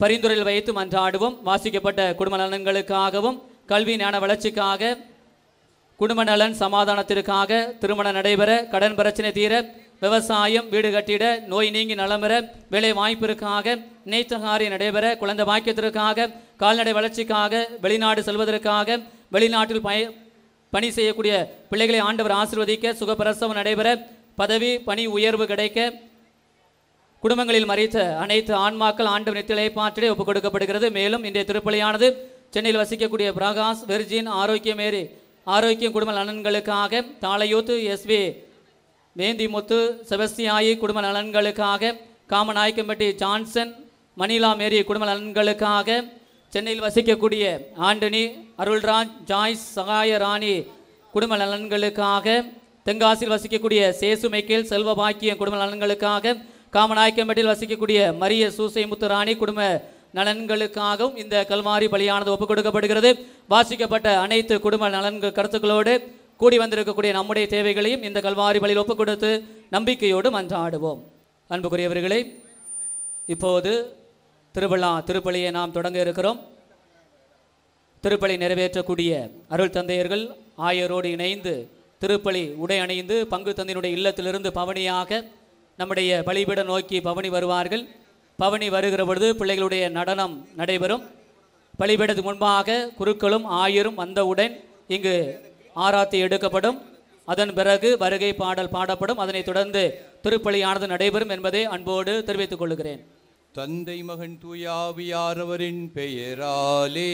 பரிந்துரையில் வைத்து மன்றாடுவோம் வாசிக்கப்பட்ட குடும்ப நலன்களுக்காகவும் கல்வி ஞான வளர்ச்சிக்காக குடும்ப நலன் சமாதானத்திற்காக திருமணம் நடைபெற கடன் பிரச்சனை தீர விவசாயம் வீடு கட்டிட நோய் நீங்கி நலம் பெற வேலை வாய்ப்பிற்காக நேத்த காரியம் நடைபெற குழந்தை பாக்கியத்திற்காக கால்நடை வளர்ச்சிக்காக வெளிநாடு செல்வதற்காக வெளிநாட்டில் பய பணி செய்யக்கூடிய பிள்ளைகளை ஆண்டவர் ஆசிர்வதிக்க சுகப்பிரசவம் நடைபெற பதவி பணி உயர்வு கிடைக்க குடும்பங்களில் மறைத்த அனைத்து ஆன்மாக்கள் ஆண்டவர் நித்திலை பாற்றிலே ஒப்புக் கொடுக்கப்படுகிறது மேலும் இன்றைய திருப்பலியானது சென்னையில் வசிக்கக்கூடிய பிரகாஷ் வெர்ஜின் ஆரோக்கியமேரி ஆரோக்கியம் குடும்ப நலன்களுக்காக தாளையூத்து எஸ்வி வேந்திமுத்து செபஸ்தியாயி குடும்ப நலன்களுக்காக காமநாயக்கம்பட்டி ஜான்சன் மணிலா மேரி குடும்ப நலன்களுக்காக சென்னையில் வசிக்கக்கூடிய ஆண்டனி அருள்ராஜ் ஜாய்ஸ் சகாய ராணி குடும்ப நலன்களுக்காக தென்காசியில் வசிக்கக்கூடிய சேசு மைக்கேல் செல்வ பாக்கியம் குடும்ப நலன்களுக்காக காமநாயக்கம்பட்டியில் வசிக்கக்கூடிய மரிய சூசை முத்து ராணி குடும்ப நலன்களுக்காகவும் இந்த கல்வாரி பலியானது ஒப்புக் கொடுக்கப்படுகிறது வாசிக்கப்பட்ட அனைத்து குடும்ப நலன்கள் கருத்துக்களோடு கூடி வந்திருக்கக்கூடிய நம்முடைய தேவைகளையும் இந்த கல்வாரி பலியில் ஒப்புக் கொடுத்து நம்பிக்கையோடு மன்றாடுவோம் அன்புக்குரியவர்களே இப்போது திருவிழா திருப்பலியை நாம் தொடங்க இருக்கிறோம் திருப்பலி நிறைவேற்றக்கூடிய அருள் தந்தையர்கள் ஆயரோடு இணைந்து திருப்பலி உடை அணிந்து பங்கு தந்தையினுடைய இல்லத்திலிருந்து பவனியாக நம்முடைய பலிபீட நோக்கி பவனி வருவார்கள் பவனி வருகிற பொழுது பிள்ளைகளுடைய நடனம் நடைபெறும் பலிபீடத்துக்கு முன்பாக குருக்களும் ஆயரும் வந்தவுடன் இங்கு ஆராத்தி எடுக்கப்படும் அதன் பிறகு வருகை பாடல் பாடப்படும் அதனைத் தொடர்ந்து திருப்பலியானது நடைபெறும் என்பதை அன்போடு தெரிவித்துக் கொள்கிறேன் தந்தை மகன் தூயாவியாரவரின் பெயராலே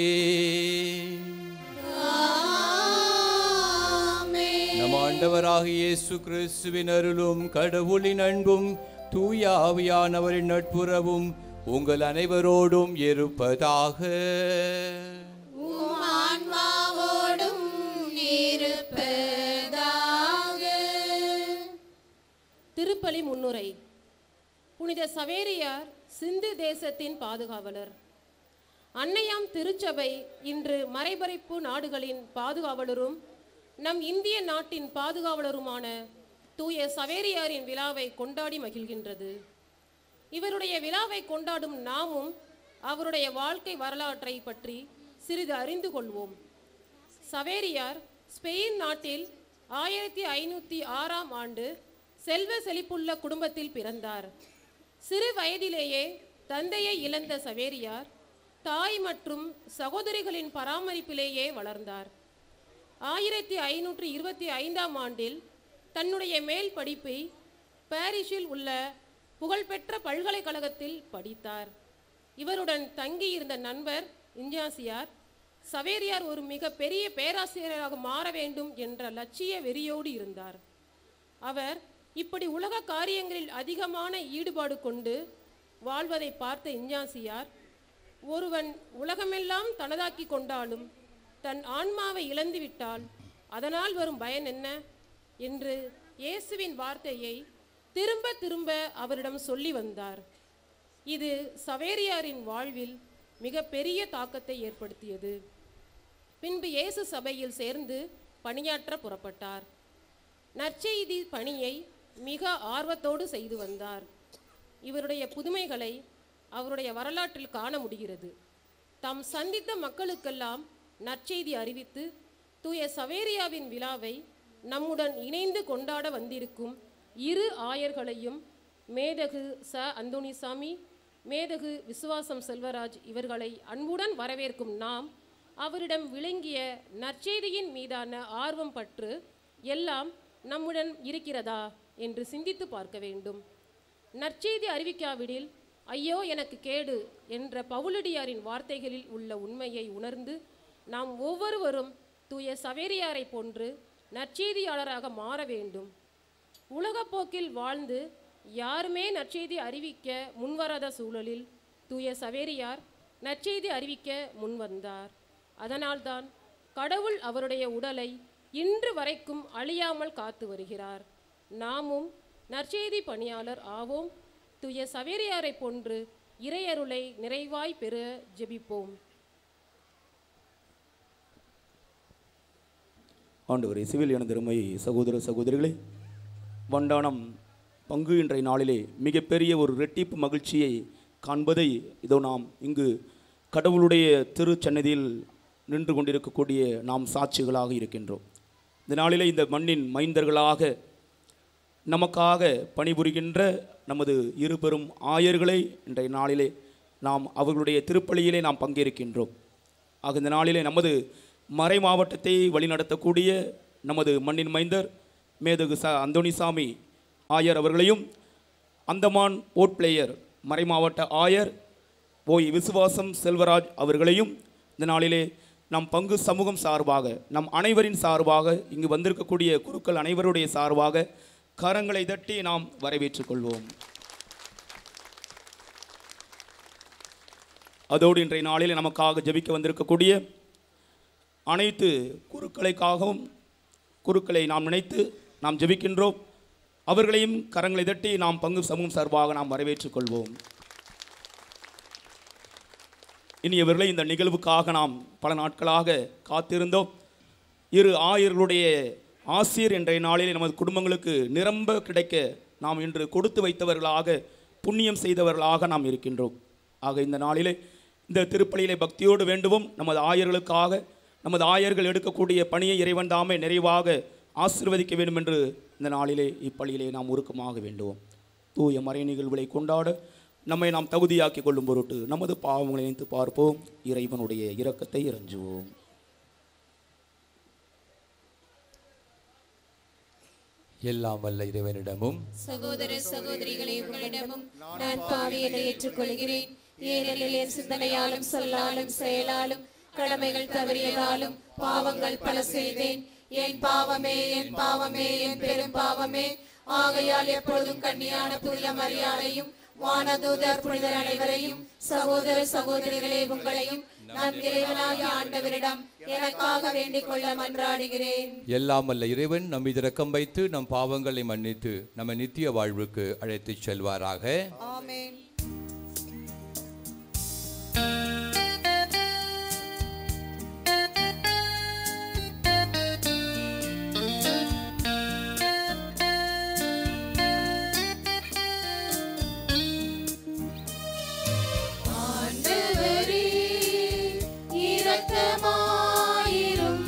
நம் ஆண்டவராக இயேசு கிறிஸ்துவின் அருளும் கடவுளின் அன்பும் தூயாவியானவரின் நட்புறவும் உங்கள் அனைவரோடும் இருப்பதாக உம் ஆன்மாவோடும் இருப்பதாக திருப்பலி முன்னுரை புனித சவேரியார் சிந்து தேசத்தின் பாதுகாவலர் அன்னையாம் திருச்சபை இன்று மறைபறிப்பு நாடுகளின் பாதுகாவலரும் நம் இந்திய நாட்டின் பாதுகாவலருமான தூய சவேரியாரின் விழாவை கொண்டாடி மகிழ்கின்றது இவருடைய விழாவை கொண்டாடும் நாமும் அவருடைய வாழ்க்கை வரலாற்றை பற்றி சிறிது அறிந்து கொள்வோம் சவேரியார் ஸ்பெயின் நாட்டில் ஆயிரத்தி ஐநூற்றி ஆறாம் ஆண்டு செல்வ செழிப்புள்ள குடும்பத்தில் பிறந்தார் சிறு வயதிலேயே தந்தையை இழந்த சவேரியார் தாய் மற்றும் சகோதரிகளின் பராமரிப்பிலேயே வளர்ந்தார் ஆயிரத்தி ஐநூற்றி இருபத்தி ஐந்தாம் ஆண்டில் தன்னுடைய மேல் படிப்பை பாரிஸில் உள்ள புகழ்பெற்ற பல்கலைக்கழகத்தில் படித்தார் இவருடன் தங்கியிருந்த நண்பர் இஞ்சாசியார் சவேரியார் ஒரு மிக பெரிய பேராசிரியராக மாற வேண்டும் என்ற லட்சிய வெறியோடு இருந்தார் அவர் இப்படி உலக காரியங்களில் அதிகமான ஈடுபாடு கொண்டு வாழ்வதை பார்த்த இஞ்ஞாசியார் ஒருவன் உலகமெல்லாம் தனதாக்கி கொண்டாலும் தன் ஆன்மாவை இழந்துவிட்டால் அதனால் வரும் பயன் என்ன என்று இயேசுவின் வார்த்தையை திரும்ப திரும்ப அவரிடம் சொல்லி வந்தார் இது சவேரியாரின் வாழ்வில் மிக பெரிய தாக்கத்தை ஏற்படுத்தியது பின்பு இயேசு சபையில் சேர்ந்து பணியாற்ற புறப்பட்டார் நற்செய்தி பணியை மிக ஆர்வத்தோடு செய்து வந்தார் இவருடைய புதுமைகளை அவருடைய வரலாற்றில் காண முடிகிறது தாம் சந்தித்த மக்களுக்கெல்லாம் நற்செய்தி அறிவித்து தூய சவேரியாவின் விழாவை நம்முடன் இணைந்து கொண்டாட வந்திருக்கும் இரு ஆயர்களையும் மேதகு ச அந்தோணிசாமி மேதகு விசுவாசம் செல்வராஜ் இவர்களை அன்புடன் வரவேற்கும் நாம் அவரிடம் விளங்கிய நற்செய்தியின் மீதான ஆர்வம் பற்று எல்லாம் நம்முடன் இருக்கிறதா என்று சிந்தித்து பார்க்க வேண்டும் நற்செய்தி அறிவிக்காவிடில் ஐயோ எனக்கு கேடு என்ற பவுலடியாரின் வார்த்தைகளில் உள்ள உண்மையை உணர்ந்து நாம் ஒவ்வொருவரும் தூய சவேரியாரை போன்று நற்செய்தியாளராக மாற வேண்டும் உலகப்போக்கில் வாழ்ந்து யாருமே நற்செய்தி அறிவிக்க முன்வராத சூழலில் தூய சவேரியார் நற்செய்தி அறிவிக்க முன்வந்தார் அதனால்தான் கடவுள் அவருடைய உடலை இன்று வரைக்கும் அழியாமல் காத்து வருகிறார் நாமும் நற்செய்தி பணியாளர் ஆவோம் தூய சவேரியாரை போன்று இறையருளை நிறைவாய் பெற ஜெபிப்போம் ஆண்டவரே சிவில் எனது அருமை சகோதர சகோதரிகளே வண்டானம் பங்கு இன்றைய நாளிலே மிகப்பெரிய ஒரு ரெட்டிப்பு மகிழ்ச்சியை காண்பதை இதோ நாம் இங்கு கடவுளுடைய திருச்சன்னதியில் நின்று கொண்டிருக்கக்கூடிய நாம் சாட்சிகளாக இருக்கின்றோம் இந்த நாளிலே இந்த மண்ணின் மைந்தர்களாக நமக்காக பணிபுரிகின்ற நமது இருபெரும் ஆயர்களை இன்றைய நாளிலே நாம் அவர்களுடைய திருப்பலியிலே நாம் பங்கேற்கின்றோம் ஆக இந்த நாளிலே நமது மறை மாவட்டத்தை வழிநடத்தக்கூடிய நமது மண்ணின் மைந்தர் மேதகு ச அந்தோணிசாமி ஆயர் அவர்களையும் அந்தமான் ஓட் பிளேயர் மறைமாவட்ட ஆயர் ஓய் விசுவாசம் செல்வராஜ் அவர்களையும் இந்த நாளிலே நம் பங்கு சமூகம் சார்பாக நம் அனைவரின் சார்பாக இங்கு வந்திருக்கக்கூடிய குருக்கள் அனைவருடைய சார்பாக கரங்களை தட்டி நாம் வரவேற்றுக் கொள்வோம் அதோடு இன்றைய நாளில் நமக்காக ஜெபிக்க வந்திருக்கக்கூடிய அனைத்து குருக்களைக்காகவும் குருக்களை நாம் நினைத்து நாம் ஜெபிக்கின்றோம் அவர்களையும் கரங்களை தட்டி நாம் பங்கு சமூகம் சார்பாக நாம் வரவேற்றுக் கொள்வோம் இனியவர்களை இந்த நிகழ்வுக்காக நாம் பல நாட்களாக காத்திருந்தோம் இரு ஆயர்களுடைய ஆசிரியர் இன்றைய நாளில் நமது குடும்பங்களுக்கு நிரம்ப கிடைக்க நாம் இன்று கொடுத்து வைத்தவர்களாக புண்ணியம் செய்தவர்களாக நாம் இருக்கின்றோம் ஆக இந்த நாளிலே இந்த திருப்பலியிலே பக்தியோடு வேண்டுவோம் நமது ஆயர்களுக்காக நமது ஆயர்கள் எடுக்கக்கூடிய பணியை இறைவன் தாமே நிறைவாக ஆசீர்வதிக்க வேண்டும் என்று இந்த நாளிலே இப்பள்ளியிலே நாம் உருக்கமாக வேண்டுவோம் தூய மறை நிகழ்வுகளை கொண்டாட நம்மை நாம் தகுதியாக்கிக் கொள்ளும் பொருட்டு நமது பாவங்களை நினைத்து பார்ப்போம் இறைவனுடைய இரக்கத்தை இறைஞ்சுவோம் எல்லாம் வல்ல இறைவனிடமும் சகோதர சகோதரிகளே உங்களிடமும் நான் பாவியனை ஏற்றுக்கொள்கிறேன் ஏனெனில் என் சிந்தனையாலும் சொல்லாலும் செயலாலும் கடமைகள் தவறியதாலும் பாவங்கள் பல செய்தேன் என் பாவமே என் பாவமே என் பெரும் பாவமே ஆகையால் எப்பொழுதும் கண்ணியான புனித மரியாதையும் வானதூதர் புனிதர் அனைவரையும் சகோதர சகோதரிகளே உங்களையும் நம் இறைவனாகிய ஆண்டவரிடம் எனக்காக வேண்டிக் கொள்ள மன்றாடுகிறேன் எல்லாம் வல்ல இறைவன் நம் மீது இரக்கம் வைத்து நம் பாவங்களை மன்னித்து நம்ம நித்திய வாழ்வுக்கு அழைத்துச் செல்வாராக ஆமென் ஆண்டவரே இரக்கமாயிரும்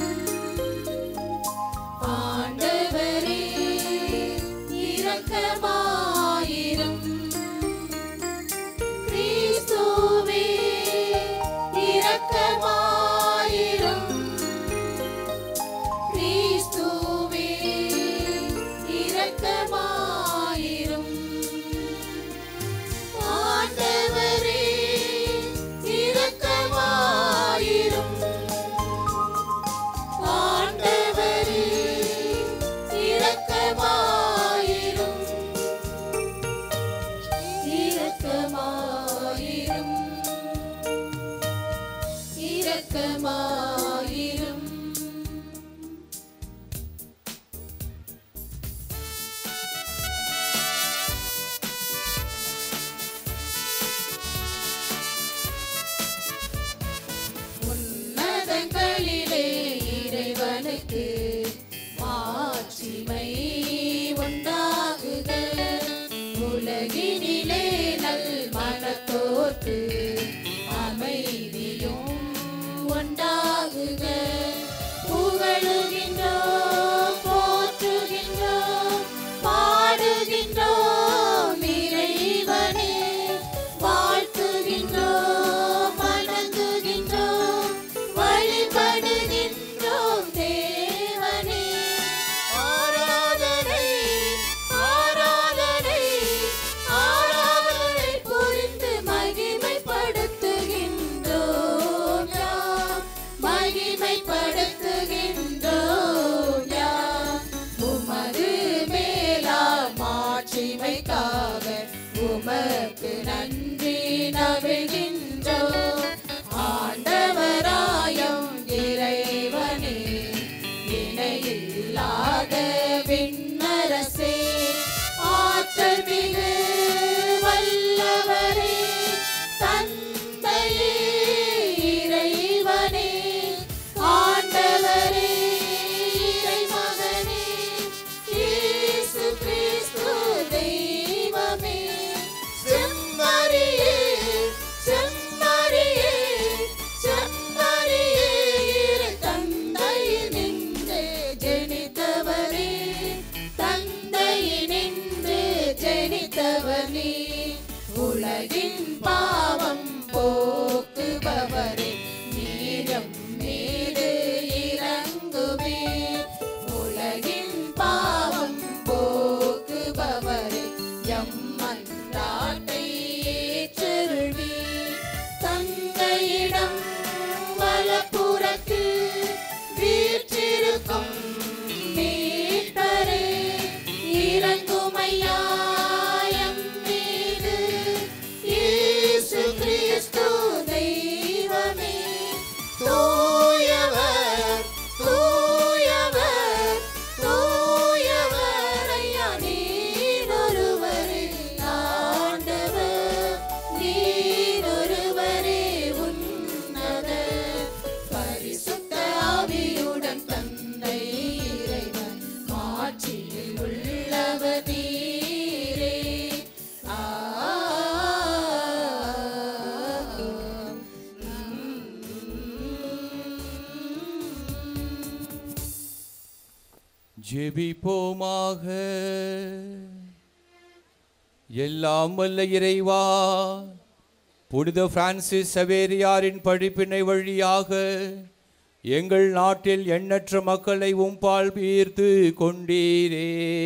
ஆண்டவரே இரக்கமாயிரும் ஜெபிப்போமாக எல்லாம் வல்ல இறைவா புனித பிரான்சிஸ் சவேரியாரின் படிப்பினை வழியாக எங்கள் நாட்டில் எண்ணற்ற மக்களை உம்பால் ஈர்த்து கொண்டீரே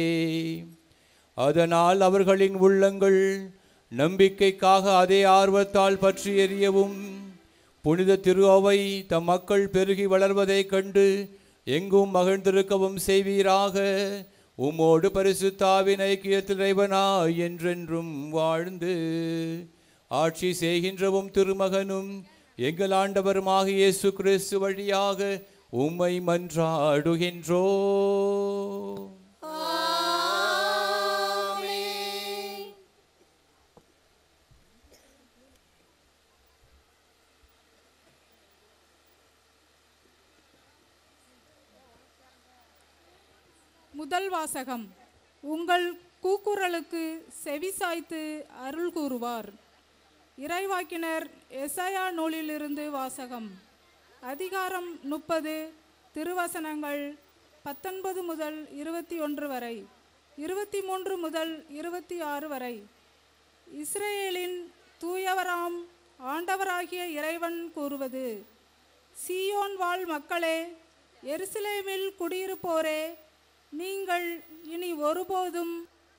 அதனால் அவர்களின் உள்ளங்கள் நம்பிக்கைக்காக அதே ஆர்வத்தால் பற்றி எறியவும் புனித திரு அவை தம் மக்கள் பெருகி வளர்வதைக் கண்டு எங்கும் மகிழ்ந்திருக்கவும் செய்வீராக உம்மோடு பரிசுத்தாவின் ஐக்கியத்தில் இறைவனாய் என்றென்றும் வாழ்ந்து ஆட்சி செய்கின்றவும் திருமகனும் எங்கள் ஆண்டவருமாக இயேசு கிறிஸ்து வழியாக உம்மை மன்றாடுகின்றோ முதல் வாசகம் உங்கள் கூக்குரலுக்கு செவிசாய்த்து அருள் கூறுவார் இறைவாக்கினர் எசையா நூலிலிருந்து வாசகம் அதிகாரம் முப்பது திருவசனங்கள் பத்தொன்பது முதல் இருபத்தி ஒன்று வரை இருபத்தி மூன்று முதல் இருபத்தி ஆறு வரை இஸ்ரேலின் தூயவராம் ஆண்டவராகிய இறைவன் கூறுவது சீயோன் வாழ் மக்களே எருசலேமில் குடியிருப்போரே நீங்கள் இனி ஒருபோதும்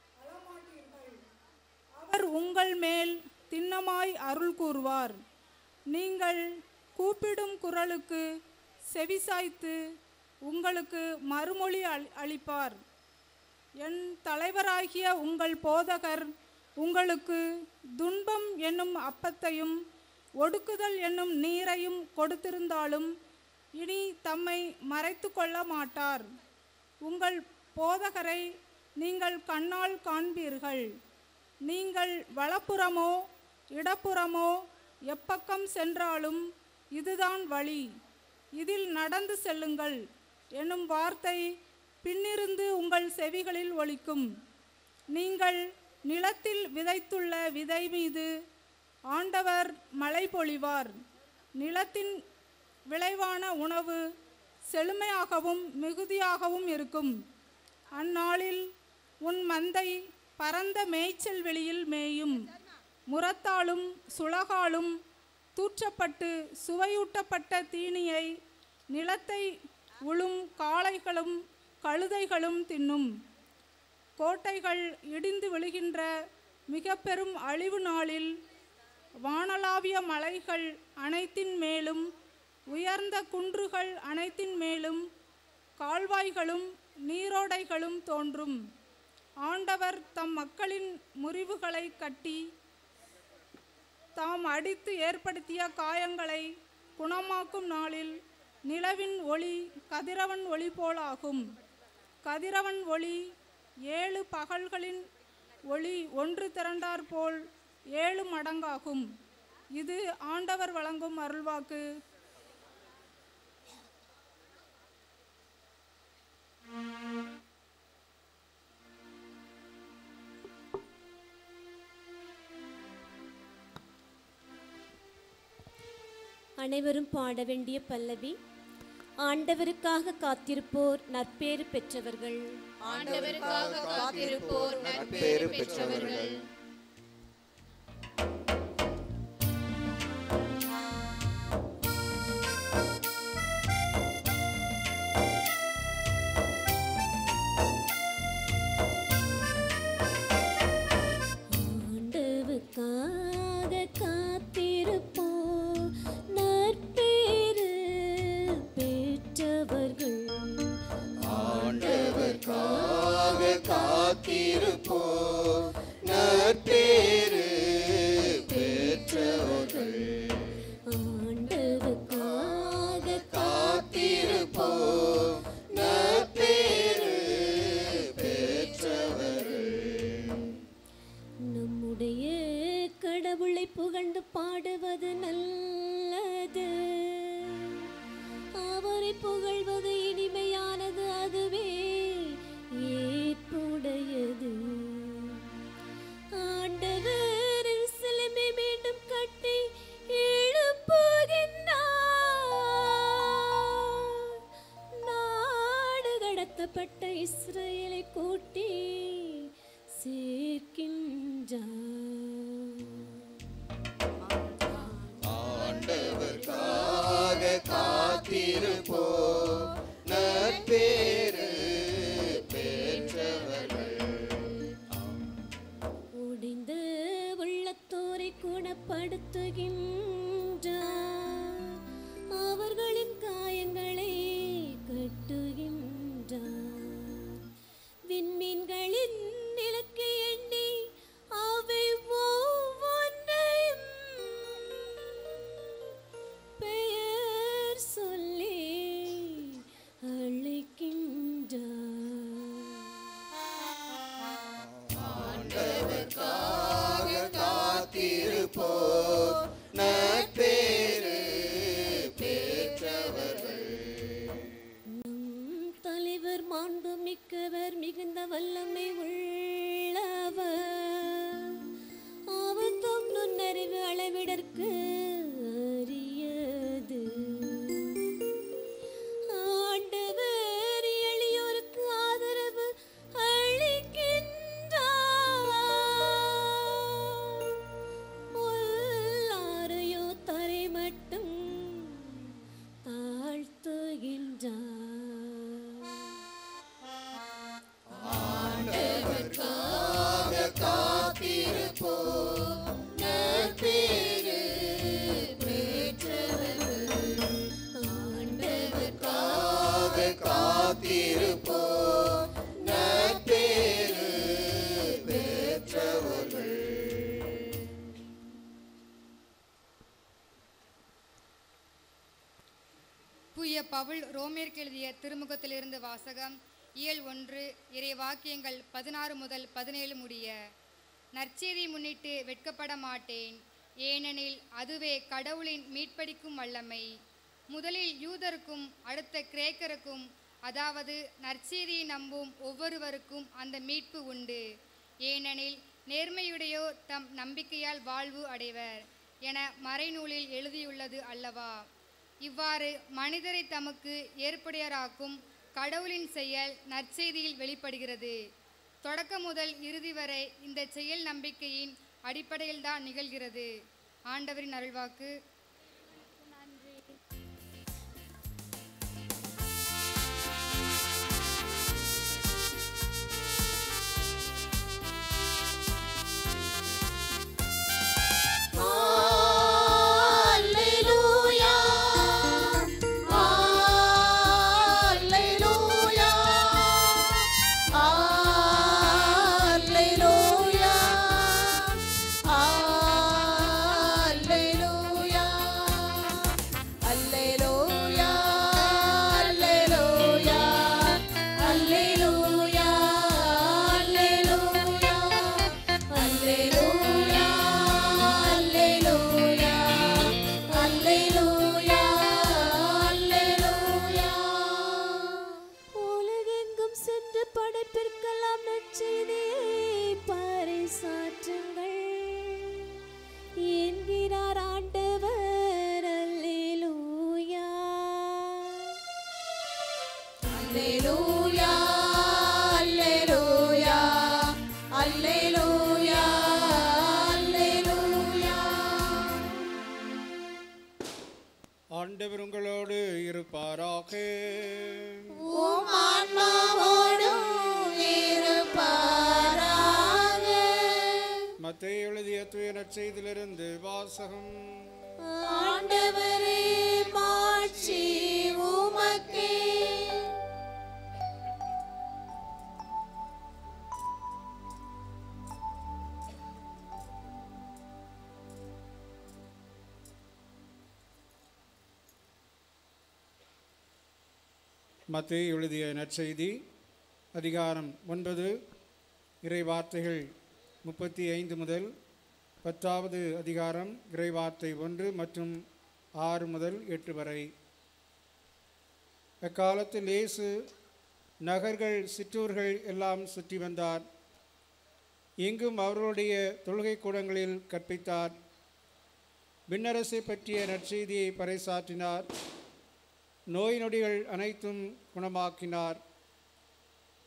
அவர் உங்கள் மேல் திண்ணமாய் அருள் கூறுவார் நீங்கள் கூப்பிடும் குரலுக்கு செவிசாய்த்து உங்களுக்கு மறுமொழி அளி- அளிப்பார் என் தலைவராகிய உங்கள் போதகர் உங்களுக்கு துன்பம் என்னும் அப்பத்தையும் ஒடுக்குதல் என்னும் நீரையும் கொடுத்திருந்தாலும் இனி தம்மை மறைத்து கொள்ள மாட்டார் உங்கள் போதகரை நீங்கள் கண்ணால் காண்பீர்கள் நீங்கள் வலப்புறமோ இடப்புறமோ எப்பக்கம் சென்றாலும் இதுதான் வழி இதில் நடந்து செல்லுங்கள் என்னும் வார்த்தை பின்னிருந்து உங்கள் செவிகளில் ஒலிக்கும் நீங்கள் நிலத்தில் விதைத்துள்ள விதை மீது ஆண்டவர் மழை பொழிவார் நிலத்தின் விளைவான உணவு செழுமையாகவும் மிகுதியாகவும் இருக்கும் அந்நாளில் உன் மந்தை பரந்த மேய்ச்சல் வெளியில் மேயும் முரத்தாலும் சுளகாலும் தூற்றப்பட்டு சுவையூட்டப்பட்ட தீனியை நிலத்தை உழும் காளைகளும் கழுதைகளும் தின்னும் கோட்டைகள் இடிந்து விழுகின்ற மிக பெரும் அழிவு நாளில் வானளாவிய மலைகள் அனைத்தின் மேலும் உயர்ந்த குன்றுகள் அனைத்தின் மேலும் கால்வாய்களும் நீரோடைகளும் தோன்றும் ஆண்டவர் தம் மக்களின் முறிவுகளை கட்டி தாம் அடித்து ஏற்படுத்திய காயங்களை குணமாக்கும் நாளில் நிலவின் ஒளி கதிரவன் ஒளி போலாகும் கதிரவன் ஒளி ஏழு பகல்களின் ஒளி ஒன்று திரண்டார் போல் ஏழு மடங்காகும் இது ஆண்டவர் வழங்கும் அருள்வாக்கு அனைவரும் பாட வேண்டிய பல்லவி ஆண்டவருக்காக காத்திருப்போர் நற்பேறு பெற்றவர்கள் ஆண்டவருக்காக காத்திருப்போர் நற்பேறு பெற்றவர்கள் ஆண்டவுக்காக காத்திருப்போர் நற்பேறு பெற்றவர்கள் ஆண்டவருக்காக காத்திருப்போ நற்பேறு பெற்றவர்கள் ஆண்டவுக்காக காத்திருப்போ நற்பேறு பெற்றவர்கள் நம்முடைய கடவுளை புகழ்ந்து பாடுவது நல்லது அவரை புகழ்வது இனிமையானது அதுவே ஏற்புடையது ஆண்டவர் எருசலேமை மீண்டும் கட்டி எழுப்புகின்றார் நாடு கடத்த சிதறடிக்கப்பட்ட இஸ்ரவேலை கூட்டி சேர்க்கின்றார் ஆண்டவர்க்காக காத்திருப்போ நற்பேறு பெற்றவர்கள் உடைந்த உள்ளத்தோரை குணப்படுத்துகின்றார் அவர்களின் காயங்களை கட்டுகின்றார் விண்மீன்களின் நிலக்கு எண்ணி அவை ஒவ்வொன்றையும் பெயர் சொல்லி ஆண்டவர்க்காக காத்திருப்போ நற்பேறு பெற்றவர்கள் நம் தலைவர் மாண்பு மிக்கவர் மிகுந்த வல்லமை உள்ளவர் அவர் தம் நுண்ணறிவு அளவிடற்கு அரியது ஆண்டவர் எளியோருக்கு ஆதரவு அளிக்கின்றார் உள்ளாரையோ தரை மட்டும் தாழ்த்துகின்றார் ஆண்டவர்க்காக காத்திருப்போ நற்பேறு பெற்றவர்கள் ஆண்டவர்க்காக காத்திருப்போ நற்பேறு பெற்றவர்கள் தூய பவுல் ரோமேற்கு எழுதிய திருமுகத்திலிருந்து வாசகம் இயல் ஒன்று இறை வாக்கியங்கள் பதினாறு முதல் பதினேழு முடிய நற்செய்தி முன்னிட்டு வெட்கப்பட மாட்டேன் ஏனெனில் அதுவே கடவுளின் மீட்படிக்கும் வல்லமை முதலில் யூதருக்கும் அடுத்த கிரேக்கருக்கும் அதாவது நற்செய்தியை நம்பும் ஒவ்வொருவருக்கும் அந்த மீட்பு உண்டு ஏனெனில் நேர்மையுடையோர் தம் நம்பிக்கையால் வாழ்வு அடைவர் என மறைநூலில் எழுதியுள்ளது அல்லவா இவ்வாறு மனிதரை தமக்கு ஏற்புடையராக்கும் கடவுளின் செயல் நற்செய்தியில் வெளிப்படுகிறது தொடக்கம் முதல் இறுதி வரை இந்த செயல் நம்பிக்கையின் அடிப்படையில்தான் நிகழ்கிறது ஆண்டவரின் அருள்வாக்கு Alleluia. Alleluia. Alleluia. Alleluia. Alleluia. Alleluia. Alleluia. Alleluia. Alleluia. Alleluia. Alleluia. உலகெங்கும் சென்று படைப்பிற்கெல்லாம் நற்செய்தியை பறைசாற்றுங்கள் என்கிறார் ஆண்டவர் அல்லேலூயா Alleluia. Alleluia. Alleluia. Alleluia. ஆண்டவர் உங்களோடு இருப்பாராக உம் ஆன்மாவோடும் இருப்பாராக. மத்திய எழுதிய துய நற்செய்தியிலிருந்து வாசகம் ஆண்டவரே மாட்சி உமக்கே மத்திய எழுதிய நற்செய்தி அதிகாரம் ஒன்பது இறை வார்த்தைகள் முப்பத்தி ஐந்து முதல் பத்தாவது அதிகாரம் இறை வார்த்தை ஒன்று மற்றும் ஆறு முதல் எட்டு வரை அக்காலத்தில் இயேசு நகர்கள் சிற்றூர்கள் எல்லாம் சுற்றி வந்தார் எங்கும் அவர்களுடைய தொழுகை கூடங்களில் கற்பித்தார் விண்ணரசை பற்றிய நற்செய்தியை பறைசாற்றினார் நோய் நொடிகள் அனைத்தும் குணமாக்கினார்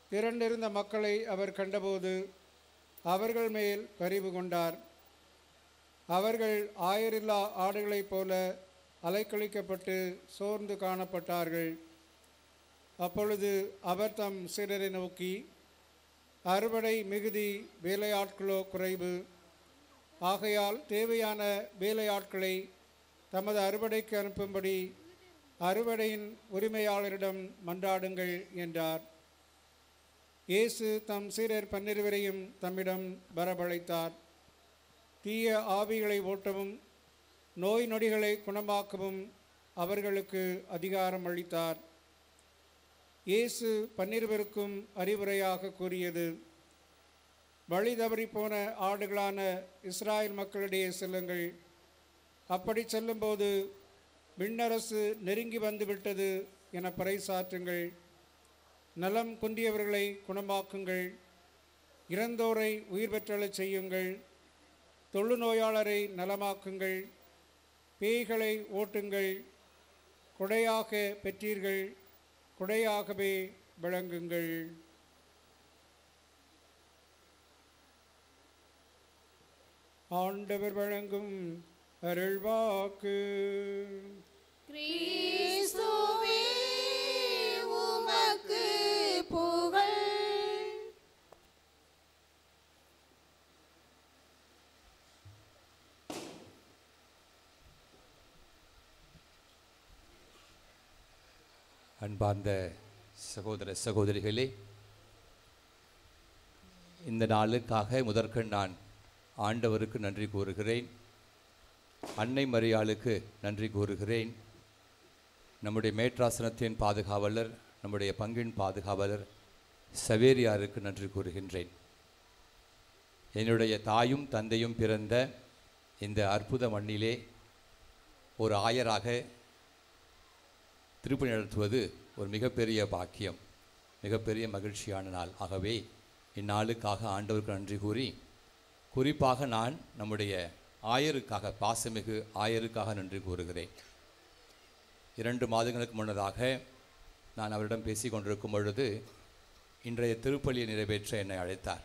திரண்டிருந்த மக்களை அவர் கண்டபோது அவர்கள் மேல் பரிவு கொண்டார் அவர்கள் ஆயரில்லா ஆடுகளைப் போல அலைக்கழிக்கப்பட்டு சோர்ந்து காணப்பட்டார்கள் அப்பொழுது அவர் தம் சீடரை நோக்கி அறுவடை மிகுதி வேலையாட்களோ குறைவு ஆகையால் தேவையான வேலையாட்களை தமது அறுவடைக்கு அனுப்பும்படி அறுவடையின் உரிமையாளரிடம் மன்றாடுங்கள் என்றார் இயேசு தம் சீரர் பன்னிருவரையும் தம்மிடம் வரவழைத்தார் தீய ஆவிகளை ஓட்டவும் நோய் நொடிகளை குணமாக்கவும் அவர்களுக்கு அதிகாரம் அளித்தார் இயேசு பன்னிருவருக்கும் அறிவுரையாக கூறியது வழி தவறி போன ஆடுகளான இஸ்ராயல் மக்களிடையே செல்லுங்கள் அப்படி செல்லும்போது விண்ணரசு நெருங்கி வந்துவிட்டது என பறைசாற்றுங்கள் நலம் குன்றியவர்களை குணமாக்குங்கள் இறந்தோரை உயிர் பெற்றலச் செய்யுங்கள் தொழுநோயாளரை நலமாக்குங்கள் பேய்களை ஓட்டுங்கள் கொடையாக பெற்றீர்கள் கொடையாகவே விளங்குங்கள் ஆண்டவர் வழங்கும் அருள்வாக்கு கிறிஸ்துவே உமக்கு புகழ் அன்பார்ந்த சகோதர சகோதரிகளே இந்த நாளுக்காக முதற்கண் நான் ஆண்டவருக்கு நன்றி கூறுகிறேன் அன்னை மரியாளுக்கு நன்றி கூறுகிறேன் நம்முடைய மேற்றாசனத்தின் பாதுகாவலர் நம்முடைய பங்கின் பாதுகாவலர் சவேரியாருக்கு நன்றி கூறுகின்றேன் என்னுடைய தாயும் தந்தையும் பிறந்த இந்த அற்புத மண்ணிலே ஒரு ஆயராக திருப்பணி நடத்துவது ஒரு மிகப்பெரிய பாக்கியம் மிகப்பெரிய மகிழ்ச்சியான நாள் ஆகவே இந்நாளுக்காக ஆண்டவருக்கு நன்றி கூறி குறிப்பாக நான் நம்முடைய ஆயருக்காக பாசமிகு ஆயருக்காக நன்றி கூறுகிறேன் இரண்டு மாதங்களுக்கு முன்னதாக நான் அவரிடம் பேசி கொண்டிருக்கும் பொழுது இன்றைய திருப்பலியை நிறைவேற்ற என்னை அழைத்தார்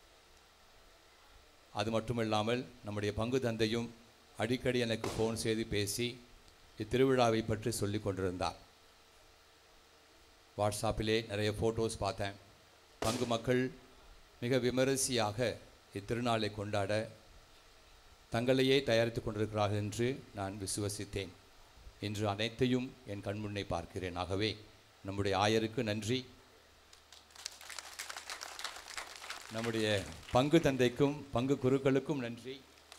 அது மட்டுமில்லாமல் நம்முடைய பங்கு தந்தையும் அடிக்கடி எனக்கு ஃபோன் செய்து பேசி இத்திருவிழாவை பற்றி சொல்லி கொண்டிருந்தார் வாட்ஸ்அப்பிலே நிறைய ஃபோட்டோஸ் பார்த்தேன் பங்கு மக்கள் மிக விமரிசையாக இத்திருநாளை கொண்டாட தங்களையே தயாரித்து கொண்டிருக்கிறார்கள் என்று நான் விசுவசித்தேன் இன்று அனைத்தையும் என் கண்முன்னே பார்க்கிறேன் ஆகவே நம்முடைய ஆயருக்கு நன்றி நம்முடைய பங்கு தந்தைக்கும் பங்கு குருக்களுக்கும் நன்றி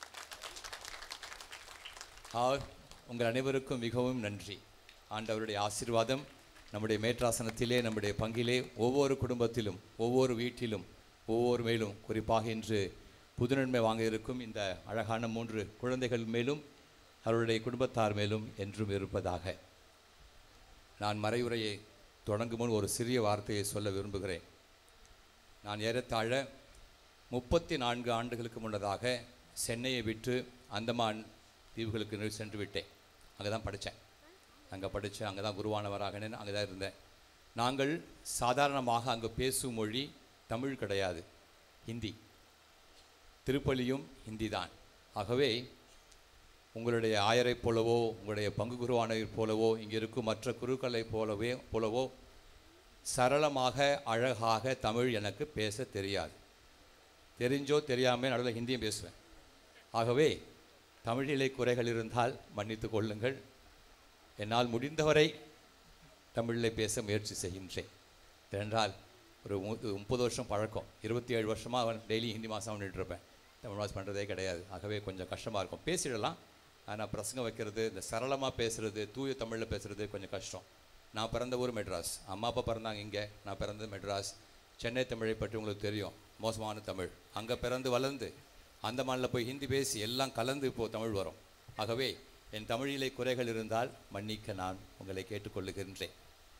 ஆ உங்கள் அனைவருக்கும் மிகவும் நன்றி ஆண்டவருடைய ஆசீர்வாதம் நம்முடைய மேற்றாசனத்திலே நம்முடைய பங்கிலே ஒவ்வொரு குடும்பத்திலும் ஒவ்வொரு வீட்டிலும் ஒவ்வொரு மேலும் குறிப்பாக இன்று புதுநன்மை வாங்க இருக்கும் இந்த அழகான மூன்று குழந்தைகள் மேலும் அவருடைய குடும்பத்தார் மேலும் என்றும் இருப்பதாக நான் மறைவுரையை தொடங்கும் முன் ஒரு சிறிய வார்த்தையை சொல்ல விரும்புகிறேன் நான் ஏறத்தாழ முப்பத்தி நான்கு ஆண்டுகளுக்கு முன்னதாக சென்னையை விட்டு அந்தமான் தீவுகளுக்கு நெ- சென்று விட்டேன் அங்கே தான் படித்தேன் அங்கே படித்தேன் அங்கே தான் குருவானவராகினேன் அங்கே தான் இருந்தேன் நாங்கள் சாதாரணமாக அங்கே பேசும் மொழி தமிழ் கிடையாது ஹிந்தி திருப்பலியும் ஹிந்தி தான் ஆகவே உங்களுடைய ஆயரைப் போலவோ உங்களுடைய பங்கு குருவானைப் போலவோ இங்கே இருக்கும் மற்ற குருக்களைப் போலவே போலவோ சரளமாக அழகாக தமிழ் எனக்கு பேச தெரியாது தெரிஞ்சோ தெரியாமல் நடுவில் ஹிந்தியும் பேசுவேன் ஆகவே தமிழிலே குறைகள் இருந்தால் மன்னித்து கொள்ளுங்கள் என்னால் முடிந்தவரை தமிழில் பேச முயற்சி செய்கின்றேன் ஏனென்றால் ஒரு மு- முப்பது வருஷம் பழக்கம் இருபத்தி ஏழு வருஷமாக அவன் டெய்லி ஹிந்தி மாதம் இருப்பேன் தமிழ் மாதம் பண்ணுறதே கிடையாது ஆகவே கொஞ்சம் கஷ்டமாக இருக்கும் பேசிடலாம் ஆனால் பிரசங்கம் வைக்கிறது இந்த சரளமாக பேசுகிறது தூய தமிழில் பேசுகிறது கொஞ்சம் கஷ்டம் நான் பிறந்த ஊர் மெட்ராஸ் அம்மா அப்பா பிறந்தாங்க இங்கே நான் பிறந்தது மெட்ராஸ் சென்னை தமிழை பற்றி உங்களுக்கு தெரியும் மோசமான தமிழ் அங்கே பிறந்து வளர்ந்து அந்தமானில் போய் ஹிந்தி பேசி எல்லாம் கலந்து இப்போது தமிழ் வரும் ஆகவே என் தமிழிலே குறைகள் இருந்தால் மன்னிக்க நான் உங்களை கேட்டுக்கொள்ளுகின்றேன்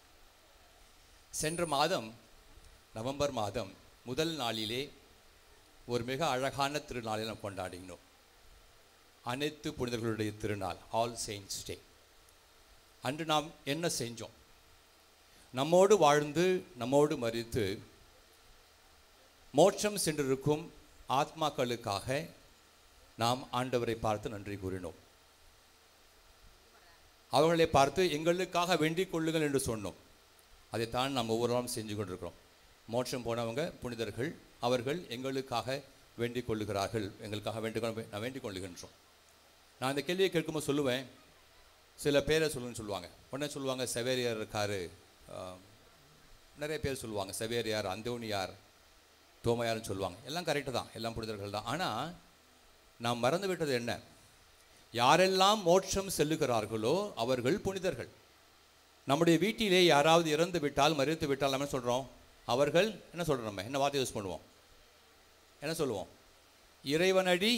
சென்ற மாதம் நவம்பர் மாதம் முதல் நாளிலே ஒரு மிக அழகான திருநாளை நாம் கொண்டாடினோம் அனைத்து புனிதர்களுடைய திருநாள் ஆல் செயின்ஸ் டே அன்று நாம் என்ன செஞ்சோம் நம்மோடு வாழ்ந்து நம்மோடு மறித்து மோட்சம் சென்றிருக்கும் ஆத்மாக்களுக்காக நாம் ஆண்டவரை பார்த்து நன்றி கூறினோம் அவர்களை பார்த்து எங்களுக்காக வேண்டிக் கொள்ளுங்கள் என்று சொன்னோம் அதைத்தான் நாம் ஒவ்வொரு நாளும் செஞ்சு கொண்டிருக்கிறோம் மோட்சம் போனவங்க புனிதர்கள் அவர்கள் எங்களுக்காக வேண்டிக் கொள்ளுகிறார்கள் எங்களுக்காக வேண்டிக் கொள்ள நான் வேண்டிக் கொள்ளுகின்றோம் நான் இந்த கேள்வியை கேட்கும்போது சொல்லுவேன் சில பேரை சொல்லுன்னு சொல்லுவாங்க உடனே சொல்லுவாங்க செவேரியார் இருக்காரு ஆஹ், நிறைய பேர் சொல்லுவாங்க செவேரியார் அந்தோனியார் தோமையார்னு சொல்லுவாங்க எல்லாம் கரெக்டு தான் எல்லாம் புனிதர்கள் தான் ஆனால் நாம் மறந்து விட்டது என்ன யாரெல்லாம் மோட்சம் செல்லுகிறார்களோ அவர்கள் புனிதர்கள் நம்முடைய வீட்டிலே யாராவது இறந்து விட்டால் மறித்து விட்டால் நம்ம என்ன சொல்கிறோம் அவர்கள் என்ன சொல்கிறோம் நம்ம என்ன வார்த்தை யூஸ் பண்ணுவோம் என்ன சொல்லுவோம் இறைவனடி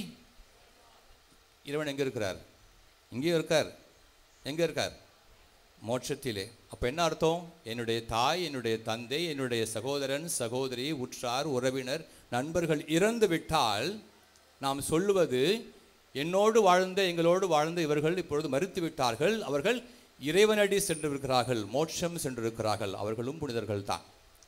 இறைவன் எங்கே இருக்கிறார் இங்கேயும் இருக்கார் எங்கே இருக்கார் மோட்சத்திலே அப்போ என்ன அர்த்தம் என்னுடைய தாய் என்னுடைய தந்தை என்னுடைய சகோதரன் சகோதரி உற்றார் உறவினர் நண்பர்கள் இறந்து விட்டால் நாம் சொல்லுவது என்னோடு வாழ்ந்த எங்களோடு வாழ்ந்த இவர்கள் இப்பொழுது மறித்து விட்டார்கள் அவர்கள் இறைவனடி சென்றிருக்கிறார்கள் மோட்சம் சென்றிருக்கிறார்கள் அவர்களும் புனிதர்கள் தான்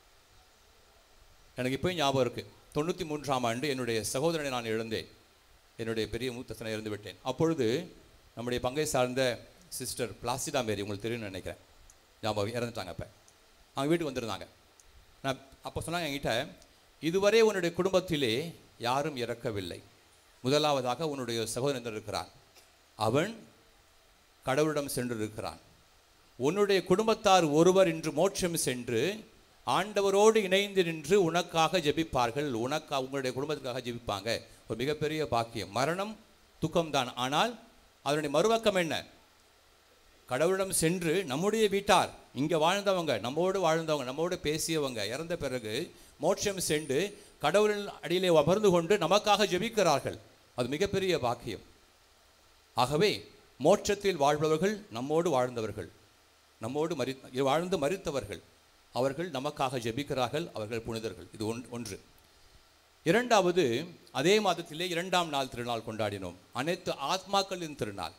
எனக்கு இப்போயும் ஞாபகம் இருக்குது தொண்ணூற்றி மூன்றாம் ஆண்டு என்னுடைய சகோதரனை நான் இழந்தேன் என்னுடைய பெரிய மூத்தசனை இறந்து விட்டேன் அப்பொழுது நம்முடைய பங்கை சார்ந்த சிஸ்டர் பிளாசிடா மேரி உங்களுக்கு தெரியும்னு நினைக்கிறேன் ஞாபகம் இறந்துட்டாங்க அப்போ அவங்க வீட்டுக்கு வந்திருந்தாங்க நான் அப்போ சொன்னாங்க என்கிட்ட இதுவரை உன்னுடைய குடும்பத்திலே யாரும் இறக்கவில்லை முதலாவதாக உன்னுடைய சகோதரன் இருக்கிறான் அவன் கடவுளிடம் சென்றிருக்கிறான் உன்னுடைய குடும்பத்தார் ஒருவர் இன்று மோட்சம் சென்று ஆண்டவரோடு இணைந்து நின்று உனக்காக ஜெபிப்பார்கள் உனக்கா உங்களுடைய குடும்பத்துக்காக ஜெபிப்பாங்க ஒரு மிகப்பெரிய பாக்கியம் மரணம் துக்கம்தான் ஆனால் அதனுடைய மறுபக்கம் என்ன கடவுளிடம் சென்று நம்முடைய வீட்டார் இங்கே வாழ்ந்தவங்க நம்மோடு வாழ்ந்தவங்க நம்மோடு பேசியவங்க இறந்த பிறகு மோட்சம் சென்று கடவுளின் அடியிலே அமர்ந்து கொண்டு நமக்காக ஜெபிக்கிறார்கள் அது மிகப்பெரிய பாக்கியம் ஆகவே மோட்சத்தில் வாழ்பவர்கள் நம்மோடு வாழ்ந்தவர்கள் நம்மோடு மறி வாழ்ந்து மறித்தவர்கள் அவர்கள் நமக்காக ஜெபிக்கிறார்கள் அவர்கள் புனிதர்கள் இது ஒன் ஒன்று இரண்டாவது அதே மாதத்திலே இரண்டாம் நாள் திருநாள் கொண்டாடினோம் அனைத்து ஆத்மாக்களின் திருநாள்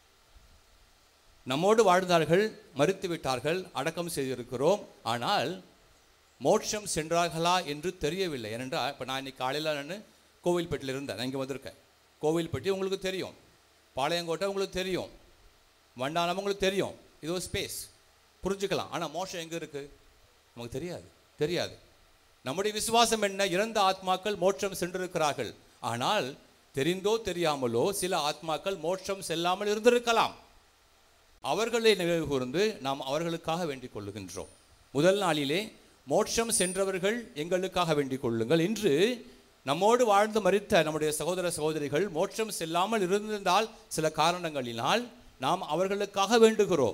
நம்மோடு வாழ்ந்தார்கள் மறித்து விட்டார்கள் அடக்கம் செய்திருக்கிறோம் ஆனால் மோட்சம் சென்றார்களா என்று தெரியவில்லை ஏனென்றால் இப்போ நான் இன்னைக்கு காலையில் நான் கோவில்பட்டியில் இருந்தேன் நான் இங்கே வந்திருக்கேன் கோவில்பட்டி உங்களுக்கு தெரியும் பாளையங்கோட்டை உங்களுக்கு தெரியும் வண்டானம் உங்களுக்கு தெரியும் இது ஒரு ஸ்பேஸ் புரிஞ்சுக்கலாம் ஆனால் மோட்சம் எங்கே இருக்குது நமக்கு தெரியாது தெரியாது நம்முடைய விசுவாசம் என்ன இறந்த ஆத்மாக்கள் மோட்சம் சென்றிருக்கிறார்கள் ஆனால் தெரிந்தோ தெரியாமலோ சில ஆத்மாக்கள் மோட்சம் செல்லாமல் இருந்திருக்கலாம் அவர்களை நினைவு கூர்ந்து நாம் அவர்களுக்காக வேண்டிக் கொள்ளுகின்றோம் முதல் நாளிலே மோட்சம் சென்றவர்கள் எங்களுக்காக வேண்டிக் கொள்ளுங்கள் இன்று நம்மோடு வாழ்ந்து மறித்த நம்முடைய சகோதர சகோதரிகள் மோட்சம் செல்லாமல் இருந்திருந்தால் சில காரணங்களினால் நாம் அவர்களுக்காக வேண்டுகிறோம்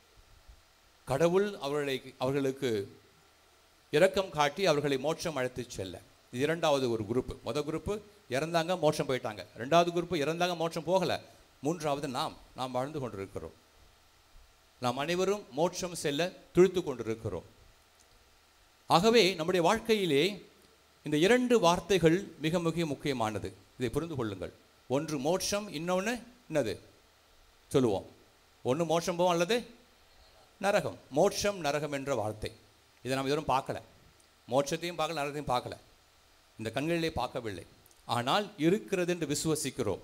கடவுள் அவர்களை அவர்களுக்கு இரக்கம் காட்டி அவர்களை மோட்சம் அழைத்துச் செல்ல இது இரண்டாவது ஒரு குரூப் முத குரூப்பு இறந்தாங்க மோட்சம் போயிட்டாங்க ரெண்டாவது குரூப்பு இறந்தாங்க மோட்சம் போகலை மூன்றாவது நாம் நாம் வாழ்ந்து கொண்டிருக்கிறோம் நாம் அனைவரும் மோட்சம் செல்ல துழித்து கொண்டிருக்கிறோம் ஆகவே நம்முடைய வாழ்க்கையிலே இந்த இரண்டு வார்த்தைகள் மிக மிக முக்கியமானது இதை புரிந்து கொள்ளுங்கள் ஒன்று மோட்சம் இன்னொன்று என்னது சொல்லுவோம் ஒன்று மோட்சம் போவோம் அல்லது நரகம் மோட்சம் நரகம் என்ற வார்த்தை இதை நாம் இதுவரை பார்க்கல மோட்சத்தையும் பார்க்கல நரகத்தையும் பார்க்கல இந்த கண்களிலே பார்க்கவில்லை ஆனால் இருக்கிறது என்று விசுவசிக்கிறோம்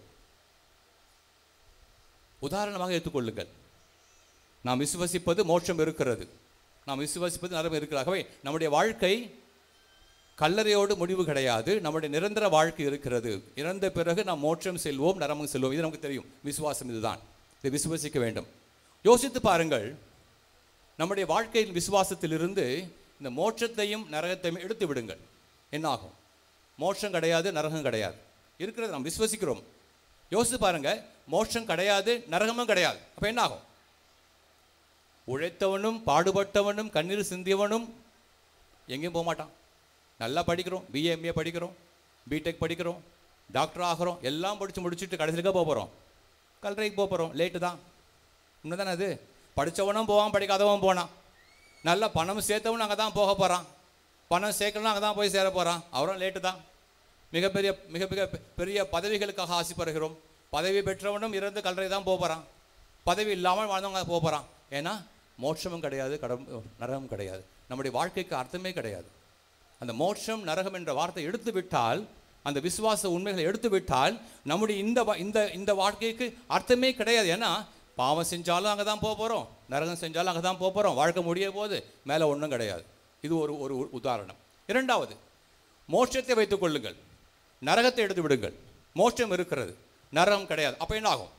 உதாரணமாக எடுத்துக்கொள்ளுங்கள் நாம் விசுவசிப்பது மோட்சம் இருக்கிறது நாம் விசுவசிப்பது நரகம் இருக்கிறாகவே நம்முடைய வாழ்க்கை கல்லறையோடு முடிவு கிடையாது நம்முடைய நிரந்தர வாழ்க்கை இருக்கிறது இறந்த பிறகு நாம் மோட்சம் செல்வோம் நரகம் செல்வோம் இது நமக்கு தெரியும் விசுவாசம் இதுதான் இதை விசுவசிக்க வேண்டும் யோசித்து பாருங்கள் நம்முடைய வாழ்க்கையின் விசுவாசத்திலிருந்து இந்த மோட்சத்தையும் நரகத்தையும் எடுத்து விடுங்கள் என்னாகும் மோட்சம் கிடையாது நரகம் கிடையாது இருக்கிறது நாம் விசுவசிக்கிறோம் யோசித்து பாருங்க மோட்சம் கிடையாது நரகமும் கிடையாது அப்போ என்னாகும் உழைத்தவனும் பாடுபட்டவனும் கண்ணீர் சிந்தியவனும் எங்கேயும் போக மாட்டான் நல்லா படிக்கிறோம் பிஏஎம்ஏ படிக்கிறோம் பிடெக் படிக்கிறோம் டாக்டர் ஆகிறோம் எல்லாம் படித்து முடிச்சுட்டு கடைசிலுக்காக போக போகிறோம் கல்லறைக்கு போக போகிறோம் லேட்டு தான் உண்மைதானே அது படித்தவனும் போவான் படிக்காதவன் போனான் நல்லா பணம் சேர்த்தவனும் அங்கே தான் போக போகிறான் பணம் சேர்க்கணும் அங்கே தான் போய் சேர போகிறான் அவரும் லேட்டு தான் மிகப்பெரிய மிக மிக பெரிய பதவிகளுக்காக ஆசைப்படுகிறோம் பதவி பெற்றவனும் இறந்து கல்லறை தான் போக போகிறான் பதவி இல்லாமல் வாழ்ந்தவங்க போக போகிறான் ஏன்னா மோட்சமும் கிடையாது கடம் நரகமும் கிடையாது நம்முடைய வாழ்க்கைக்கு அர்த்தமே கிடையாது அந்த மோட்சம் நரகம் என்ற வார்த்தை எடுத்து விட்டால் அந்த விசுவாச உண்மைகளை எடுத்து விட்டால் நம்முடைய இந்த வா- இந்த இந்த வாழ்க்கைக்கு அர்த்தமே கிடையாது ஏன்னா பாவம் செஞ்சாலும் அங்கே தான் போக போகிறோம் நரகம் செஞ்சாலும் அங்கே தான் போக போகிறோம் வாழ்க்கை முடிய போது மேலே ஒன்றும் கிடையாது இது ஒரு ஒரு உ- உதாரணம் இரண்டாவது மோட்சத்தை வைத்துக் கொள்ளுங்கள் நரகத்தை எடுத்து விடுங்கள் மோட்சம் இருக்கிறது நரகம் கிடையாது அப்போ என்ன ஆகும்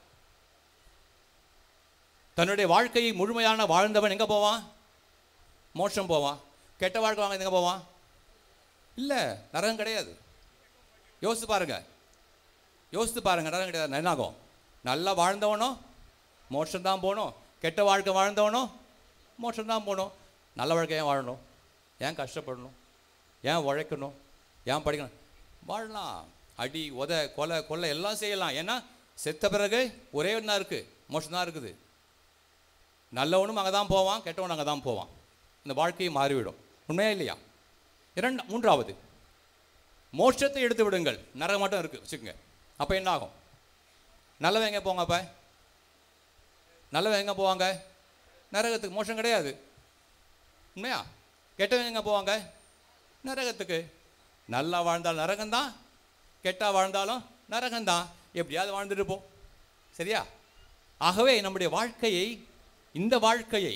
தன்னுடைய வாழ்க்கையை முழுமையான வாழ்ந்தவன் எங்கே போவான் மோட்சம் போவான் கெட்ட வாழ்க்கை வாங்க எங்கே போவான் இல்லை நரகம் கிடையாது யோசித்து பாருங்க யோசித்து பாருங்க நரகம் கிடையாது என்ன ஆகும் நல்லா வாழ்ந்தவனோ மோட்சம் தான் போகணும் கெட்ட வாழ்க்கை வாழ்ந்தவனோ மோட்சம் தான் போகணும் நல்ல வாழ்க்கை ஏன் வாழணும் ஏன் கஷ்டப்படணும் ஏன் உழைக்கணும் ஏன் படிக்கணும் வாழலாம் அடி உத கொலை கொலை எல்லாம் செய்யலாம் ஏன்னா செத்த பிறகு ஒரே ஒன்றா இருக்குது மோட்சம் தான் இருக்குது நல்லவனும் அங்கே தான் போவான் கெட்டவனும் அங்கே தான் போவான் இந்த வாழ்க்கையை மாறிவிடும் உண்மையா இல்லையா இரண்டு மூன்றாவது மோட்சத்தை எடுத்து விடுங்கள் நரகம் மட்டும் இருக்குது வச்சுக்கோங்க அப்போ என்ன ஆகும் நல்லவன் எங்கே போங்க அப்போ நல்லவன் எங்கே போவாங்க நரகத்துக்கு மோட்சம் கிடையாது உண்மையா கெட்டவன் எங்கே போவாங்க நரகத்துக்கு நல்லா வாழ்ந்தால் நரகம்தான் கெட்டா வாழ்ந்தாலும் நரகம்தான் எப்படியாவது வாழ்ந்துட்டு போ சரியா ஆகவே நம்முடைய வாழ்க்கையை இந்த வாழ்க்கையை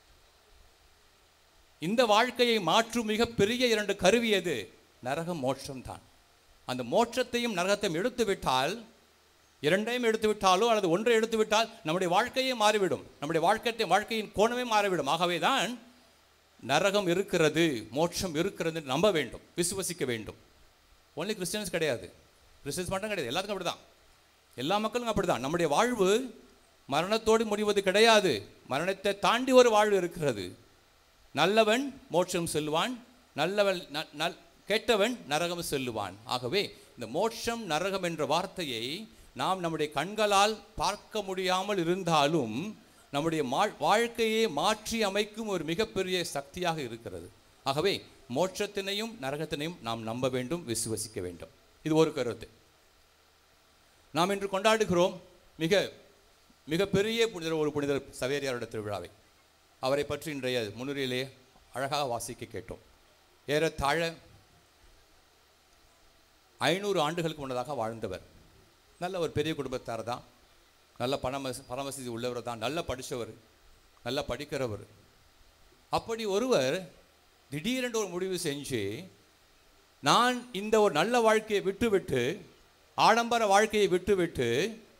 இந்த வாழ்க்கையை மாற்றும் மிகப்பெரிய இரண்டு கருவி எது நரகம் மோட்சம் தான் அந்த மோட்சத்தையும் நரகத்தையும் எடுத்து விட்டால் இரண்டையும் எடுத்து விட்டாலோ அல்லது ஒன்றை எடுத்து விட்டால் நம்முடைய வாழ்க்கையே மாறிவிடும் நம்முடைய வாழ்க்கை வாழ்க்கையின் கோணமே மாறிவிடும் ஆகவே தான் நரகம் இருக்கிறது மோட்சம் இருக்கிறது என்று நம்ப வேண்டும் விசுவசிக்க வேண்டும் ஒன்லி கிறிஸ்டியன்ஸ் கிடையாது கிறிஸ்டியன்ஸ் மட்டும் கிடையாது எல்லாத்துக்கும் அப்படிதான் எல்லா மக்களும் அப்படிதான் நம்முடைய வாழ்வு மரணத்தோடு முடிவது கிடையாது மரணத்தை தாண்டி ஒரு வாழ்வு இருக்கிறது நல்லவன் மோட்சம் செல்வான் நல்லவன் ந- நல் கெட்டவன் நரகம் செல்லுவான் ஆகவே இந்த மோட்சம் நரகம் என்ற வார்த்தையை நாம் நம்முடைய கண்களால் பார்க்க முடியாமல் இருந்தாலும் நம்முடைய மா- வாழ்க்கையை மாற்றி அமைக்கும் ஒரு மிகப்பெரிய சக்தியாக இருக்கிறது ஆகவே மோட்சத்தினையும் நரகத்தினையும் நாம் நம்ப வேண்டும் விசுவசிக்க வேண்டும் இது ஒரு கருத்து நாம் இன்று கொண்டாடுகிறோம் மிக மிகப்பெரிய புனிதர் ஒரு புனிதர் சவேரியாரோட திருவிழாவை அவரை பற்றி இன்றைய முன்னுரையிலே அழகாக வாசிக்க கேட்டோம் ஏறத்தாழ ஐநூறு ஆண்டுகளுக்கு முன்னதாக வாழ்ந்தவர் நல்ல ஒரு பெரிய குடும்பத்தார் தான் நல்ல பணம பணவசதி உள்ளவர் தான் நல்லா படித்தவர் நல்லா படிக்கிறவர் அப்படி ஒருவர் திடீரென்று ஒரு முடிவு செஞ்சு நான் இந்த ஒரு நல்ல வாழ்க்கையை விட்டுவிட்டு ஆடம்பர வாழ்க்கையை விட்டுவிட்டு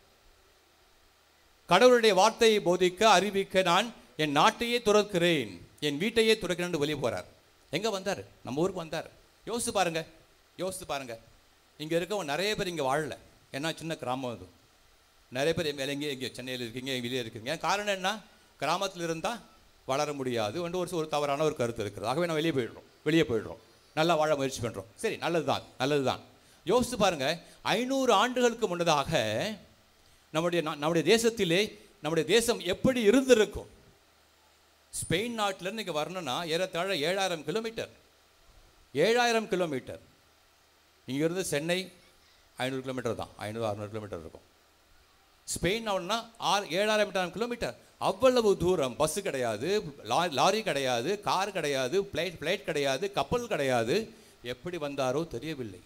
கடவுளுடைய வார்த்தையை போதிக்க அறிவிக்க நான் என் நாட்டையே துறக்கிறேன் என் வீட்டையே துறக்கிறேன் வெளியே போறார் எங்க வந்தார் நம்ம ஊருக்கு வந்தார் யோசித்து பாருங்க யோசித்து பாருங்க இங்க இருக்கவங்க நிறைய பேர் இங்க வாழல ஏன்னா சின்ன கிராமம் அது நிறைய பேர் மேலே எங்கே இங்கே சென்னையில் இருக்கீங்க வெளியே இருக்கீங்க காரணம் என்ன கிராமத்தில் இருந்தால் வளர முடியாது என்று ஒரு ஒரு தவறான ஒரு கருத்து இருக்கிறது ஆகவே நம்ம வெளியே போயிடுறோம் வெளியே போயிடுறோம் நல்லா வாழ முயற்சி பண்ணுறோம் சரி நல்லது தான் நல்லது தான் யோசித்து பாருங்க ஐநூறு ஆண்டுகளுக்கு முன்னதாக நம்முடைய நா- நம்முடைய தேசத்திலே நம்முடைய தேசம் எப்படி இருந்திருக்கும் ஸ்பெயின் நாட்டிலேருந்து இங்கே வரணும்னா ஏறத்தாழ ஏழாயிரம் கிலோமீட்டர் ஏழாயிரம் கிலோமீட்டர் இங்கேருந்து சென்னை ஐநூறு கிலோமீட்டர் தான் ஐநூறு அறுநூறு கிலோமீட்டர் இருக்கும் ஸ்பெயின் ஆகணும்னா ஆறு ஏழாயிரம் மீட்டர் கிலோமீட்டர் அவ்வளவு தூரம் பஸ்ஸு கிடையாது லா- லாரி கிடையாது கார் கிடையாது பிளைட் பிளைட் கிடையாது கப்பல் கிடையாது எப்படி வந்தாரோ தெரியவில்லை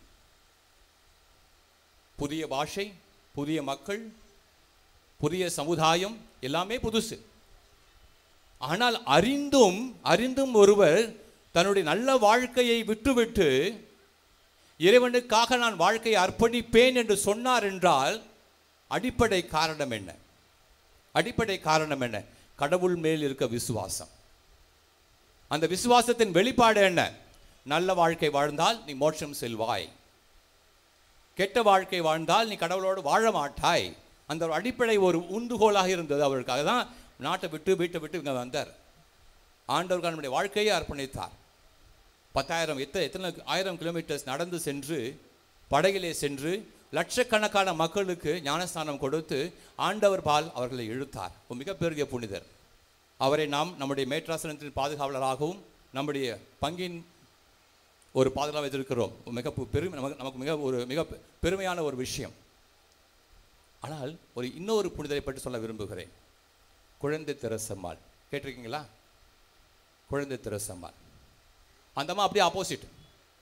புதிய பாஷை புதிய மக்கள் புதிய சமுதாயம் எல்லாமே புதுசு ஆனால் அறிந்தும் அறிந்தும் ஒருவர் தன்னுடைய நல்ல வாழ்க்கையை விட்டுவிட்டு இறைவனுக்காக நான் வாழ்க்கையை அர்ப்பணிப்பேன் என்று சொன்னார் என்றால் அடிப்படை காரணம் என்ன அடிப்படை காரணம் என்ன கடவுள் மேல் இருக்க விசுவாசம் அந்த விசுவாசத்தின் வெளிப்பாடு என்ன நல்ல வாழ்க்கை வாழ்ந்தால் நீ மோட்சம் செல்வாய் கெட்ட வாழ்க்கை வாழ்ந்தால் நீ கடவுளோடு வாழ மாட்டாய் அந்த ஒரு அடிப்படை ஒரு உந்துகோலாக இருந்தது அவருக்காக தான் நாட்டை விட்டு வீட்டை விட்டு இங்கே வந்தார் ஆண்டவருக்கு நம்முடைய வாழ்க்கையை அர்ப்பணித்தார் பத்தாயிரம் எத்தனை எத்தனை ஆயிரம் கிலோமீட்டர்ஸ் நடந்து சென்று படகிலே சென்று லட்சக்கணக்கான மக்களுக்கு ஞானஸ்தானம் கொடுத்து ஆண்டவர் பால் அவர்களை இழுத்தார் ஒரு மிகப்பெரிய புனிதர் அவரை நாம் நம்முடைய மேற்றாசனத்தின் பாதுகாவலராகவும் நம்முடைய பங்கின் ஒரு பாதுகாப்பு வைத்திருக்கிறோம் மிக பு- பெருமை நமக்கு நமக்கு மிக ஒரு மிக பெ- பெருமையான ஒரு விஷயம் ஆனால் ஒரு இன்னொரு புனிதரை பற்றி சொல்ல விரும்புகிறேன் குழந்தை தெரசம்மாள் கேட்டிருக்கீங்களா குழந்தை தெரசம்மாள் அந்த அம்மா அப்படியே ஆப்போசிட்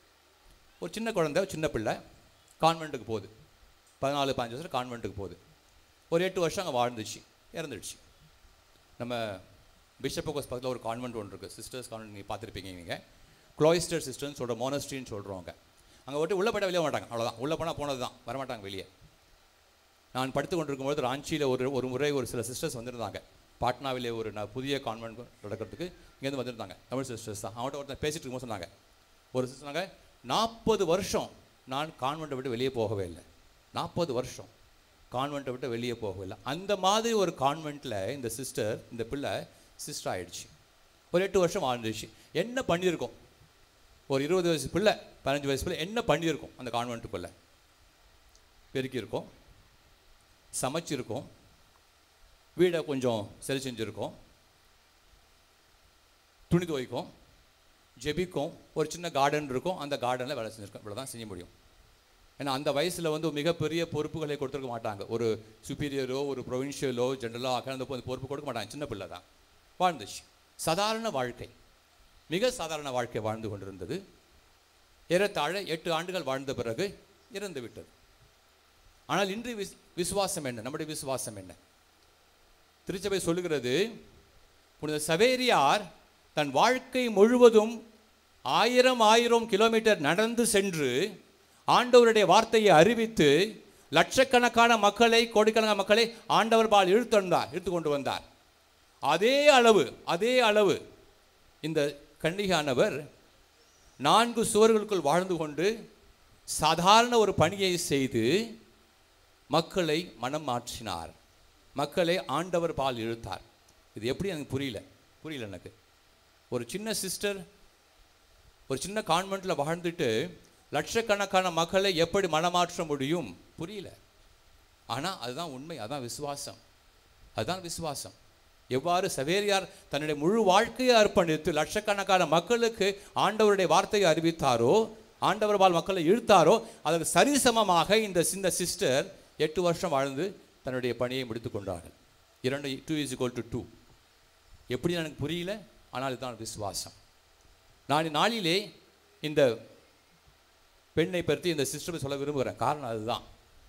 ஒரு சின்ன குழந்தை ஒரு சின்ன பிள்ளை கான்வெண்ட்டுக்கு போகுது பதினாலு பதினஞ்சு வருஷம் கான்வெண்ட்டுக்கு போகுது ஒரு எட்டு வருஷம் அங்கே வாழ்ந்துச்சு இறந்துடுச்சு நம்ம பிஷப் கோஸ் பக்கத்தில் ஒரு கான்வெண்ட் ஒன்று இருக்குது சிஸ்டர்ஸ் கான்வெண்ட் நீங்கள் பார்த்துருப்பீங்க நீங்கள் க்ளோயிஸ்டர் சிஸ்டர்னு சொல்கிற மோனஸ்ட்ரின்னு சொல்கிறவங்க அங்கே விட்டு உள்ளே போய்ட்டா வெளியே மாட்டாங்க அவ்வளோதான் உள்ளே போனால் போனது தான் வரமாட்டாங்க வெளியே நான் படித்து கொண்டிருக்கும்போது ராஞ்சியில் ஒரு ஒரு முறை ஒரு சில சிஸ்டர்ஸ் வந்திருந்தாங்க பாட்னாவிலே ஒரு ந- புதிய கான்வென்ட் நடக்கிறதுக்கு இங்கேருந்து வந்திருந்தாங்க தமிழ் சிஸ்டர்ஸ் தான் அவன்கிட்ட ஒருத்தன் பேசிட்டு இருக்கும்போது சொன்னாங்க ஒரு சிஸ்டர் சொன்னாங்க நாற்பது வருஷம் நான் கான்வெண்ட்டை விட்டு வெளியே போகவே இல்லை நாற்பது வருஷம் கான்வெண்ட்டை விட்டு வெளியே போகவே இல்லை அந்த மாதிரி ஒரு கான்வெண்ட்டில் இந்த சிஸ்டர் இந்த பிள்ளை சிஸ்டர் ஆயிடுச்சு ஒரு எட்டு வருஷம் வாழ்ந்துச்சு என்ன பண்ணியிருக்கோம் ஒரு இருபது வயசு பிள்ளை பதினஞ்சு வயசு பிள்ளை என்ன பண்ணியிருக்கோம் அந்த கான்வெண்ட்டுக்குள்ளே பெருக்கியிருக்கோம் சமைச்சிருக்கோம் வீடை கொஞ்சம் சரி செஞ்சுருக்கோம் துணி துவைக்கும் ஜெபிக்கும் ஒரு சின்ன கார்டன் இருக்கும் அந்த கார்டனில் வேலை செஞ்சுருக்கோம் இவ்வளோ தான் செய்ய முடியும் ஏன்னா அந்த வயசில் வந்து மிகப்பெரிய பொறுப்புகளை கொடுத்துருக்க மாட்டாங்க ஒரு சுப்பீரியரோ ஒரு ப்ரொவின்ஷியலோ ஜென்ரலோ அந்த பொ- பொறுப்பு கொடுக்க மாட்டாங்க சின்ன பிள்ளை தான் வாழ்ந்துச்சு சாதாரண வாழ்க்கை மிக சாதாரண வாழ்க்கை வாழ்ந்து கொண்டிருந்தது ஏறத்தாழ எட்டு ஆண்டுகள் வாழ்ந்த பிறகு இறந்து விட்டது ஆனால் இன்று விஸ் விசுவாசம் என்ன நம்முடைய விசுவாசம் என்ன திருச்சபை சொல்லுகிறது புனித சவேரியார் தன் வாழ்க்கை முழுவதும் ஆயிரம் ஆயிரம் கிலோமீட்டர் நடந்து சென்று ஆண்டவருடைய வார்த்தையை அறிவித்து லட்சக்கணக்கான மக்களை கோடிக்கணக்கான மக்களை ஆண்டவர் பால் இழுத்து வந்தார் இழுத்து கொண்டு வந்தார் அதே அளவு அதே அளவு இந்த கன்னிகானவர் நான்கு சுவர்களுக்குள் வாழ்ந்து கொண்டு சாதாரண ஒரு பணியை செய்து மக்களை மனம் மாற்றினார் மக்களை ஆண்டவர் பால் இழுத்தார் இது எப்படி எனக்கு புரியல புரியல எனக்கு ஒரு சின்ன சிஸ்டர் ஒரு சின்ன கான்வெண்ட்டில் வாழ்ந்துட்டு லட்சக்கணக்கான மக்களை எப்படி மனமாற்ற முடியும் புரியல ஆனால் அதுதான் உண்மை அதான் விசுவாசம் அதுதான் விசுவாசம் எவ்வாறு சவேரியார் தன்னுடைய முழு வாழ்க்கையை அர்ப்பணித்து லட்சக்கணக்கான மக்களுக்கு ஆண்டவருடைய வார்த்தையை அறிவித்தாரோ ஆண்டவர் பால் மக்களை இழுத்தாரோ அதற்கு சரிசமமாக இந்த சின்ன சிஸ்டர் எட்டு வருஷம் வாழ்ந்து தன்னுடைய பணியை முடித்துக் கொண்டார்கள் இரண்டு two is equal to two எப்படி எனக்கு புரியல ஆனால் இதுதான் விசுவாசம் நான் நாளிலே இந்த பெண்ணை பற்றி இந்த சிஸ்டரை சொல்ல விரும்புகிறேன் காரணம் அதுதான்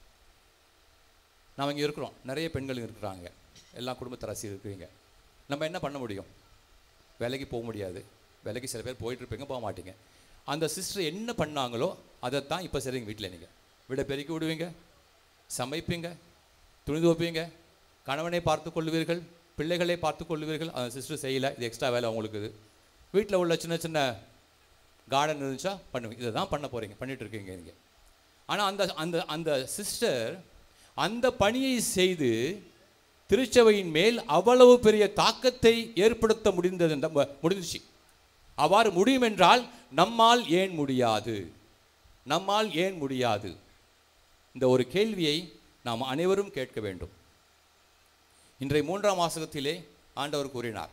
நாம் இங்கே இருக்கிறோம் நிறைய பெண்கள் இருக்கிறாங்க எல்லா குடும்பத்தரசி இருக்கிறீங்க நம்ம என்ன பண்ண முடியும் வேலைக்கு போக முடியாது வேலைக்கு சில பேர் போயிட்டு இருப்பீங்க போக மாட்டீங்க அந்த சிஸ்டர் என்ன பண்ணாங்களோ அதைத்தான் இப்போ சரிங்க வீட்டில் நீங்கள் விட பெருக்கி விடுவீங்க சமைப்பீங்க துணி துவைப்பீங்க கணவனை பார்த்து கொள்வீர்கள் பிள்ளைகளை பார்த்து கொள்வீர்கள் அந்த சிஸ்டர் செய்யலை இது எக்ஸ்ட்ரா வேலை அவங்களுக்கு இது வீட்டில் உள்ள சின்ன சின்ன கார்டன் இருந்துச்சா பண்ணுவீங்க இதை தான் பண்ண போகிறீங்க பண்ணிட்டு இருக்கீங்க நீங்கள் ஆனால் அந்த அந்த அந்த சிஸ்டர் அந்த பணியை செய்து திருச்சபையின் மேல் அவ்வளவு பெரிய தாக்கத்தை ஏற்படுத்த முடிந்தது நம்ம- முடிஞ்சிச்சு அவ்வாறு முடியும் என்றால் நம்மால் ஏன் முடியாது நம்மால் ஏன் முடியாது இந்த ஒரு கேள்வியை நாம் அனைவரும் கேட்க வேண்டும் இன்றைய மூன்றாம் வாசகத்திலே ஆண்டவர் கூறினார்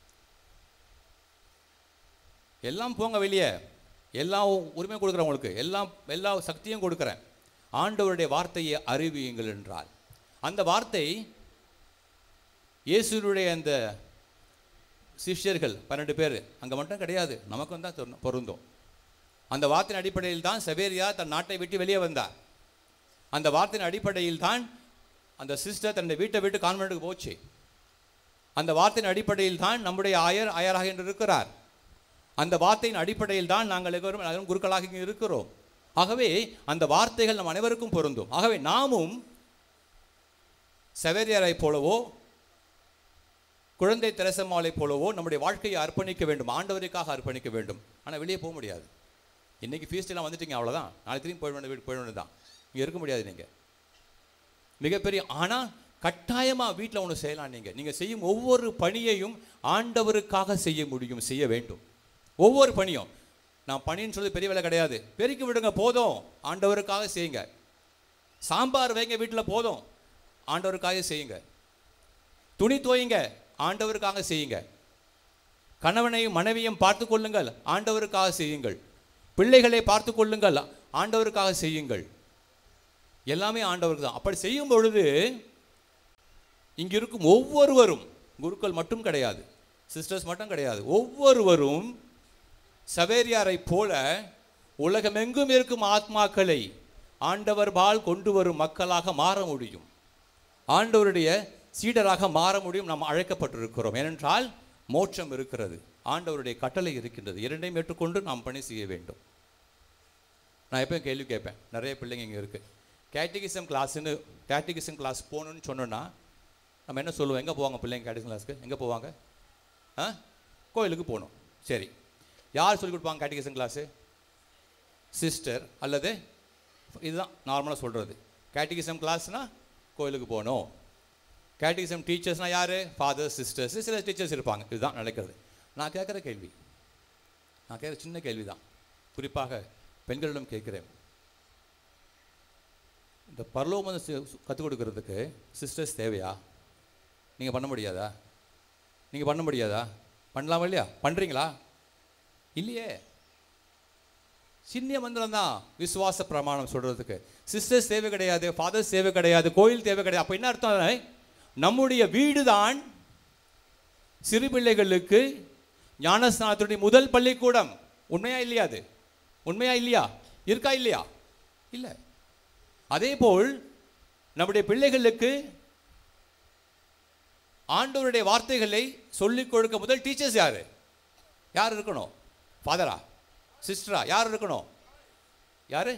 எல்லாம் போங்க வெளியே எல்லா உரிமை கொடுக்குறேன் உங்களுக்கு எல்லாம் எல்லா சக்தியும் கொடுக்குறேன் ஆண்டவருடைய வார்த்தையை அறிவியுங்கள் என்றார் அந்த வார்த்தை இயேசுனுடைய அந்த சிஷ்யர்கள் பன்னெண்டு பேர் அங்கே மட்டும் கிடையாது நமக்கும் தான் தொரு- பொருந்தும் அந்த வார்த்தையின் அடிப்படையில் தான் சவேரியா தன் நாட்டை விட்டு வெளியே வந்தார் அந்த வார்த்தையின் அடிப்படையில் தான் அந்த சிஸ்டர் தன்னுடைய வீட்டை விட்டு கான்வென்ட்டுக்கு போச்சு அந்த வார்த்தையின் அடிப்படையில் தான் நம்முடைய ஆயர் ஆயராக என்று இருக்கிறார் அந்த வார்த்தையின் அடிப்படையில் தான் நாங்கள் எல்லோரும் எல்லாரும் குருக்களாக இங்கே இருக்கிறோம் ஆகவே அந்த வார்த்தைகள் நம் அனைவருக்கும் பொருந்தும் ஆகவே நாமும் செவேரியாரைப் போலவோ குழந்தை தெரசம்மாளைப் போலவோ நம்முடைய வாழ்க்கையை அர்ப்பணிக்க வேண்டும் ஆண்டவருக்காக அர்ப்பணிக்க வேண்டும் ஆனால் வெளியே போக முடியாது இன்னைக்கு feast எல்லாம் வந்துட்டீங்க அவ்வளோதான் நாளைக்கு திரும்பி போயிட வேண்டிய வீடு போயிட வேண்டியது தான் இங்கே இருக்க முடியாது நீங்கள் மிகப்பெரிய ஆனால் கட்டாயமாக வீட்டில் ஒன்று செய்யலாம் நீங்கள் நீங்கள் செய்யும் ஒவ்வொரு பணியையும் ஆண்டவருக்காக செய்ய முடியும் செய்ய வேண்டும் ஒவ்வொரு பணியும் நான் பணின்னு சொல்லி பெரிய வேலை கிடையாது பெருக்கி விடுங்க போதும் ஆண்டவருக்காக செய்யுங்க சாம்பார் வைங்க வீட்டில் போதும் ஆண்டவருக்காக செய்யுங்க துணி துவையுங்க ஆண்டவருக்காக செய்யுங்க கணவனையும் மனைவியும் பார்த்து கொள்ளுங்கள் ஆண்டவருக்காக செய்யுங்கள் பிள்ளைகளை பார்த்து கொள்ளுங்கள் ஆண்டவருக்காக செய்யுங்கள் எல்லாமே ஆண்டவருக்கு தான் அப்படி செய்யும் பொழுது இங்க இருக்கும் ஒவ்வொருவரும் குருக்கள் மட்டும் கிடையாது சிஸ்டர்ஸ் மட்டும் கிடையாது ஒவ்வொருவரும் சவேரியாரை போல உலகமெங்கும் இருக்கும் ஆத்மாக்களை ஆண்டவர் பால் கொண்டு வரும் மக்களாக மாற முடியும் ஆண்டவருடைய சீடராக மாற முடியும் நாம் அழைக்கப்பட்டிருக்கிறோம் ஏனென்றால் மோட்சம் இருக்கிறது ஆண்டவருடைய கட்டளை இருக்கின்றது இரண்டையும் ஏற்றுக்கொண்டு நாம் பணி செய்ய வேண்டும் நான் எப்பயும் கேள்வி கேட்பேன் நிறைய பிள்ளைங்க இங்கே இருக்குது கேட்டகிசம் கிளாஸ்னு கேட்டகிசம் கிளாஸ் போகணுன்னு சொன்னோன்னா நம்ம என்ன சொல்லுவோம் எங்கே போவாங்க பிள்ளைங்க கேட்டகிசம் கிளாஸ்க்கு எங்கே போவாங்க ஆ கோயிலுக்கு போகணும் சரி யார் சொல்லிக் கொடுப்பாங்க கேட்டகிசம் கிளாஸு சிஸ்டர் அல்லது இதுதான் நார்மலாக சொல்கிறது கேட்டகிசம் கிளாஸ்னால் கோயிலுக்கு போகணும் கேட்டகிசம் டீச்சர்ஸ்னால் யார் ஃபாதர் சிஸ்டர்ஸ் சில டீச்சர்ஸ் இருப்பாங்க இதுதான் நடக்கிறது நான் கேட்குற கேள்வி நான் கேட்குற சின்ன கேள்வி தான் குறிப்பாக பெண்களிடம் கேட்குறேன் இந்த பரலோகம் கற்றுக் கொடுக்கறதுக்கு சிஸ்டர்ஸ் தேவையா நீங்கள் பண்ண முடியாதா நீங்கள் பண்ண முடியாதா பண்ணலாமா இல்லையா பண்ணுறீங்களா இல்லையே சின்ன மந்திரம் தான் விசுவாச பிரமாணம் சொல்கிறதுக்கு சிஸ்டர்ஸ் தேவை கிடையாது ஃபாதர்ஸ் தேவை கிடையாது கோயில் தேவை கிடையாது அப்போ என்ன அர்த்தம் நம்முடைய வீடு தான் சிறு பிள்ளைகளுக்கு ஞானஸ்நானத்துடைய முதல் பள்ளிக்கூடம் உண்மையா இல்லையா அது உண்மையா இல்லையா இருக்கா இல்லையா இல்லை அதே போல் நம்முடைய பிள்ளைகளுக்கு ஆண்டவருடைய வார்த்தைகளை சொல்லிக் கொடுக்க முதல் டீச்சர்ஸ் யாரு யார் இருக்கணும் ஃபாதரா சிஸ்டரா யார் இருக்கணும் யாரு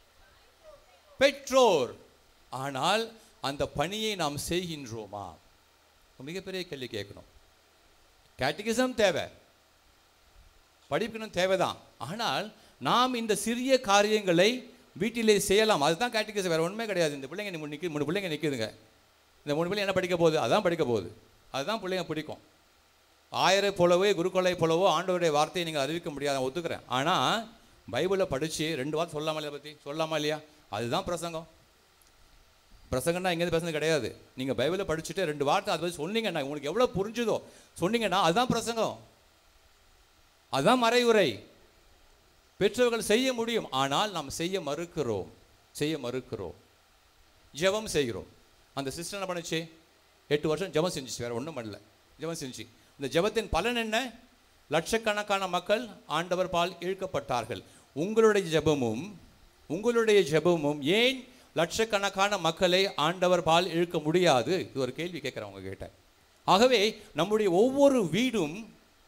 பெற்றோர் ஆனால் அந்த பணியை நாம் செய்கின்றோமா மிகப்பெரிய கேள்வி கேட்கணும் கேட்டகிசம் தேவை படிக்கணும் தேவைதான் ஆனால் நாம் இந்த சிறிய காரியங்களை வீட்டிலே செய்யலாம் அதுதான் கேட்டகிசம் வேற ஒன்றுமே கிடையாது இந்த பிள்ளைங்க மூணு நிற்க மூணு பிள்ளைங்க நிற்குதுங்க இந்த மூணு பிள்ளைங்க என்ன படிக்க போகுது அதான் படிக்க போகுது அதுதான் பிள்ளைங்க பிடிக்கும் ஆயிரை போலவோ குருக்கொலை போலவோ ஆண்டவருடைய வார்த்தையை நீங்கள் அறிவிக்க முடியாது நான் ஒத்துக்கிறேன் ஆனால் பைபிளை படித்து ரெண்டு வார்த்தை சொல்லாமா இல்லையா பற்றி சொல்லாமா இல்லையா அதுதான் பிரசங்கம் பிரசங்கம்னா எங்கேருந்து பேசுறது கிடையாது நீங்கள் பைபிளை படிச்சுட்டு ரெண்டு வார்த்தை அதை பற்றி சொன்னீங்கன்னா உங்களுக்கு எவ்வளோ புரிஞ்சுதோ சொன்னீங்கன்னா அதுதான் பிரசங்கம் அதுதான் மறைவுரை பெற்றவர்கள் செய்ய முடியும் ஆனால் நாம் செய்ய மறுக்கிறோம் செய்ய மறுக்கிறோம் ஜெபம் செய்கிறோம் அந்த சிஸ்டர் என்ன பண்ணுச்சு எட்டு வருஷம் ஜெபம் செஞ்சுச்சு வேற ஒன்றும் பண்ணல ஜெபம் செஞ்சு இந்த ஜெபத்தின் பலன் என்ன லட்சக்கணக்கான மக்கள் ஆண்டவர் பால் இழுக்கப்பட்டார்கள் உங்களுடைய ஜெபமும் உங்களுடைய ஜெபமும் ஏன் லட்சக்கணக்கான மக்களை ஆண்டவர் பால் இழுக்க முடியாது இது ஒரு கேள்வி கேட்குறேன் உங்ககிட்ட ஆகவே நம்முடைய ஒவ்வொரு வீடும்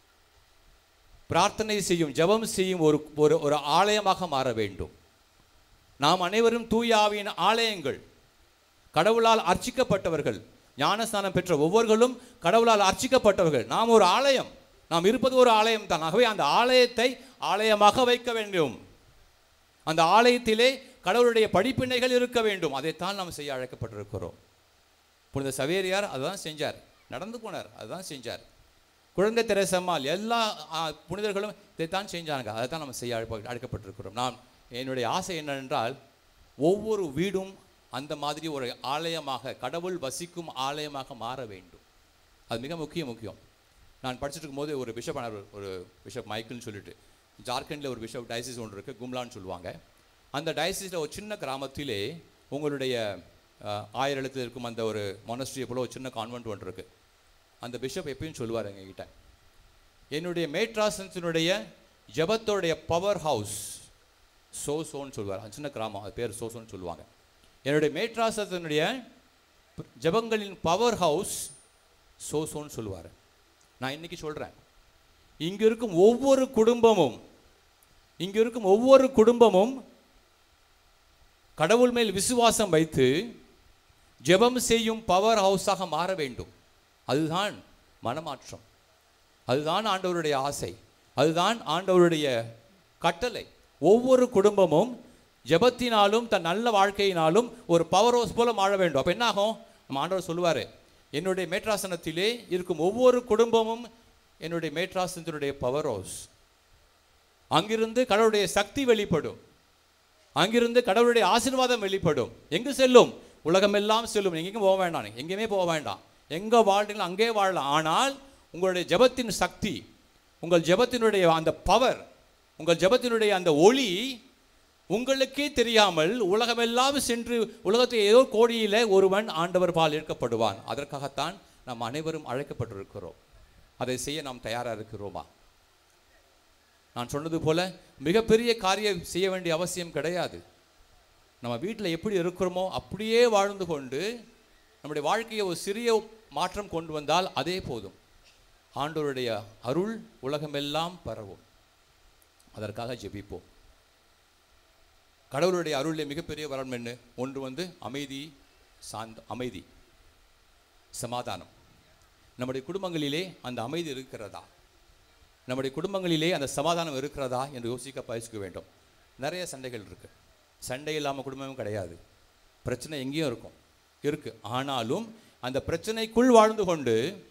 பிரார்த்தனை செய்யும் ஜெபம் செய்யும் ஒரு ஒரு ஒரு ஆலயமாக மாற வேண்டும் நாம் அனைவரும் தூயாவின் ஆலயங்கள் கடவுளால் அர்ச்சிக்கப்பட்டவர்கள் ஞானஸ்தானம் பெற்ற ஒவ்வொருவர்களும் கடவுளால் அர்ச்சிக்கப்பட்டவர்கள் நாம் ஒரு ஆலயம் நாம் இருப்பது ஒரு ஆலயம் தான் ஆகவே அந்த ஆலயத்தை ஆலயமாக வைக்க வேண்டும் அந்த ஆலயத்திலே கடவுளுடைய படிப்பினைகள் இருக்க வேண்டும் அதைத்தான் நாம் செய்ய அழைக்கப்பட்டிருக்கிறோம் புனித சவேரியார் அதுதான் செஞ்சார் நடந்து போனார் அதுதான் செஞ்சார் குழந்தை தெரசம்மாள் எல்லா ஆ, புனிதர்களும் இதைத்தான் செஞ்சாங்க அதை தான் நம்ம செய்ய அழைப்ப அழைக்கப்பட்டிருக்கிறோம் நான் என்னுடைய ஆசை என்னவென்றால் ஒவ்வொரு வீடும் அந்த மாதிரி ஒரு ஆலயமாக கடவுள் வசிக்கும் ஆலயமாக மாற வேண்டும் அது மிக முக்கிய முக்கியம் நான் படிச்சுட்டு இருக்கும்போது ஒரு பிஷப் ஆனார் ஒரு பிஷப் மைக்கிள்னு சொல்லிட்டு ஜார்க்கண்டில் ஒரு பிஷப் டயசிஸ் ஒன்று இருக்குது கும்லான்னு சொல்லுவாங்க அந்த டயசிஸில் ஒரு சின்ன கிராமத்திலே உங்களுடைய அஹ், ஆயிரம் எழுத்தில் இருக்கும் அந்த ஒரு மொனஸ்ட்ரியை போல ஒரு சின்ன கான்வென்ட் ஒன்று இருக்குது அந்த பிஷப் எப்பயும் சொல்லுவார் எங்ககிட்ட என்னுடைய மேட்ராசன்ஸினுடைய ஜெபத்தோடைய பவர் ஹவுஸ் சோசோன்னு சொல்லுவார் அது சின்ன கிராமம் அது பேர் சோசோன்னு சொல்லுவாங்க என்னுடைய மேட்ராசத்தினுடைய ஜெபங்களின் பவர் ஹவுஸ் சோசோன்னு சொல்லுவார் நான் இன்னைக்கு சொல்கிறேன் இங்க இருக்கும் ஒவ்வொரு குடும்பமும் இங்க இருக்கும் ஒவ்வொரு குடும்பமும் கடவுள் மேல் விசுவாசம் வைத்து ஜெபம் செய்யும் பவர் ஹவுஸாக மாற வேண்டும் அதுதான் மனமாற்றம் அதுதான் ஆண்டவருடைய ஆசை அதுதான் ஆண்டவருடைய கட்டளை ஒவ்வொரு குடும்பமும் ஜெபத்தினாலும் தன் நல்ல வாழ்க்கையினாலும் ஒரு பவர் ஹவுஸ் போல வாழ வேண்டும் அப்போ என்ன ஆகும் நம்ம ஆண்டவர் சொல்லுவார் என்னுடைய மேட்ராசனத்திலே இருக்கும் ஒவ்வொரு குடும்பமும் என்னுடைய மேட்ராசனத்தினுடைய பவர் ஹவுஸ் அங்கிருந்து கடவுளுடைய சக்தி வெளிப்படும் அங்கிருந்து கடவுளுடைய ஆசீர்வாதம் வெளிப்படும் எங்கு செல்லும் உலகமெல்லாம் செல்லும் எங்கேயும் போக வேண்டாம் எங்கேயுமே போக வேண்டாம் எங்கே வாழ்றீங்களோ அங்கே வாழலாம் ஆனால் உங்களுடைய ஜெபத்தின் சக்தி உங்கள் ஜெபத்தினுடைய அந்த பவர் உங்கள் ஜெபத்தினுடைய அந்த ஒளி உங்களுக்கே தெரியாமல் உலகமெல்லாம் சென்று உலகத்தில் ஏதோ கோடியில் ஒருவன் ஆண்டவர் பால் ஈர்க்கப்படுவான் அதற்காகத்தான் நாம் அனைவரும் அழைக்கப்பட்டிருக்கிறோம் அதை செய்ய நாம் தயாராக இருக்கிறோமா நான் சொன்னது போல மிகப்பெரிய காரியம் செய்ய வேண்டிய அவசியம் கிடையாது நம்ம வீட்டில் எப்படி இருக்கிறோமோ அப்படியே வாழ்ந்து கொண்டு நம்முடைய வாழ்க்கையை ஒரு சிறிய மாற்றம் கொண்டு வந்தால் அதே போதும் ஆண்டவருடைய அருள் உலகமெல்லாம் பரவும் அதற்காக ஜெபிப்போம் கடவுளுடைய அருளில் மிகப்பெரிய வரம் என்ன ஒன்று வந்து அமைதி சாந்த அமைதி சமாதானம் நம்முடைய குடும்பங்களிலே அந்த அமைதி இருக்கிறதா நம்முடைய குடும்பங்களிலே அந்த சமாதானம் இருக்கிறதா என்று யோசிக்க பயிற்சிக்க வேண்டும் நிறைய சண்டைகள் இருக்கு சண்டை இல்லாமல் குடும்பமும் கிடையாது பிரச்சனை எங்கேயும் இருக்கும் இருக்கு ஆனாலும் அந்த பிரச்சனைக்குள் வாழ்ந்து கொண்டு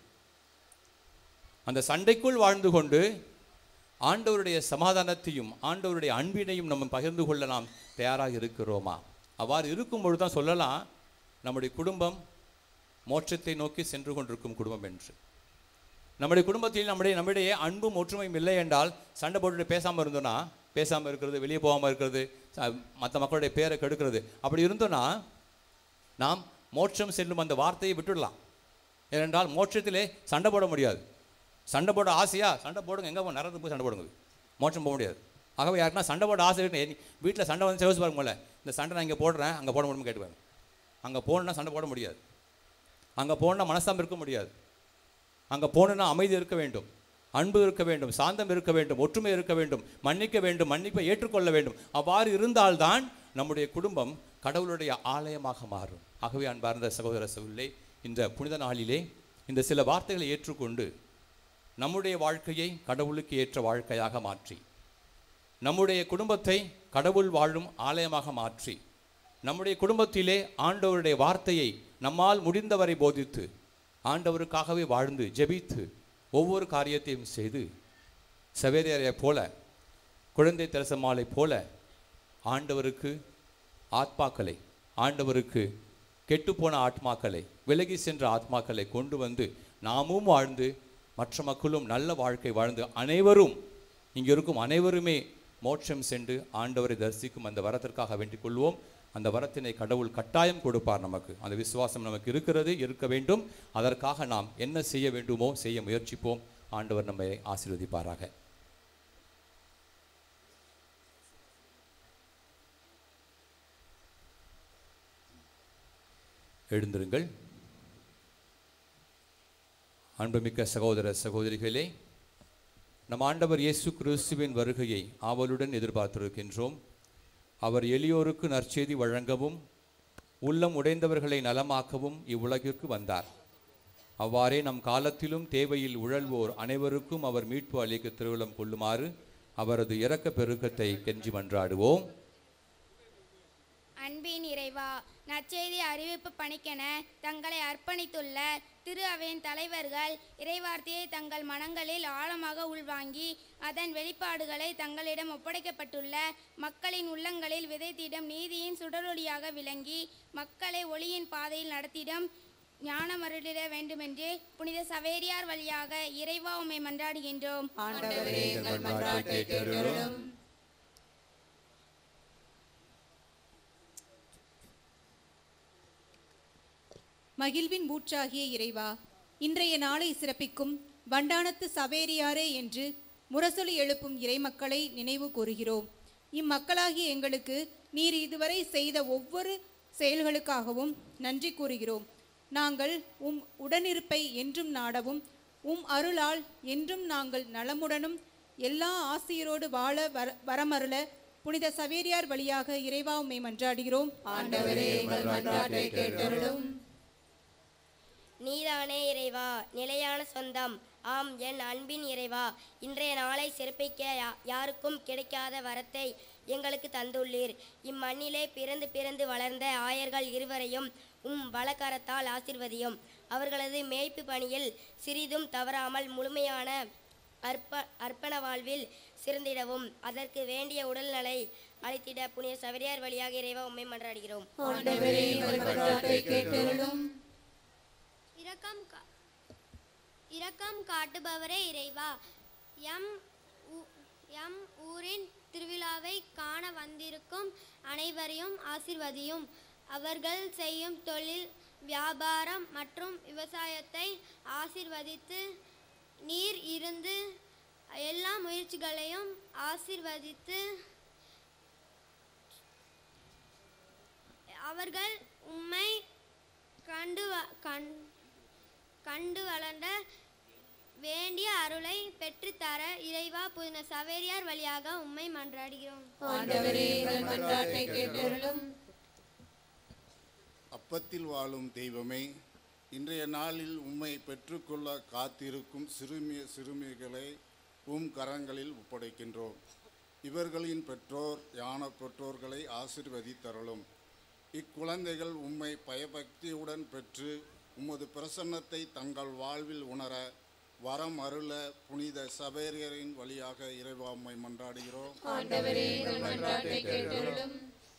அந்த சண்டைக்குள் வாழ்ந்து கொண்டு ஆண்டவருடைய சமாதானத்தையும் ஆண்டவருடைய அன்பினையும் நம்ம பகிர்ந்து கொள்ள நாம் தயாராக இருக்கிறோமா அவ்வாறு இருக்கும் பொழுது தான் சொல்லலாம் நம்முடைய குடும்பம் மோட்சத்தை நோக்கி சென்று கொண்டிருக்கும் குடும்பம் என்று நம்முடைய குடும்பத்தில் நம்முடைய நம்மிடையே அன்பும் ஒற்றுமையும் இல்லை என்றால் சண்டை போட்டுட்டு பேசாமல் இருந்தோன்னா பேசாமல் இருக்கிறது வெளியே போகாமல் இருக்கிறது மற்ற மக்களுடைய பேரை கெடுக்கிறது அப்படி இருந்தோன்னா நாம் மோட்சம் செல்லும் அந்த வார்த்தையை விட்டுடலாம் ஏனென்றால் மோட்சத்திலே சண்டை போட முடியாது சண்டை போட ஆசையா சண்டை போடுங்க எங்கே நரந்து போய் சண்டை போடுங்க மோட்சம் போக முடியாது ஆகவே யாருன்னா சண்டை போட ஆசை இருக்கு வீட்டில் சண்டை வந்து சேவஸ் பாருங்க இந்த சண்டை நான் இங்கே போடுறேன் அங்கே போட முடியுமா கேட்டுப்பாங்க அங்கே போகணுன்னா சண்டை போட முடியாது அங்கே போனால் மனசாம இருக்க முடியாது அங்கே போகணுன்னா அமைதி இருக்க வேண்டும் அன்பு இருக்க வேண்டும் சாந்தம் இருக்க வேண்டும் ஒற்றுமை இருக்க வேண்டும் மன்னிக்க வேண்டும் மன்னிப்பை ஏற்றுக்கொள்ள வேண்டும் அவ்வாறு இருந்தால்தான் நம்முடைய குடும்பம் கடவுளுடைய ஆலயமாக மாறும் ஆகவே அன்பார்ந்த சகோதர சகோதரிலே இந்த புனித நாளிலே இந்த சில வார்த்தைகளை ஏற்றுக்கொண்டு நம்முடைய வாழ்க்கையை கடவுளுக்கு ஏற்ற வாழ்க்கையாக மாற்றி நம்முடைய குடும்பத்தை கடவுள் வாழும் ஆலயமாக மாற்றி நம்முடைய குடும்பத்திலே ஆண்டவருடைய வார்த்தையை நம்மால் முடிந்தவரை போதித்து ஆண்டவருக்காகவே வாழ்ந்து ஜெபித்து ஒவ்வொரு காரியத்தையும் செய்து சவேரியரைப் போல குழந்தை தெரசம்மாளைப் போல ஆண்டவருக்கு ஆத்மாக்களை ஆண்டவருக்கு கெட்டுப்போன ஆத்மாக்களை விலகி சென்ற ஆத்மாக்களை கொண்டு வந்து நாமும் வாழ்ந்து மற்ற மக்களும் நல்ல வாழ்க்கை வாழ்ந்து அனைவரும் இங்கே இருக்கும் அனைவருமே மோட்சம் சென்று ஆண்டவரை தரிசிக்கும் அந்த வரத்திற்காக வேண்டிக் கொள்வோம் அந்த வரத்தினை கடவுள் கட்டாயம் கொடுப்பார் நமக்கு அந்த விசுவாசம் நமக்கு இருக்கிறது இருக்க வேண்டும் அதற்காக நாம் என்ன செய்ய வேண்டுமோ செய்ய முயற்சிப்போம் ஆண்டவர் நம்மை ஆசீர்வதிப்பாராக எழுந்திருங்கள் அன்புமிக்க சகோதர சகோதரிகளே நம் ஆண்டவர் இயேசு கிறிஸ்துவின் வருகையை ஆவலுடன் எதிர்பார்த்திருக்கின்றோம் அவர் எளியோருக்கு நற்செய்தி வழங்கவும் உள்ளம் உடைந்தவர்களை நலமாக்கவும் இவ்வுலகிற்கு வந்தார் அவ்வாறே நம் காலத்திலும் தேவையில் உழல்வோர் அனைவருக்கும் அவர் மீட்பு அளிக்க திருவிழம் கொள்ளுமாறு அவரது இரக்க பெருக்கத்தை கெஞ்சி மன்றாடுவோம் அன்பின் இறைவா நற்செய்தி அறிவிப்பு பணிக்கென தங்களை அர்ப்பணித்துள்ள திரு அவையின் தலைவர்கள் இறைவார்த்தையை தங்கள் மனங்களில் ஆழமாக உள்வாங்கி அதன் வெளிப்பாடுகளை தங்களிடம் ஒப்படைக்கப்பட்டுள்ள மக்களின் உள்ளங்களில் விதைத்திடம் நீதியின் சுடரொளியாக விளங்கி மக்களை ஒளியின் பாதையில் நடத்திடம் ஞானமருளிட வேண்டுமென்று புனித சவேரியார் வழியாக இறைவா உம்மை மன்றாடுகின்றோம் மகிழ்வின் ஊற்றாகிய இறைவா இன்றைய நாளை சிறப்பிக்கும் வண்டானத்து சவேரியாரே என்று முரசொலி எழுப்பும் இறைமக்களை நினைவு கூறுகிறோம் இம்மக்களாகிய எங்களுக்கு நீர் இதுவரை செய்த ஒவ்வொரு செயல்களுக்காகவும் நன்றி கூறுகிறோம் நாங்கள் உம் உடனிருப்பை என்றும் நாடவும் உம் அருளால் என்றும் நாங்கள் நலமுடனும் எல்லா ஆசிரியரோடு வாழ வர வரமருள புனித சவேரியார் வழியாக இறைவா உம்மை மன்றாடுகிறோம் ஆண்டவரே எங்கள் மன்றாட்டை கேட்டருளும் நீதானே இறைவா நிலையான சொந்தம் ஆம் என் அன்பின் இறைவா இன்றைய நாளை சிறப்பிக்க யா- யாருக்கும் கிடைக்காத வரத்தை எங்களுக்கு தந்துள்ளீர் இம்மண்ணிலே பிறந்து பிறந்து வளர்ந்த ஆயர்கள் இருவரையும் உம் வலக்கரத்தால் ஆசிர்வதியும் அவர்களது மேய்ப்பு பணியில் சிறிதும் தவறாமல் முழுமையான அர்ப்ப அர்ப்பண வாழ்வில் சிறந்திடவும் அதற்கு வேண்டிய உடல்நலை அளித்திட புனித சவரியார் வழியாக இறைவா உம்மை மன்றாடுகிறோம் ஆண்டவரே எங்கள் மன்றாட்டை கேட்டருளும் இரக்கம் கா- இரக்கம் காட்டுபவரே இறைவா எம் ஊ- எம் ஊரின் திருவிழாவை காண வந்திருக்கும் அனைவரையும் ஆசிர்வதியும் அவர்கள் செய்யும் தொழில் வியாபாரம் மற்றும் விவசாயத்தை ஆசிர்வதித்து நீர் இருந்து எல்லா முயற்சிகளையும் ஆசீர்வதித்து அவர்கள் உம்மை கண்டு வ- கண் கண்டு வளர்ந்த வேண்டிய அருளை பெற்றுத்தர இறைவா புதின சவேரியார் வழியாக உம்மை மன்றாடுகிறோம் ஆண்டவரே எங்கள் மன்றாட்டை கேட்டருளும் அப்பத்தில் வாழும் தெய்வமே இன்றைய நாளில் உம்மை பெற்றுக்கொள்ள காத்திருக்கும் சிறுமிய சிறுமிகளை உம் கரங்களில் ஒப்படைக்கின்றோம் இவர்களின் பெற்றோர் யான பெற்றோர்களை ஆசிர்வதித்தருளும் இக்குழந்தைகள் உம்மை பயபக்தியுடன் பெற்று உமது பிரசன்னத்தை தங்கள் வாழ்வில் உணர வரம் அருள புனித சபேரியரின் வழியாக இறைவா உம்மை மன்றாடுகிறோம் ஆண்டவரே எங்கள் மன்றாட்டை கேட்டருளும்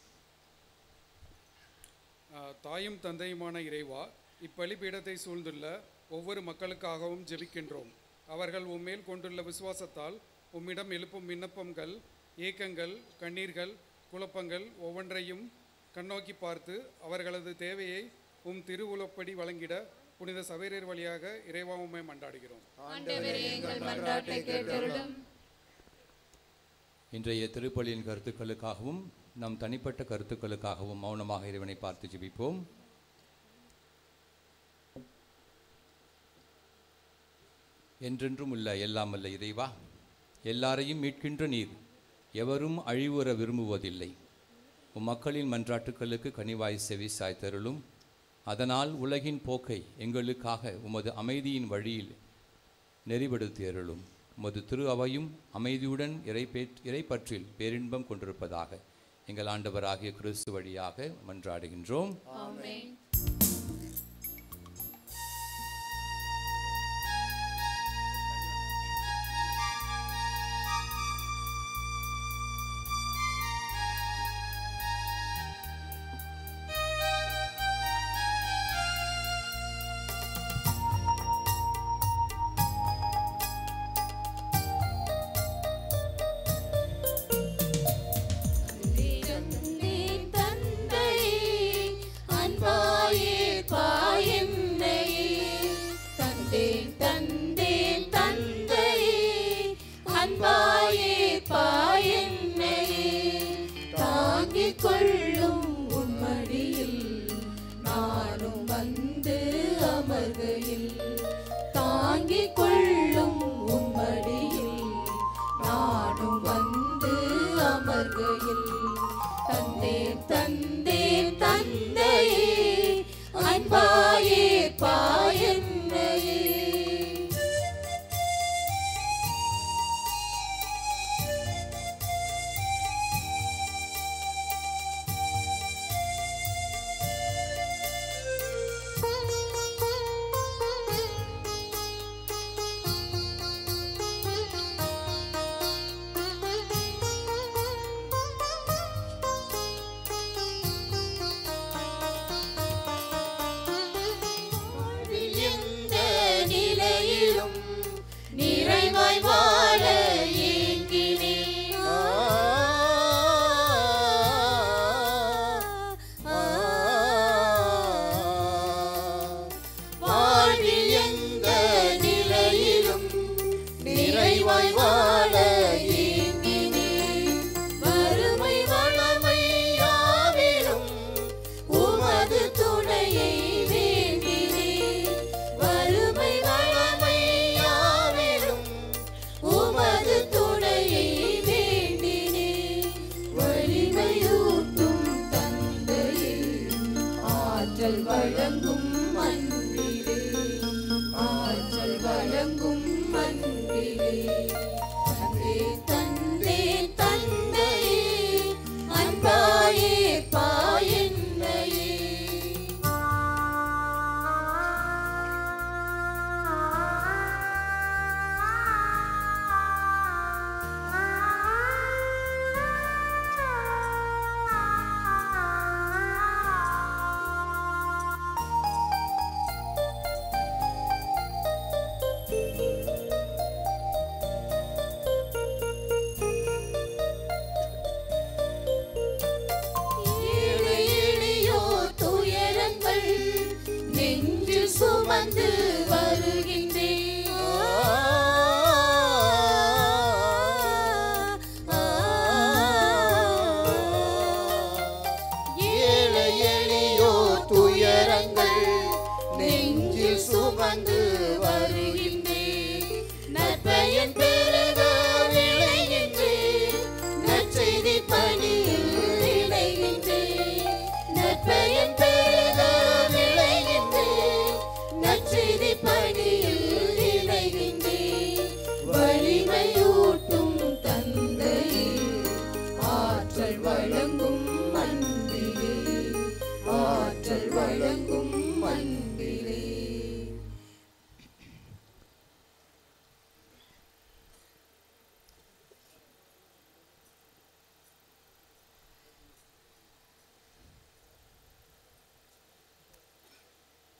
ஆஹ், தாயும் தந்தையுமான இறைவா இப்பலிபீடத்தை சூழ்ந்துள்ள ஒவ்வொரு மக்களுக்காகவும் ஜெபிக்கின்றோம் அவர்கள் உம்மேல் கொண்டுள்ள விசுவாசத்தால் உம்மிடம் எழுப்பும் விண்ணப்பங்கள் ஏக்கங்கள் கண்ணீர்கள் குழப்பங்கள் ஒவ்வொன்றையும் கண்ணோக்கி பார்த்து அவர்களது தேவையை உம் திருவுளப்படி வழங்கிட புனித சவேரியர் வழியாக இறைவா உம்மை மன்றாடுகிறோம் ஆண்டவரே எங்கள் மன்றாட்டை கேட்டருளும் இன்றைய திருப்பலியின் கருத்துக்களுக்காகவும் நம் தனிப்பட்ட கருத்துக்களுக்காகவும் மௌனமாக இறைவனை பார்த்து ஜெபிப்போம் என்றென்றும் உள்ள எல்லாம் வல்ல இறைவா எல்லாரையும் மீட்கின்ற நீர் எவரும் அழிவுற விரும்புவதில்லை உம் மக்களின் மன்றாட்டுக்களுக்கு கனிவாய் செவி சாய்த்தருளும் அதனால் உலகின் போக்கை எங்களுக்காக உமது அமைதியின் வழியில் நெறிப்படுத்தி அருளும் உமது திரு அவையும் அமைதியுடன் இறைப்பே இறைப்பற்றில் பேரின்பம் கொண்டிருப்பதாக எங்கள் ஆண்டவராகிய கிறிஸ்து வழியாக மன்றாடுகின்றோம் ஆமென் தந்தேன் தந்தையே அன்பாயே பாயன்னையே தந்தேன் தந்தேன் தந்தையே அன்பாயே பாயன்னையே தாங்கிக் கொள்ளும் உம்மடியில் நானும் வந்து அமர்கையில் தாங்கிக் கொள்ளும் உம்மடியில் நானும் வந்து அமர்கையில் தந்தே தந்தே தந்தையே அன்பாயே பாயன்னையே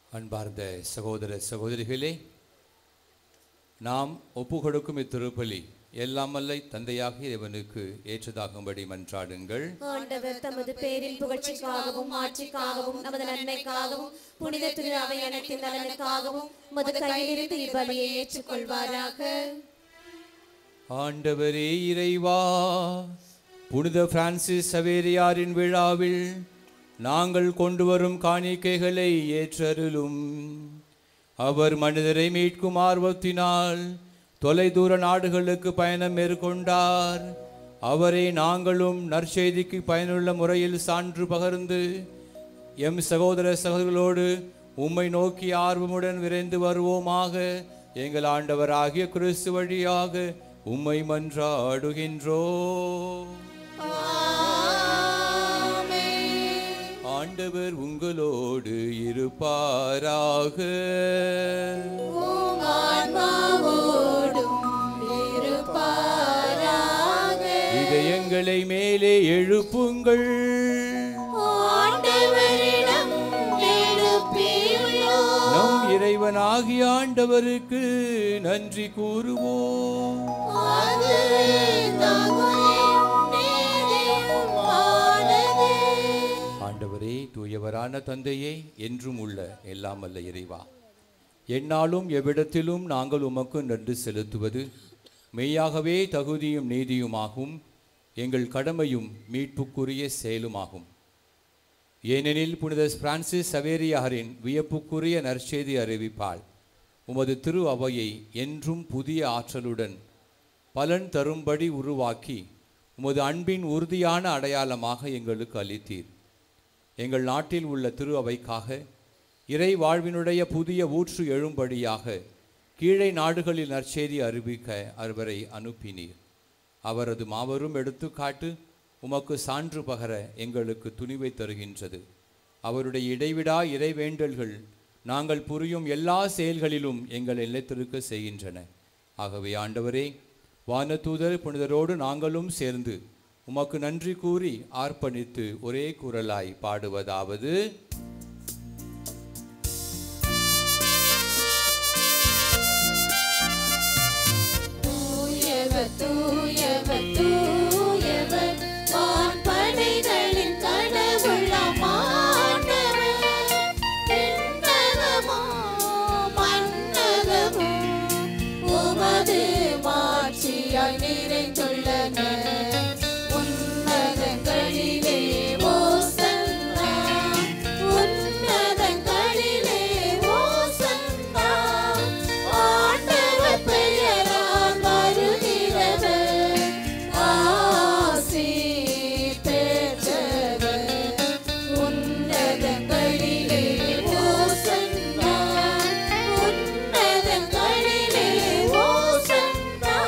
அன்பார்ந்த சகோதர சகோதரிகளே நாம் ஒப்பு கொடுக்கும் இத்திருப்பலி எல்லாமல்ல தந்தையாக இறைவனுக்கு ஏற்றதாகும்படி மன்றாடுங்கள் ஆண்டவர் தமது பேரின் புகழ்ச்சிக்காகவும் ஆட்சிக்காகவும் நமது நன்மைக்காகவும் புனித திரு அவை அனைத்தின் நலனுக்காகவும் மது கையிலிருந்து இப்பலியை ஏற்றுக்கொள்வாராக ஆண்டவரே இறைவா புனித பிரான்சிஸ் சவேரியாரின் விழாவில் நாங்கள் கொண்டு வரும் காணிக்கைகளை ஏற்றருளும் அவர் மனிதரை மீட்கும் ஆர்வத்தினால் தொலைதூர நாடுகளுக்கு பயணம் மேற்கொண்டார் அவரை நாங்களும் நற்செய்திக்கு பயனுள்ள முறையில் சான்று பகர்ந்து எம் சகோதர சகோதரர்களோடு உம்மை நோக்கி ஆர்வமுடன் விரைந்து வருவோமாக எங்கள் ஆண்டவராகிய கிறிஸ்து வழியாக உம்மை மன்றாடுகின்றோ ஆண்டவர் உங்களோடு இருப்பாராக இதயங்களை மேலே எழுப்புங்கள் நம் இறைவனாகிய ஆண்டவருக்கு நன்றி கூறுவோம் ஆண்டவரே தூயவரான தந்தையே என்றும் உள்ள எல்லாம் அல்ல இறைவா எந்நாளும் எவ்விடத்திலும் நாங்கள் உமக்கு நன்றி செலுத்துவது மெய்யாகவே தகுதியும் நீதியுமாகும் எங்கள் கடமையும் மீட்புக்குரிய செயலுமாகும் ஏனெனில் புனித பிரான்சிஸ் சவேரியாரின் வியப்புக்குரிய நற்செய்தி அறிவிப்பாள் உமது திரு அவையை என்றும் புதிய ஆற்றலுடன் பலன் தரும்படி உருவாக்கி உமது அன்பின் உறுதியான அடையாளமாக எங்களுக்கு அளித்தீர் எங்கள் நாட்டில் உள்ள திரு அவைக்காக இறை வாழ்வினுடைய புதிய ஊற்று எழும்படியாக கீழே நாடுகளில் நற்செய்தி அறிவிக்க அவரை அனுப்பினீர் அவரது மாபெரும் எடுத்துக்காட்டு உமக்கு சான்று பகர எங்களுக்கு துணிவை தருகின்றது அவருடைய இடைவிடா இறைவேண்டல்கள் நாங்கள் புரியும் எல்லா செயல்களிலும் எங்களை நிலைத்திருக்க செய்கின்றன ஆகவே ஆண்டவரே வானதூதர் புனிதரோடு நாங்களும் சேர்ந்து உமக்கு நன்றி கூறி ஆர்ப்பணித்து ஒரே குரலாய் பாடுவதாவது தூயவர் தூயவர் தூயவர் வான்படைகளின் கடவுளாம் ஆண்டவர் விண்ணகமோ மண்ணகமோ உமது மாட்சியாய் நிறைந்துள்ளன உன்னதங்களிலே ஓசன்னா உன்னதங்களிலே ஓசன்னா ஆண்டவர் பெயரால் வருகிறவர் ஆசி பெற்றவர் உன்னதங்களிலே ஓசன்னா உன்னதங்களிலே ஓசன்னா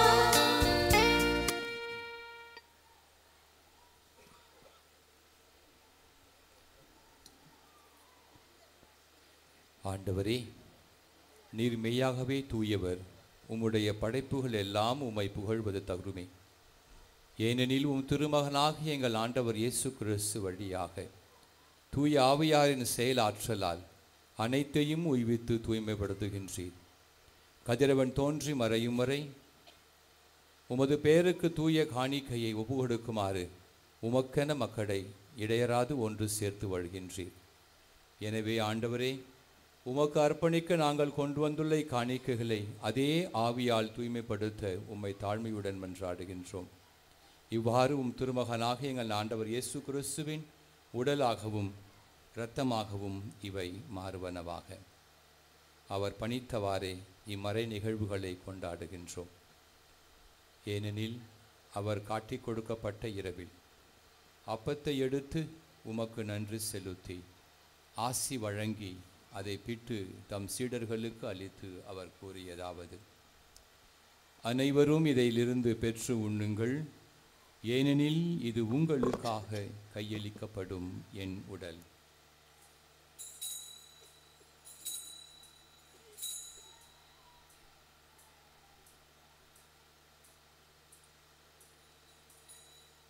ஆண்டவரே நீர் மெய்யாகவே தூயவர் உம்முடைய படைப்புகள் எல்லாம் உம்மை புகழ்வது தகுமே ஏனெனில் உம் திருமகனாகிய எங்கள் ஆண்டவர் இயேசு கிறிஸ்து வழியாக தூய ஆவியாரின் செயலாற்றலால் அனைத்தையும் உய்வித்து தூய்மைப்படுத்துகின்றீர் கதிரவன் தோன்றி மறையும் வரை உமது பேருக்கு தூய காணிக்கையை ஒப்புக்கொடுக்குமாறு உமக்கென மக்களை இடையராது ஒன்று சேர்த்து வருகின்றீர் எனவே ஆண்டவரே உமக்கு அர்ப்பணிக்க நாங்கள் கொண்டு வந்துள்ள இக்காணிக்கைகளை அதே ஆவியால் தூய்மைப்படுத்த உம்மை தாழ்மையுடன் மன்றாடுகின்றோம் இவ்வாறு உம் திருமகனாக எங்கள் ஆண்டவர் இயேசு கிறிஸ்துவின் உடலாகவும் இரத்தமாகவும் இவை மாறுவனவாக அவர் பணித்தவாறே இம்மறை நிகழ்வுகளை கொண்டாடுகின்றோம் ஏனெனில் அவர் காட்டிக் கொடுக்கப்பட்ட இரவில் அப்பத்தை எடுத்து உமக்கு நன்றி செலுத்தி ஆசி வழங்கி அதை பிட்டு தம் சீடர்களுக்கு அளித்து அவர் கூறியதாவது அனைவரும் இதிலிருந்து பெற்று உண்ணுங்கள் ஏனெனில் இது உங்களுக்காக கையளிக்கப்படும் என் உடல்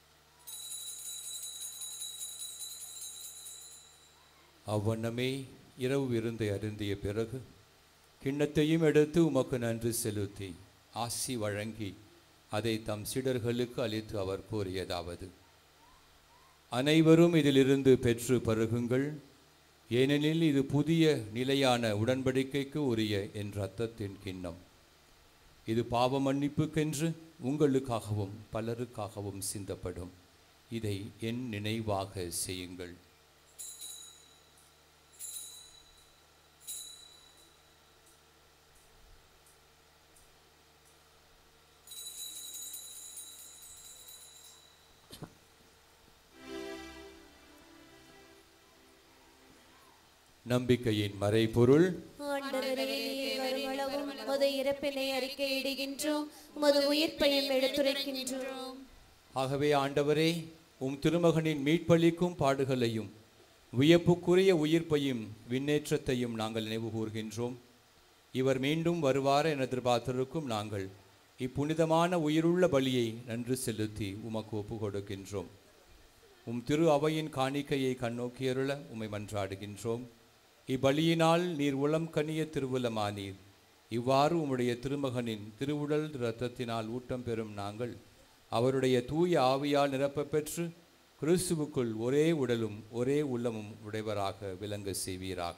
அவ்வண்ணமே இரவு விருந்தை அருந்திய பிறகு கிண்ணத்தையும் எடுத்து உமக்கு நன்றி செலுத்தி ஆசி வழங்கி அதை தம் சீடர்களுக்கு அளித்து அவர் கூறியதாவது அனைவரும் இதிலிருந்து பெற்று பருகுங்கள் ஏனெனில் இது புதிய நிலையான உடன்படிக்கைக்கு உரிய என் ரத்தத்தின் கிண்ணம் இது பாவ மன்னிப்புக்கென்று உங்களுக்காகவும் பலருக்காகவும் சிந்தப்படும் இதை என் நினைவாக செய்யுங்கள் நம்பிக்கையின் மறைபொருள் ஆண்டவரே நீர் வருமளவும் உமது இறப்பினை அறிக்கையிடுகின்றோம் உமது உயிர்ப்பையும் எடுத்துரைக்கின்றோம் ஆகவே ஆண்டவரே உம் திருமகனின் மீட்பளிக்கும் பாடுகளையும் வியப்புக்குரிய உயிர்ப்பையும் விண்ணேற்றத்தையும் நாங்கள் நினைவு கூர்கின்றோம் இவர் மீண்டும் வருவார் என எதிர்பார்த்திருக்கும் நாங்கள் இப்புனிதமான உயிருள்ள பலியை நன்றி செலுத்தி உமக்கு ஒப்பு கொடுக்கின்றோம் உம் திரு அவையின் காணிக்கையை கண்ணோக்கியருள உம்மை மன்றாடுகின்றோம் இப்பலியினால் நீர் உளம் கனிய திருவுலமானீர் இவ்வாறு உம்முடைய திருமகனின் திருவுடல் இரத்தத்தினால் ஊட்டம் பெறும் நாங்கள் அவருடைய தூய ஆவியால் நிரப்பப் பெற்று கிறிஸ்துவுக்குள் ஒரே உடலும் ஒரே உள்ளமும் உடையவராக விளங்க செய்வீராக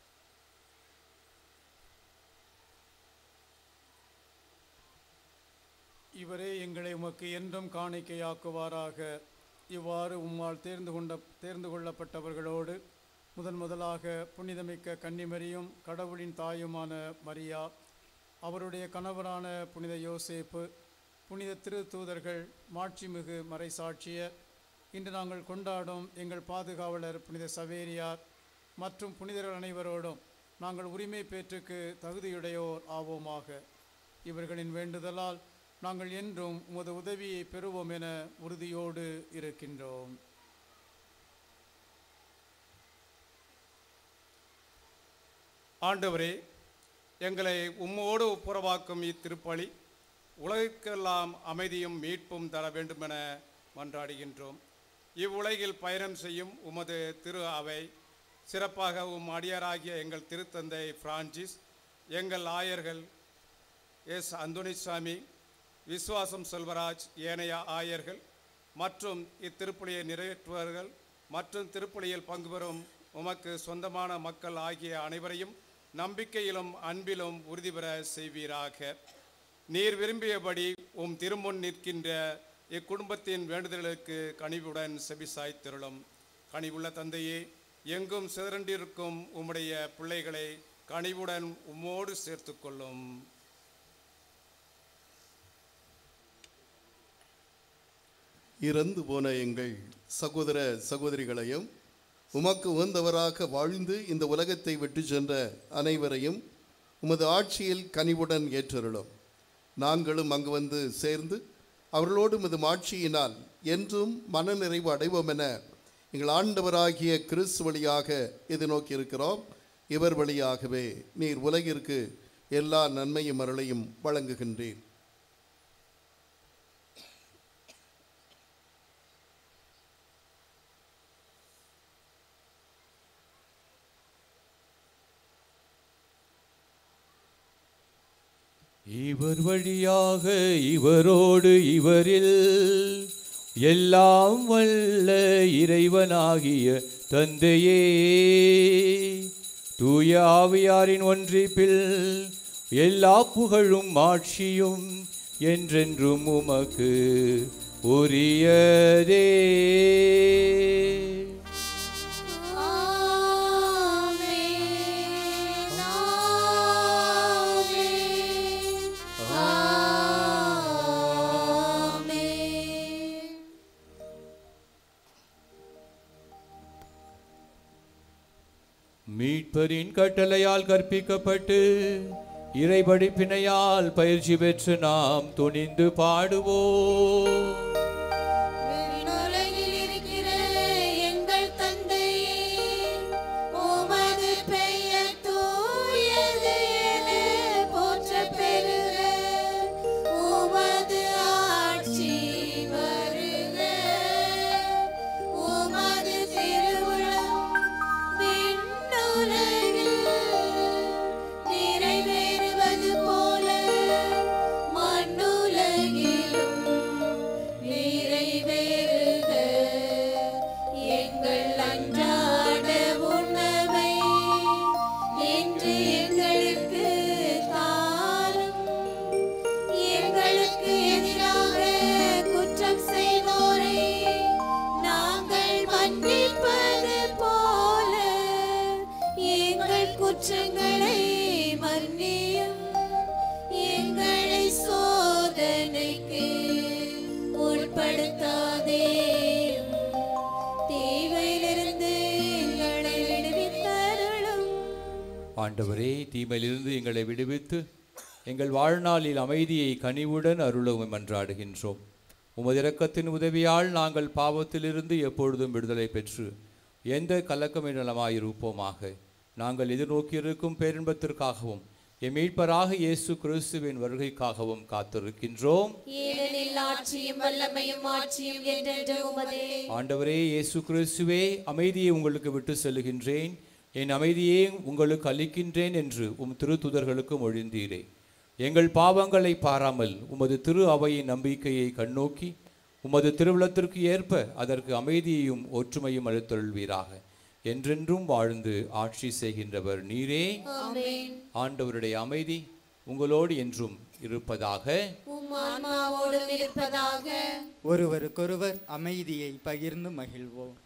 இவரே எங்களை உமக்கு என்றும் காணிக்கையாக்குவாராக இவ்வாறு உம்மால் தேர்ந்து கொண்ட தேர்ந்து கொள்ளப்பட்டவர்களோடு முதன் முதலாக புனிதமிக்க கன்னிமரியும் கடவுளின் தாயுமான மரியா அவருடைய கணவரான புனித யோசேப்பு புனித திரு தூதர்கள் மாட்சிமிகு மறைசாட்சியர் இன்று நாங்கள் கொண்டாடும் எங்கள் பாதுகாவலர் புனித சவேரியார் மற்றும் புனிதர்கள் அனைவரோடும் நாங்கள் உரிமை பேற்றுக்கு தகுதியுடையோர் ஆவோமாக இவர்களின் வேண்டுதலால் நாங்கள் என்றும் உமது உதவியை பெறுவோம் என உறுதியோடு இருக்கின்றோம் ஆண்டவரே எங்களை உம்மோடு ஒப்புரவாக்கும் இத்திருப்பலி உலகுக்கெல்லாம் அமைதியும் மீட்பும் தர வேண்டுமென மன்றாடுகின்றோம் இவ்வுலகில் பயணம் செய்யும் உமது திரு அவை சிறப்பாக உம் அடியாராகிய எங்கள் திருத்தந்தை பிரான்சிஸ் எங்கள் ஆயர்கள் எஸ் அந்தோணிசாமி விஸ்வாசம் செல்வராஜ் ஏனைய ஆயர்கள் மற்றும் இத்திருப்பலியை நிறைவேற்றுவார்கள் மற்றும் திருப்பலியில் பங்கு பெறும் உமக்கு சொந்தமான மக்கள் ஆகிய அனைவரையும் நம்பிக்கையிலும் அன்பிலும் உறுதி பெற செய்வீராக நீர் விரும்பியபடி உம் திருமுன் நிற்கின்ற இக்குடும்பத்தின் வேண்டுதலுக்கு கனிவுடன் செபிசாய் திருளும் கனிவுள்ள தந்தையே எங்கும் சிதறண்டிருக்கும் உம்முடைய பிள்ளைகளை கனிவுடன் உம்மோடு சேர்த்துக்கொள்ளும் இறந்து போன எங்கள் சகோதர சகோதரிகளையும் உமக்கு உகந்தவராக வாழ்ந்து இந்த உலகத்தை விட்டு சென்ற அனைவரையும் உமது ஆட்சியில் கனிவுடன் ஏற்றருளும் நாங்களும் அங்கு வந்து சேர்ந்து அவர்களோடு உமது ஆட்சியினால் என்றும் மனநிறைவு அடைவோம் என எங்கள் ஆண்டவராகிய கிறிஸ்து வழியாக எதிர்நோக்கி இருக்கிறோம் இவர் வழியாகவே நீர் உலகிற்கு எல்லா நன்மையும் அருளையும் வழங்குகின்றீர் இவர் வழியாக இவரோடு இவரில் எல்லாம் வல்ல இறைவனாகிய தந்தையே தூய ஆவியாரின் ஒன்றிப்பில் எல்லா புகழும் ஆட்சியும் என்றென்றும் உமக்கு உரியதே மீட்பரின் கட்டளையால் கற்பிக்கப்பட்டு இறைபடிப்பினையால் பயிற்சி பெற்று நாம் துணிந்து பாடுவோம் விண்ணுலகில் இருக்கிற எங்கள் தந்தையே உமது பெயர் தூயது என போற்றப் பெறுக உமது ஆட்சி வருக உமது திருவுளம் விண்ணுலகில் ஆண்டவரே தீமையிலிருந்து எங்களை விடுவித்து எங்கள் வாழ்நாளில் அமைதியை கனிவுடன் அருளவும் மன்றாடுகின்றோம் உமது இரக்கத்தின் உதவியால் நாங்கள் பாவத்திலிருந்து எப்பொழுதும் விடுதலை பெற்று எந்த கலக்கமிடலமாயிருப்போமாக நாங்கள் எதிர்நோக்கியிருக்கும் பேரின்பத்திற்காகவும் எம் மீட்பராக இயேசு கிறிஸ்துவின் வருகைக்காகவும் காத்திருக்கின்றோம் ஏனெனில் ஆட்சியும் வல்லமையும் ஆட்சியும் என்றென்று உமதே ஆண்டவரே இயேசு கிறிஸ்துவே அமைதியை உங்களுக்கு விட்டு செல்லுகின்றேன் என் அமைதியை உங்களுக்கு அளிக்கின்றேன் என்று உம் திருத்துதர்களுக்கு மொழிந்தீரே எங்கள் பாவங்களை பாராமல் உமது திரு அவையின் நம்பிக்கையை கண்ணோக்கி உமது திருவிழத்திற்கு ஏற்ப அதற்கு அமைதியையும் ஒற்றுமையும் அளித்தருள்வீராக என்றென்றும் வாழ்ந்து ஆட்சி செய்கின்றவர் நீரே ஆமென். ஆண்டவருடைய அமைதி உங்களோடு என்றும் இருப்பதாக உம் ஆன்மாவோடும் இருப்பதாக ஒருவருக்கொருவர் அமைதியை பகிர்ந்து மகிழ்வோம்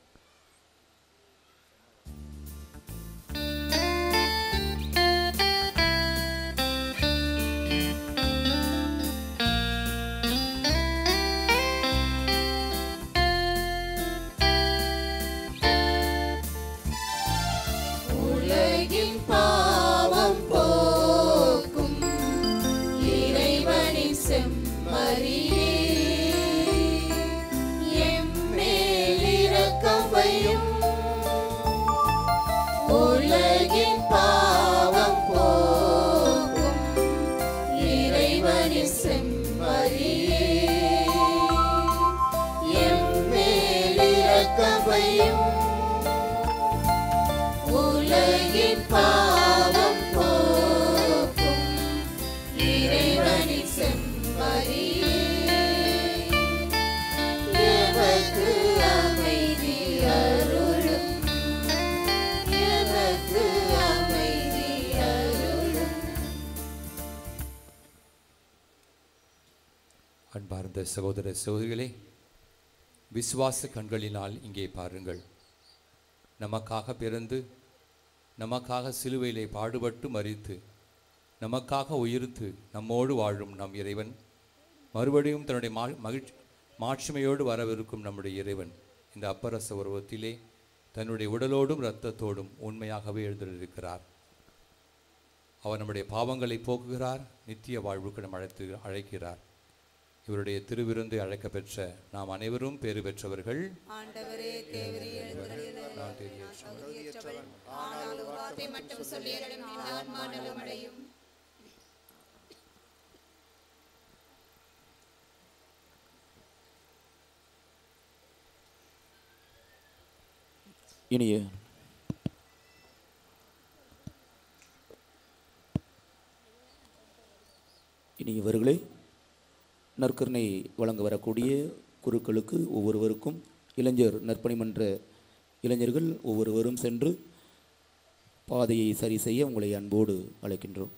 உலகின் பாவம் போக்கும் இறைவனின் செம்மறியே எம்மேல் இரக்கம் வையும் உலகின் பாவம் போக்கும் இறைவனின் செம்மறியே எம்மேல் இரக்கம் வையும் உலகின் பாவம் போக்கும் இறைவனின் செம்மறியே எமக்கு அமைதி அருளும் எமக்கு அமைதி அருளும் அன்பார்ந்த சகோதர சகோதரிகளே விசுவாச கண்களினால் இங்கே பாருங்கள் நமக்காக பிறந்து நமக்காக சிலுவையிலே பாடுபட்டு மரித்து நமக்காக உயிர்த்து நம்மோடு வாழும் நம் இறைவன் மறுபடியும் தன்னுடைய மா மகிழ்ச்சி மாட்சிமையோடு வரவிருக்கும் நம்முடைய இறைவன் இந்த அப்பரச உருவத்திலே தன்னுடைய உடலோடும் இரத்தத்தோடும் உண்மையாகவே எழுந்திருக்கிறார் அவர் நம்முடைய பாவங்களை போக்குகிறார் நித்திய வாழ்வுக்கு நம் அழைத்து அழைக்கிறார் இவருடைய திருவிருந்து அழைக்க பெற்ற நாம் அனைவரும் பேறு பெற்றவர்கள் ஆண்டவரே தேவரீர் நான் தேறியேற்றவன். ஆனால் ஒரு வார்த்தை மட்டும் சொல்லி அருளும் ஆன்மா நலமடையும் இனிய இனியவர்களே நற்கருணை வழங்க வரக்கூடிய குருக்களுக்கு ஒவ்வொருவருக்கும் இளைஞர் நற்பணி மன்ற இளைஞர்கள் ஒவ்வொருவரும் சென்று பாதையை சரி செய்ய உங்களை அன்போடு அழைக்கின்றோம்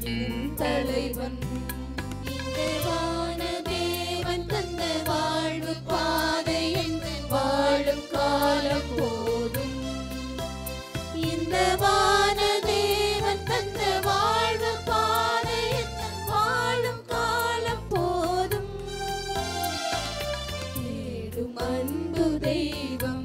என் தலைவன் இந்த வான தேவன் தந்த வாழ்வு பாதை என்று வாழும் காலம் போதும் இந்த வான தேவன் தந்த வாழ்வு பாதை என்று வாழும் காலம் போதும் தேடும் அன்பு தெய்வம்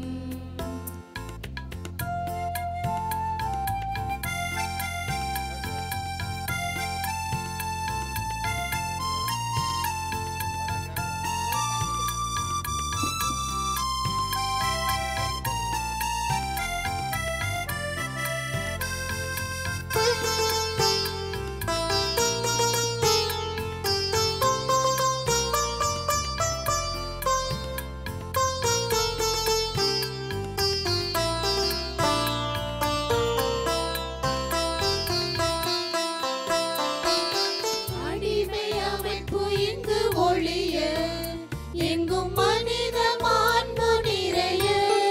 அடிமை அமைப்பு இங்கு ஒளிய எங்கும் மனித மாண்பு நிறைய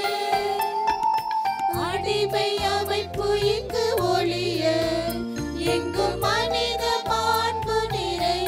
அடிமை அமைப்பு இங்கு ஒளிய எங்கும் மனித மாண்பு நிறைய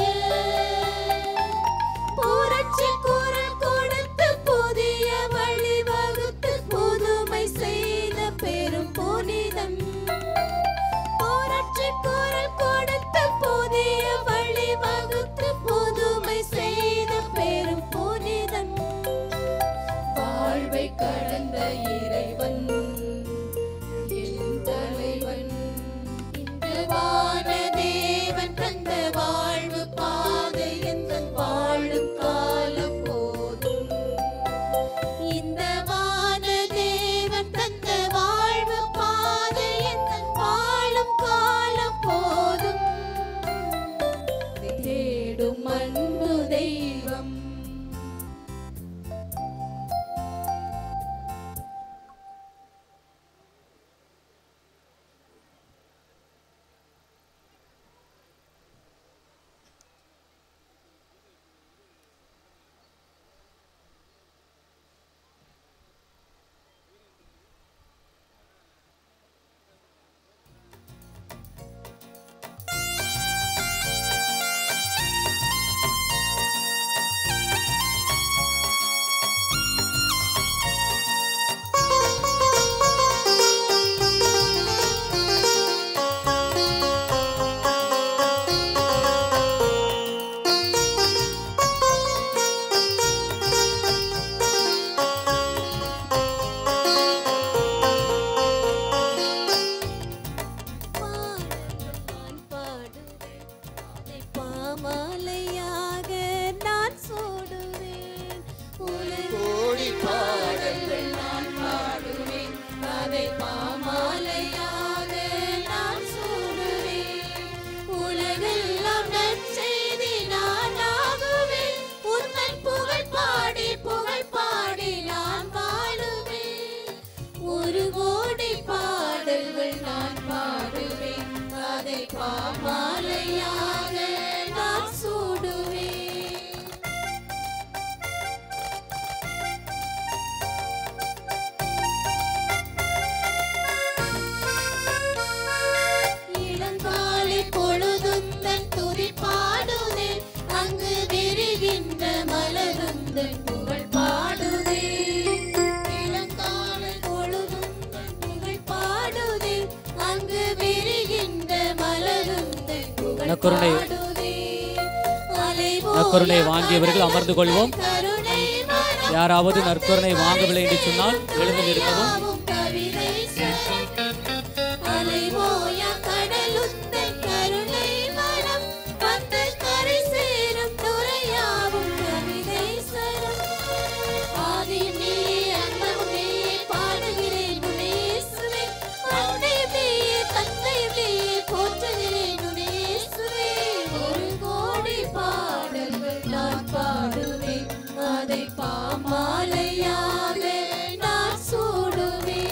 புரட்சி குரல் கொடுத்து புதிய வழி வகுத்து புதுமை செய்த பெரும் புனிதம் புரட்சி குரல் கொடுத்து புதிய வழி வகுத்து புதுமை செய்த பெரும் புனிதன் வாழ்வை கடந்த இறைவன் என் தலைவன் இந்த வான தேவன் தந்த வாழ்வு பாதை எந்த வாழும் காலம் போதும் இந்த வான தேவன் தந்த வாழ்வு பாதை எந்த வாழும் காலம் போதும் தேடும் அன்பு தெய்வம் நான் பாடுவேன் அதை பாமாலையாக நான் சூடுவேன் கோடி பாடல்கள் நான் பாடுவேன் அதை பாமாலையாக நான் சூடுவேன் உலகெல்லாம் நற்செய்தி நான் ஆகுவேன் உன்னன் புகழ் பாடி புகழ் பாடி நான் பாடுவேன் ஒரு கோடி பாடல்கள் நான் பாடுவேன் அதை பாமாலையாக நான் சூடுவேன் இளங்காலை பொழுதுந்தன் துதி பாடுதே அங்கு விரிகின்ற மலருந்தன் புகழ் பாடுதே இளங்காலை பொழுதுந்தன் புகழ் பாடுதே அங்கு விரிகின்ற மலருந்தன் புகழ் நற்கருணை பாடுதே அலைபோல நற்கருணை வாங்கியவர்கள் அமர்ந்து கொள்வோம் கருணை மனம் யாராவது நற்கருணை வாங்கவில்லை என்று சொன்னால் எழுந்து நிற்கவும் யாவும் கவிதை சொல். அலைவோயா கடலுந்தன் கருணை மனம் வந்து கரை சேரும் துறையாவும் கவிதை சரம் ஆதி நீயே அந்தமும் நீயே பாடுகிறேன் உனேசுவே அன்னை நீயே தந்தை நீயே போற்றுகிறேன் உனேசுவே ஒரு கோடி பாடல்கள் நான் பாடுவேன் அதை பாமாலையாக நான் சூடுவேன்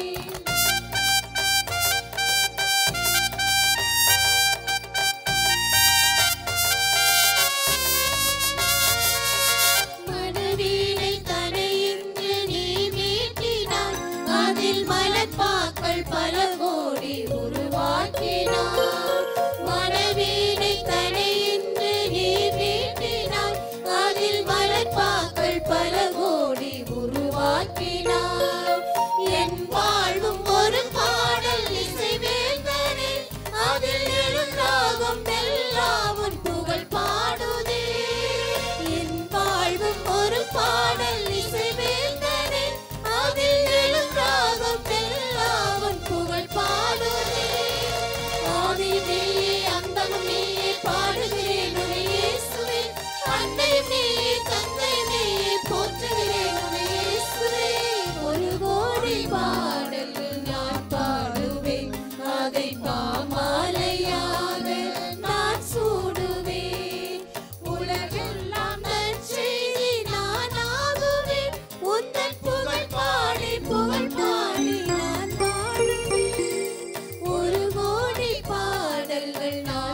மனவீணை தடையின்றி நீ மீட்டினாய் அதில் மலர்பாக்கள் பல கோடி உருவாக்கினாய் மனவீ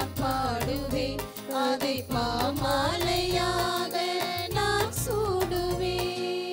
நான் பாடுவேன் அதை பாமாலையாக நான் சூடுவேன்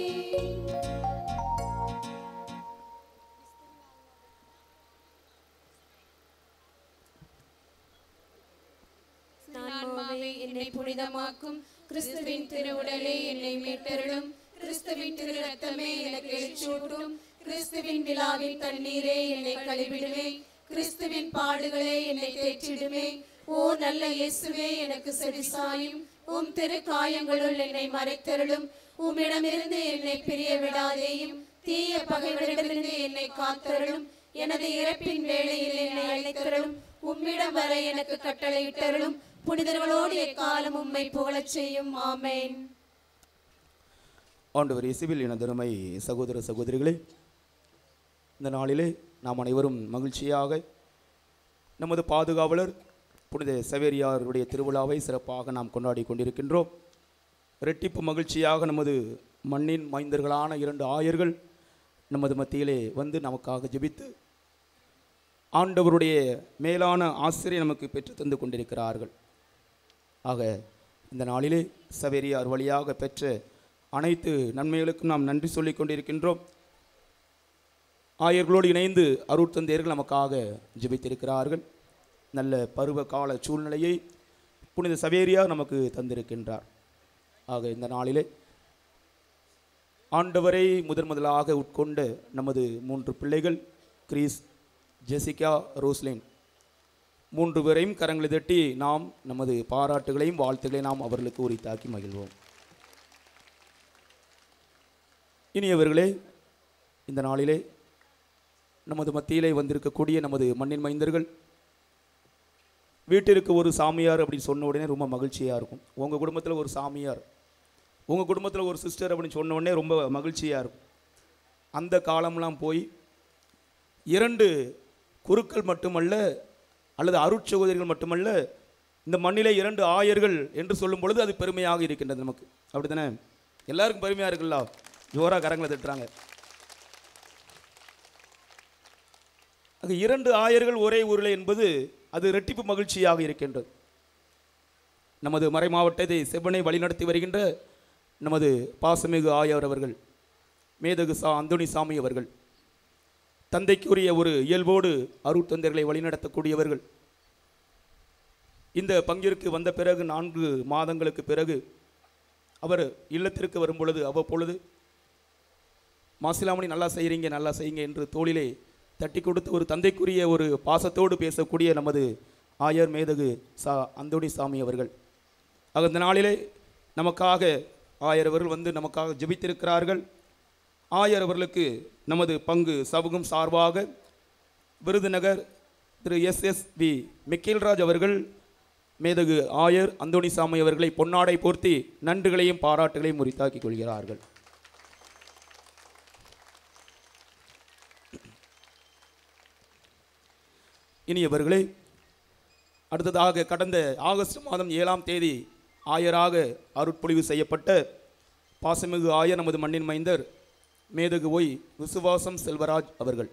ஆன்மாவே என்னை புனிதமாக்கும் கிறிஸ்துவின் திருவுடலே என்னை மீட்டருளும் கிறிஸ்துவின் திரு ரத்தமே எனக்கு எழுச்சூட்டும் கிறிஸ்துவின் விழாவின் தண்ணீரே என்னை கழுவிடுமே கிறிஸ்துவின் பாடுகளே என்னை தேற்றிடுமே ஓ நல்ல இயேசுவே எனக்கு செவிசாயும் உம் திரு காயங்களுள் என்னை மறைத்தருளும் உம்மிடமிருந்து என்னை பிரிய விடாதேயும் தீய பகைவரிடமிருந்து என்னை காத்தருளும் எனது இறப்பின் வேளையில் என்னை அழைத்தருளும் உம்மிடம் வர எனக்கு கட்டளையிட்டருளும் புனிதர்களோடு எக்காலம் உம்மை புகழச் செய்யும் ஆமென் ஆண்டவர் இயேசுவில் எனதருமை சகோதர சகோதரிகளே இந்த நாளிலே நாம் அனைவரும் மகிழ்ச்சியாக நமது பாதுகாவலர் புனித சவேரியாருடைய திருவிழாவை சிறப்பாக நாம் கொண்டாடி கொண்டிருக்கின்றோம் இரட்டிப்பு மகிழ்ச்சியாக நமது மண்ணின் மைந்தர்களான இரண்டு ஆயர்கள் நமது மத்தியிலே வந்து நமக்காக ஜெபித்து ஆண்டவருடைய மேலான ஆசிரியை நமக்கு பெற்று தந்து கொண்டிருக்கிறார்கள் ஆக இந்த நாளிலே சவேரியார் வழியாக பெற்ற அனைத்து நன்மைகளுக்கும் நாம் நன்றி சொல்லிக் கொண்டிருக்கின்றோம் ஆயர்களோடு இணைந்து அருட்தந்தையர்கள் நமக்காக ஜெபித்திருக்கிறார்கள் நல்ல பருவ கால சூழ்நிலையை புனித சவேரியார் நமக்கு தந்திருக்கின்றார் ஆக இந்த நாளிலே ஆண்டவரை முதன் முதலாக உட்கொண்ட நமது மூன்று பிள்ளைகள் கிரீஸ் ஜெசிகா ரோஸ்லின் மூன்று பேரையும் கரங்களை தட்டி நாம் நமது பாராட்டுகளையும் வாழ்த்துக்களையும் நாம் அவர்களுக்கு உரித்தாக்கி மகிழ்வோம் இனியவர்களே இந்த நாளிலே நமது மத்தியிலே வந்திருக்கக்கூடிய நமது மண்ணின் மைந்தர்கள் வீட்டிற்கு ஒரு சாமியார் அப்படின்னு சொன்ன உடனே ரொம்ப மகிழ்ச்சியாக இருக்கும் உங்கள் குடும்பத்தில் ஒரு சாமியார் உங்கள் குடும்பத்தில் ஒரு சிஸ்டர் அப்படின்னு சொன்ன உடனே ரொம்ப மகிழ்ச்சியாக இருக்கும் அந்த காலம்லாம் போய் இரண்டு குருக்கள் மட்டுமல்ல அல்லது அருட்சகோதரிகள் மட்டுமல்ல இந்த மண்ணிலே இரண்டு ஆயர்கள் என்று சொல்லும் பொழுது அது பெருமையாக இருக்கின்றது நமக்கு அப்படி தானே எல்லாருக்கும் பெருமையாக இருக்குல்ல ஜோரா கரங்களை தட்டுறாங்க அங்கே இரண்டு ஆயர்கள் ஒரே ஊரில் என்பது அது இரட்டிப்பு மகிழ்ச்சியாக இருக்கின்றது நமது மறை மாவட்டத்தை செவ்வனை வழிநடத்தி வருகின்ற நமது பாசமிகு ஆயர் அவர்கள் மேதகு சா அந்தோணி சாமி அவர்கள் தந்தைக்குரிய ஒரு இயல்போடு அருட்தந்தைகளை வழிநடத்தக்கூடியவர்கள் இந்த பங்கிற்கு வந்த பிறகு நான்கு மாதங்களுக்கு பிறகு அவர் இல்லத்திற்கு வரும் பொழுது அவ்வப்பொழுது மாசிலாமணி நல்லா செய்கிறீங்க நல்லா செய்யுங்க என்று தோளிலே தட்டி கொடுத்து ஒரு தந்தைக்குரிய ஒரு பாசத்தோடு பேசக்கூடிய நமது ஆயர் மேதகு சா அந்தோணி சாமி அவர்கள் ஆக இந்த நாளிலே நமக்காக ஆயர் அவர்கள் வந்து நமக்காக ஜெபித்திருக்கிறார்கள் ஆயர் அவர்களுக்கு நமது பங்கு சமூகம் சார்பாக Virudhunagar Thiru S S V Michaelraj அவர்கள் மேதகு ஆயர் அந்தோணிசாமி அவர்களை பொன்னாடை போர்த்தி நன்றிகளையும் பாராட்டுகளையும் உரித்தாக்கிக் கொள்கிறார்கள் இனியவர்களே அடுத்ததாக கடந்த ஆகஸ்ட் மாதம் ஏழாம் தேதி ஆயராக அருட்பொழிவு செய்யப்பட்ட பாசமிகு ஆயர் நமது மண்ணின் மைந்தர் மேதகு ஒய் விசுவாசம் செல்வராஜ் அவர்கள்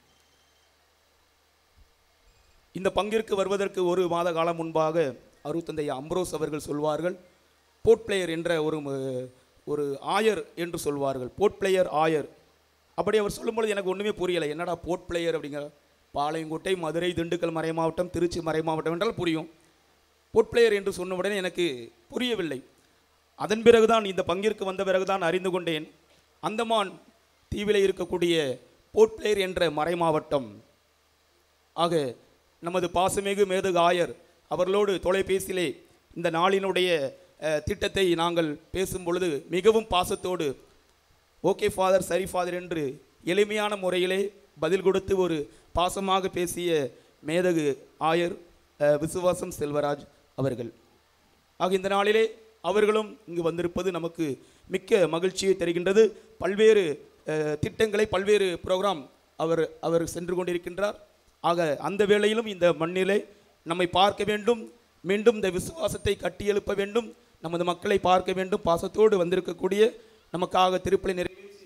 இந்த பங்கிற்கு வருவதற்கு ஒரு மாத காலம் முன்பாக அருத்தந்தை அம்ப்ரோஸ் அவர்கள் சொல்வார்கள் போர்ட் பிளேயர் என்ற ஒரு ம- ஒரு ஆயர் என்று சொல்வார்கள் போர்ட் பிளேயர் ஆயர் அப்படி அவர் சொல்லும்பொழுது எனக்கு ஒன்றுமே புரியலை என்னடா போர்ட் பிளேயர் அப்படிங்கிற பாளையங்கோட்டை மதுரை திண்டுக்கல் மறை மாவட்டம் திருச்சி மறை மாவட்டம் என்றால் புரியும் போர்ட் பிளேயர் என்று சொன்ன உடனே எனக்கு புரியவில்லை அதன் பிறகுதான் இந்த பங்கிற்கு வந்த பிறகுதான் அறிந்து கொண்டேன் அந்தமான் தீவிலே இருக்கக்கூடிய போர்ட் பிளேயர் என்ற மறை மாவட்டம் ஆக நமது பாசமிகு மேதகு ஆயர் அவர்களோடு தொலைபேசியிலே இந்த நாளினுடைய அஹ், திட்டத்தை நாங்கள் பேசும் பொழுது மிகவும் பாசத்தோடு ஓகே ஃபாதர் சரி ஃபாதர் என்று எளிமையான முறையிலே பதில் கொடுத்து ஒரு பாசமாக பேசிய மேதகு ஆயர் அஹ், விசுவாசம் செல்வராஜ் அவர்கள் ஆக இந்த நாளிலே அவர்களும் இங்கு வந்திருப்பது நமக்கு மிக்க மகிழ்ச்சியை தருகின்றது பல்வேறு அஹ், திட்டங்களை பல்வேறு ப்ரோக்ராம் அவர் அவர் சென்று கொண்டிருக்கின்றார் ஆக அந்த வேளையிலும் இந்த மண்ணிலே நம்மை பார்க்க வேண்டும் மீண்டும் இந்த விசுவாசத்தை கட்டியெழுப்ப வேண்டும் நமது மக்களை பார்க்க வேண்டும் பாசத்தோடு வந்திருக்கக்கூடிய நமக்காக திருப்பலி நிறைவேற்றி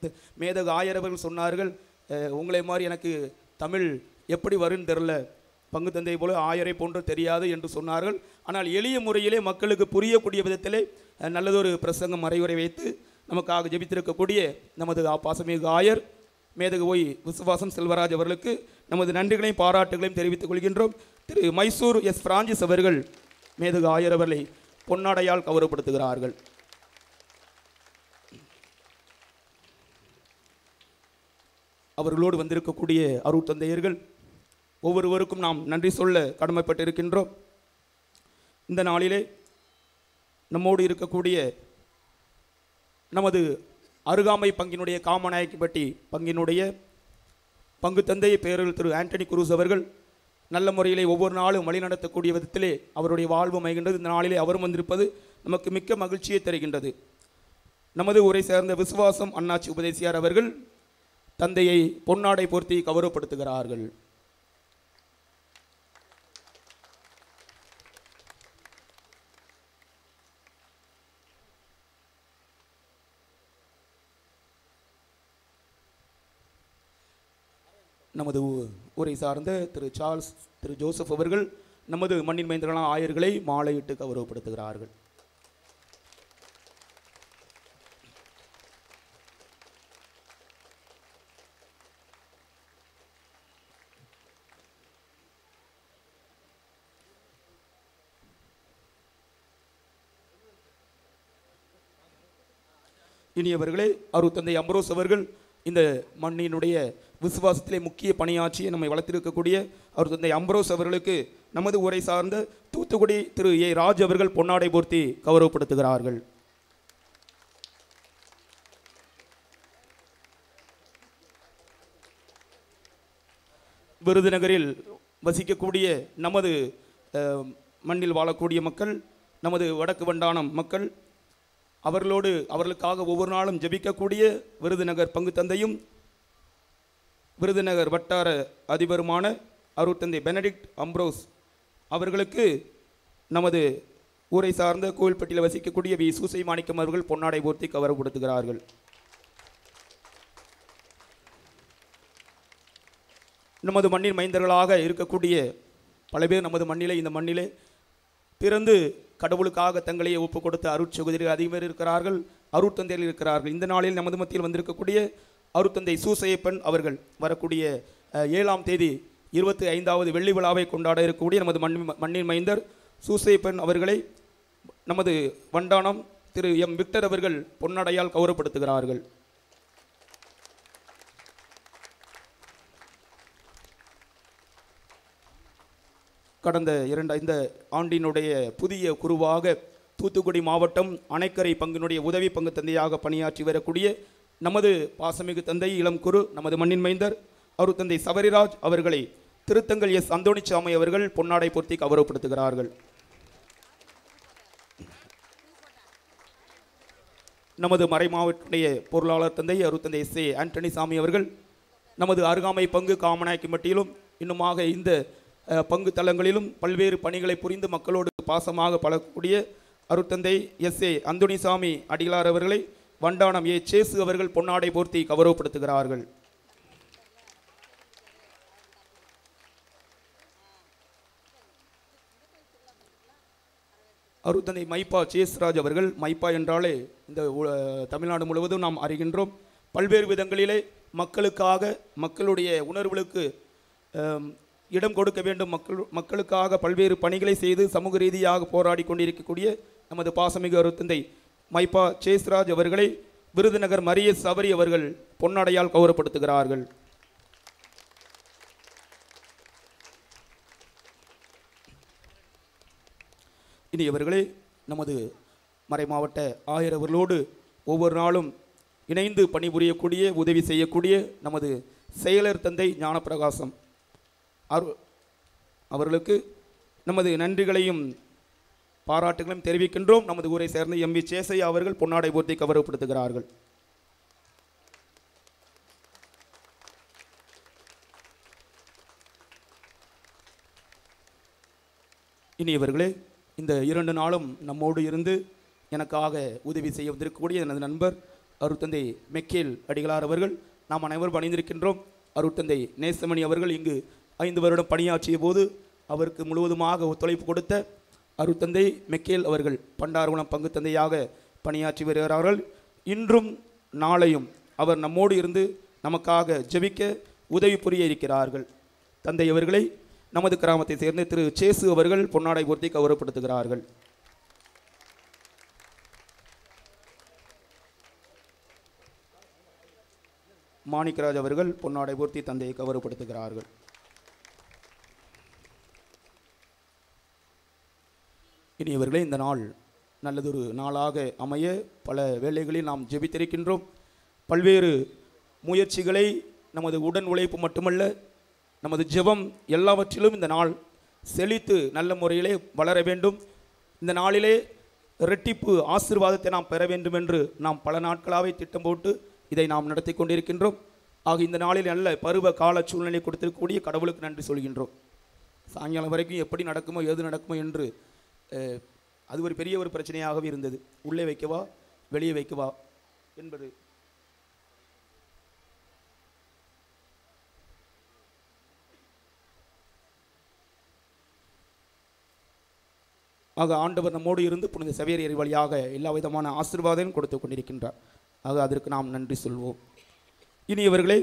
மேதகு ஆயர் அவர்கள் சொன்னார்கள் "அஹ், உங்களை மாதிரி எனக்கு தமிழ் எப்படி வரும்னு தெரில பங்கு தந்தை போல ஆயரை போன்று தெரியாது என்று சொன்னார்கள் ஆனால் எளிய முறையிலே மக்களுக்கு புரியக்கூடிய விதத்திலே அஹ், நல்லதொரு பிரசங்கம் மறைவுரை வைத்து நமக்காக ஜெபித்திருக்கக்கூடிய நமது ஆ- பாசமிகு ஆயர் மேதகு ஓய் விசுவாசம் செல்வராஜ் அவர்களுக்கு நமது நன்றிகளையும் பாராட்டுகளையும் தெரிவித்துக் கொள்கின்றோம் திரு மைசூர் எஸ் பிரான்சிஸ் அவர்கள் மேதகு ஆயர் அவர்களை பொன்னாடையால் கௌரவப்படுத்துகிறார்கள் அவர்களோடு வந்திருக்கக்கூடிய அருள் தந்தையர்கள் ஒவ்வொருவருக்கும் நாம் நன்றி சொல்ல கடமைப்பட்டிருக்கின்றோம் இந்த நாளிலே நம்மோடு இருக்கக்கூடிய நமது அருகாமை பங்கினுடைய காமநாயக்கிப்பட்டி பங்கினுடைய பங்கு தந்தை பேரில் திரு ஆண்டனி குரூஸ் அவர்கள் நல்ல முறையிலே ஒவ்வொரு நாளும் வழிநடத்தக்கூடிய விதத்திலே அவருடைய வாழ்வு அமைகின்றது இந்த நாளிலே அவரும் வந்திருப்பது நமக்கு மிக்க மகிழ்ச்சியை தருகின்றது நமது உரை சேர்ந்த விசுவாசம் அண்ணாச்சி உபதேசியார் அவர்கள் தந்தையை பொன்னாடை போர்த்தி கௌரவப்படுத்துகிறார்கள் நமது ஊ- ஊரை சார்ந்த திரு சார்ல்ஸ் திரு ஜோசப் அவர்கள் நமது மண்ணின் மைந்தர்களான ஆயர்களை மாலையிட்டு கௌரவப்படுத்துகிறார்கள் இனியவர்களே அருள் தந்தை அம்ரோஸ் அவர்கள் இந்த மண்ணினுடைய விசுவாசத்திலே முக்கிய பணியாற்றி நம்மை வளர்த்திருக்கக்கூடிய அவர் தந்தை அம்ரோஸ் அவர்களுக்கு நமது உரை சார்ந்த தூத்துக்குடி திரு ஏ ராஜ் அவர்கள் பொன்னாடை போர்த்தி கௌரவப்படுத்துகிறார்கள் விருதுநகரில் வசிக்கக்கூடிய நமது அஹ், மண்ணில் வாழக்கூடிய மக்கள் நமது வடக்கு வண்டானம் மக்கள் அவர்களோடு அவர்களுக்காக ஒவ்வொரு நாளும் ஜெபிக்கக்கூடிய விருதுநகர் பங்கு தந்தையும் விருதுநகர் வட்டார அதிபருமான அருட்தந்தை பெனடிக்ட் அம்ப்ரோஸ் அவர்களுக்கு நமது ஊரை சார்ந்த கோவில்பட்டியில் வசிக்கக்கூடிய வி சூசை மாணிக்கம் அவர்கள் பொன்னாடை போர்த்தி கௌரவப்படுத்துகிறார்கள் நமது மண்ணின் மைந்தர்களாக இருக்கக்கூடிய பல பேர் நமது மண்ணிலே இந்த மண்ணிலே பிறந்து கடவுளுக்காக தங்களையே ஒப்பு கொடுத்த அருட்சகோதரிகள் அதிகம் பேர் இருக்கிறார்கள் அருட்தந்தைகள் இருக்கிறார்கள் இந்த நாளில் நமது மத்தியில் வந்திருக்கக்கூடிய அருட்தந்தை சூசையப்பன் அவர்கள் வரக்கூடிய அஹ், ஏழாம் தேதி இருபத்தி ஐந்தாவது வெள்ளி விழாவை கொண்டாட இருக்கக்கூடிய நமது மண் மண்ணின் மைந்தர் சூசையப்பன் அவர்களை நமது வண்டானம் திரு எம் விக்டர் அவர்கள் பொன்னடையால் கௌரவப்படுத்துகிறார்கள் கடந்த இரண்டு இந்த ஆண்டினுடைய புதிய குருவாக தூத்துக்குடி மாவட்டம் அணைக்கரை பங்கினுடைய உதவி பங்கு தந்தையாக பணியாற்றி வரக்கூடிய நமது பாசமிகு தந்தை இளம் குரு நமது மண்ணின் மைந்தர் அவர் தந்தை சபரிராஜ் அவர்களை திருத்தங்கள் எஸ் அந்தோணிச்சாமி அவர்கள் பொன்னாடை பொருத்தி கௌரவப்படுத்துகிறார்கள் நமது மறைமாவட்டுடைய பொருளாளர் தந்தை அருத்தந்தை எஸ் ஏ ஆண்டனி சாமி அவர்கள் நமது அருகாமை பங்கு காமநாயக்கம்பட்டியிலும் இன்னுமாக இந்த அஹ், பங்கு தளங்களிலும் பல்வேறு பணிகளை புரிந்து மக்களோடு பாசமாக பழகக்கூடிய அருத்தந்தை எஸ் ஏ அந்துணிசாமி அடிகளார் அவர்களை வண்டானம் ஏ சேசு அவர்கள் பொன்னாடை போர்த்தி கௌரவப்படுத்துகிறார்கள் அருத்தந்தை மைப்பா சேஸ்ராஜ் அவர்கள் மைப்பா என்றாலே இந்த உ- தமிழ்நாடு முழுவதும் நாம் அறிகின்றோம் பல்வேறு விதங்களிலே மக்களுக்காக மக்களுடைய உணர்வுகளுக்கு ஆம், இடம் கொடுக்க வேண்டும் மக்கள் மக்களுக்காக பல்வேறு பணிகளை செய்து சமூக ரீதியாக போராடி கொண்டிருக்கக்கூடிய நமது பாசமிகு அருத்தந்தை மைப்பா சேஸ்ராஜ் அவர்களை விருதுநகர் மரிய சபரி அவர்கள் பொன்னடையால் கௌரவப்படுத்துகிறார்கள் இனி இவர்களே நமது மறைமாவட்ட ஆயர் அவர்களோடு ஒவ்வொரு நாளும் இணைந்து பணிபுரியக்கூடிய உதவி செய்யக்கூடிய நமது செயலர் தந்தை ஞானப்பிரகாசம் அரு அவர்களுக்கு நமது நன்றிகளையும் பாராட்டுகளையும் தெரிவிக்கின்றோம் நமது ஊரை சேர்ந்த எம் வி சேசையா அவர்கள் பொன்னாடை போர்த்தி கௌரவப்படுத்துகிறார்கள் இனி இவர்களே இந்த இரண்டு நாளும் நம்மோடு இருந்து எனக்காக உதவி செய்ய வந்திருக்கக்கூடிய எனது நண்பர் அருட்தந்தை மெக்கேல் அடிகளார் அவர்கள் நாம் அனைவரும் பணிந்திருக்கின்றோம் அருட்தந்தை நேசமணி அவர்கள் இங்கு ஐந்து வருடம் பணியாற்றிய போது அவருக்கு முழுவதுமாக ஒத்துழைப்பு கொடுத்த அருத்தந்தை மெக்கேல் அவர்கள் பண்டார்குளம் பங்கு தந்தையாக பணியாற்றி வருகிறார்கள் இன்றும் நாளையும் அவர் நம்மோடு இருந்து நமக்காக ஜெபிக்க உதவி புரிய இருக்கிறார்கள் தந்தை அவர்களை நமது கிராமத்தை சேர்ந்த திரு சேசு அவர்கள் பொன்னாடை போர்த்தி கௌரவப்படுத்துகிறார்கள் மாணிக்கராஜ் அவர்கள் பொன்னாடை போர்த்தி தந்தையை கௌரவப்படுத்துகிறார்கள் இனியவர்களே இந்த நாள் நல்லதொரு நாளாக அமைய பல வேளைகளில் நாம் ஜெபித்திருக்கின்றோம் பல்வேறு முயற்சிகளை நமது உடன் உழைப்பு மட்டுமல்ல நமது ஜெபம் எல்லாவற்றிலும் இந்த நாள் செழித்து நல்ல முறையிலே வளர வேண்டும் இந்த நாளிலே இரட்டிப்பு ஆசீர்வாதத்தை நாம் பெற வேண்டும் என்று நாம் பல நாட்களாகவே திட்டம் போட்டு இதை நாம் நடத்தி கொண்டிருக்கின்றோம் ஆக இந்த நாளில் நல்ல பருவ கால சூழ்நிலை கொடுத்திருக்கக்கூடிய கடவுளுக்கு நன்றி சொல்கின்றோம் சாயங்காலம் வரைக்கும் எப்படி நடக்குமோ ஏது நடக்குமோ என்று அஹ், அது ஒரு பெரிய ஒரு பிரச்சனையாகவே இருந்தது உள்ளே வைக்கவா வெளியே வைக்கவா என்பது ஆக ஆண்டவர் நம்மோடு இருந்து புனித செவேரியர் வழியாக எல்லா விதமான ஆசீர்வாதமும் கொடுத்து கொண்டிருக்கின்றார் ஆக அதற்கு நாம் நன்றி சொல்வோம் இனியவர்களே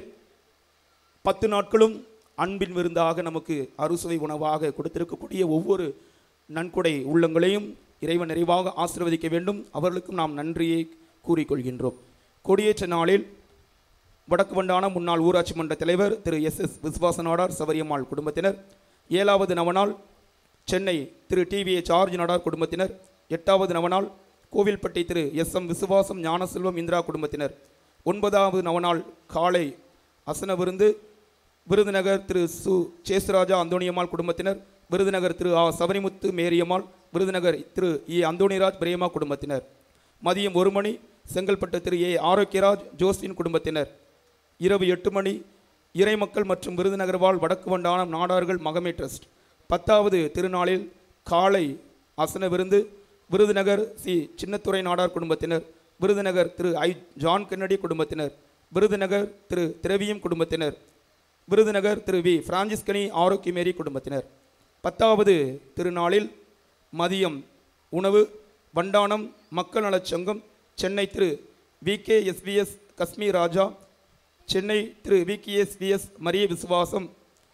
பத்து நாட்களும் அன்பின் விருந்தாக நமக்கு அறுசுவை உணவாக கொடுத்திருக்கக்கூடிய ஒவ்வொரு நன்கொடை உள்ளங்களையும் இறைவன் நிறைவாக ஆசீர்வதிக்க வேண்டும் அவர்களுக்கும் நாம் நன்றியை கூறிக்கொள்கின்றோம் கொடியேற்ற நாளில் வடக்கு வண்டான முன்னாள் ஊராட்சி மன்ற தலைவர் திரு எஸ் எஸ் விஸ்வாச நாடார் சவரியம்மாள் குடும்பத்தினர் ஏழாவது நவநாள் சென்னை திரு டிவிஏ சார்ஜ் நாடார் குடும்பத்தினர் எட்டாவது நவநாள் கோவில்பட்டி திரு எஸ் எம் விசுவாசம் ஞானசெல்வம் இந்திரா குடும்பத்தினர் ஒன்பதாவது நவநாள் காலை அசன விருந்து விருதுநகர் திரு சு சேசுராஜா அந்தோணியம்மாள் குடும்பத்தினர் விருதுநகர் திரு ஆ சபரிமுத்து மேரியம்மாள் விருதுநகர் திரு இ அந்தோணிராஜ் பிரேமா குடும்பத்தினர் மதியம் ஒரு மணி செங்கல்பட்டு திரு ஏ ஆரோக்கியராஜ் ஜோஸ்டின் குடும்பத்தினர் இரவு எட்டு மணி இறைமக்கள் மற்றும் விருதுநகர் வாழ் வடக்கு வண்டானம் நாடார்கள் மகமே ட்ரஸ்ட் பத்தாவது திருநாளில் காலை அசன விருந்து விருதுநகர் சி சின்னத்துறை நாடார் குடும்பத்தினர் Virudhunagar Thiru I John Kennedy குடும்பத்தினர் விருதுநகர் திரு திரவியம் குடும்பத்தினர் விருதுநகர் திரு வி பிரான்சிஸ்கனி ஆரோக்கியமேரி குடும்பத்தினர் பத்தாவது திருநாளில் மதியம் உணவு வண்டானம் மக்கள் நலச் சங்கம் Chennai Thiru V K SVS Kashmir Raja Chennai Thiru V K SVS Maria Visuvasam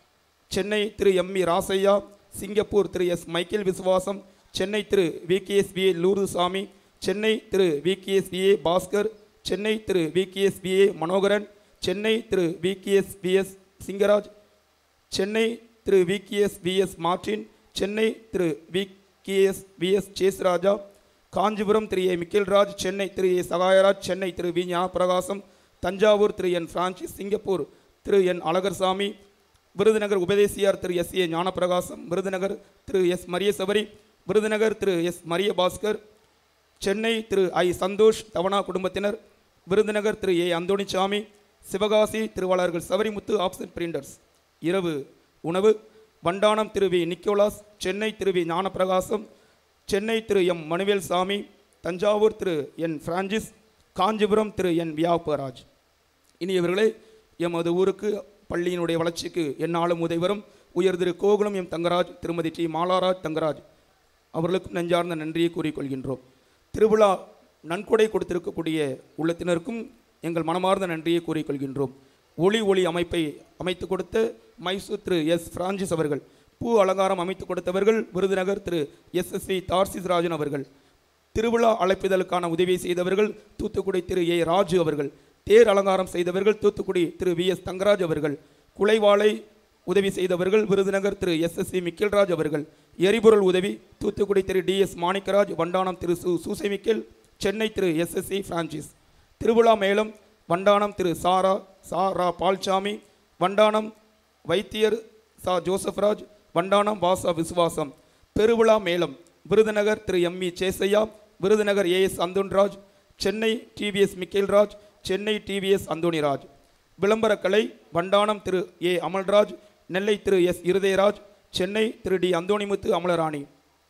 Chennai Thiru M E Rasaiya Singapore Thiru S Michael Visuvasam Chennai Thiru V K S VA Lurusamy Chennai Thiru V K S VA Baskar Chennai Thiru V K S VA Manoharan Chennai Thiru V K S VS Singaraj Chennai Thiru V K S VS Martin Chennai Thiru V K S VS Sesraja Kanchipuram Thiru A Michaelraj Chennai Thiru A Sahayaraj Chennai Thiru V Gnanaprakasam Thanjavur Thiru N Francis Singapore Thiru N Alagarsamy Virudhunagar உபதேசியார் Thiru S A Gnanaprakasam Virudhunagar Thiru S Mariasabari Virudhunagar Thiru S Maria Baskar Chennai Thiru I Santhosh Thavana குடும்பத்தினர் Virudhunagar Thiru A Anthonysamy Sivakasi திருவாளர்கள் Savarimuthu Option Printers இரவு உணவு Vandanam Thiru V Nicholas Chennai Thiru V Gnanaprakasam Chennai Thiru M Manuel Samy Thanjavur Thiru N Francis Kanchipuram Thiru N Viyabaraj இனியவர்களே எமது ஊருக்கு பள்ளியினுடைய வளர்ச்சிக்கு என்னாலும் உதவிவரும் உயர் திரு கோகுலம் எம் தங்கராஜ் திருமதி டி மாலாராஜ் தங்கராஜ் அவர்களுக்கும் நெஞ்சார்ந்த நன்றியை கூறிக்கொள்கின்றோம் திருவிழா நன்கொடை கொடுத்திருக்கக்கூடிய உள்ளத்தினருக்கும் எங்கள் மனமார்ந்த நன்றியை கூறிக்கொள்கின்றோம் ஒளி ஒளி அமைப்பை அமைத்து கொடுத்த மைசூர் திரு எஸ் பிரான்சிஸ் அவர்கள் பூ அலங்காரம் அமைத்து கொடுத்தவர்கள் Virudhunagar Thiru S S V Tharsis Rajan அவர்கள் திருவிழா அழைப்பிதழுக்கான உதவி செய்தவர்கள் தூத்துக்குடி திரு ஏ ராஜு அவர்கள் தேர் அலங்காரம் செய்தவர்கள் தூத்துக்குடி திரு வி எஸ் தங்கராஜ் அவர்கள் குலைவாளை உதவி செய்தவர்கள் Virudhunagar Thiru S S C Michaelraj அவர்கள் எரிபொருள் உதவி Thoothukudi Thiru T S Manickaraj Vandanam Thiru Su Soosai Michael Chennai Thiru S S C Francis திருவிழா மேளம் வண்டானம் திரு சாரா சா ரா பால்சாமி வண்டானம் வைத்தியர் சா ஜோசப்ராஜ் வண்டானம் வாசா விசுவாசம் பெருவிழா மேளம் Virudhunagar Thiru M E Sesaiya Virudhunagar AS Anthunraj Chennai TVS Michaelraj Chennai TVS Anthonyraj விளம்பரக்கலை Vandanam Thiru A Amalraj Nellai Thiru S Irudhayaraj Chennai Thiru T Anthonymuthu Amalarani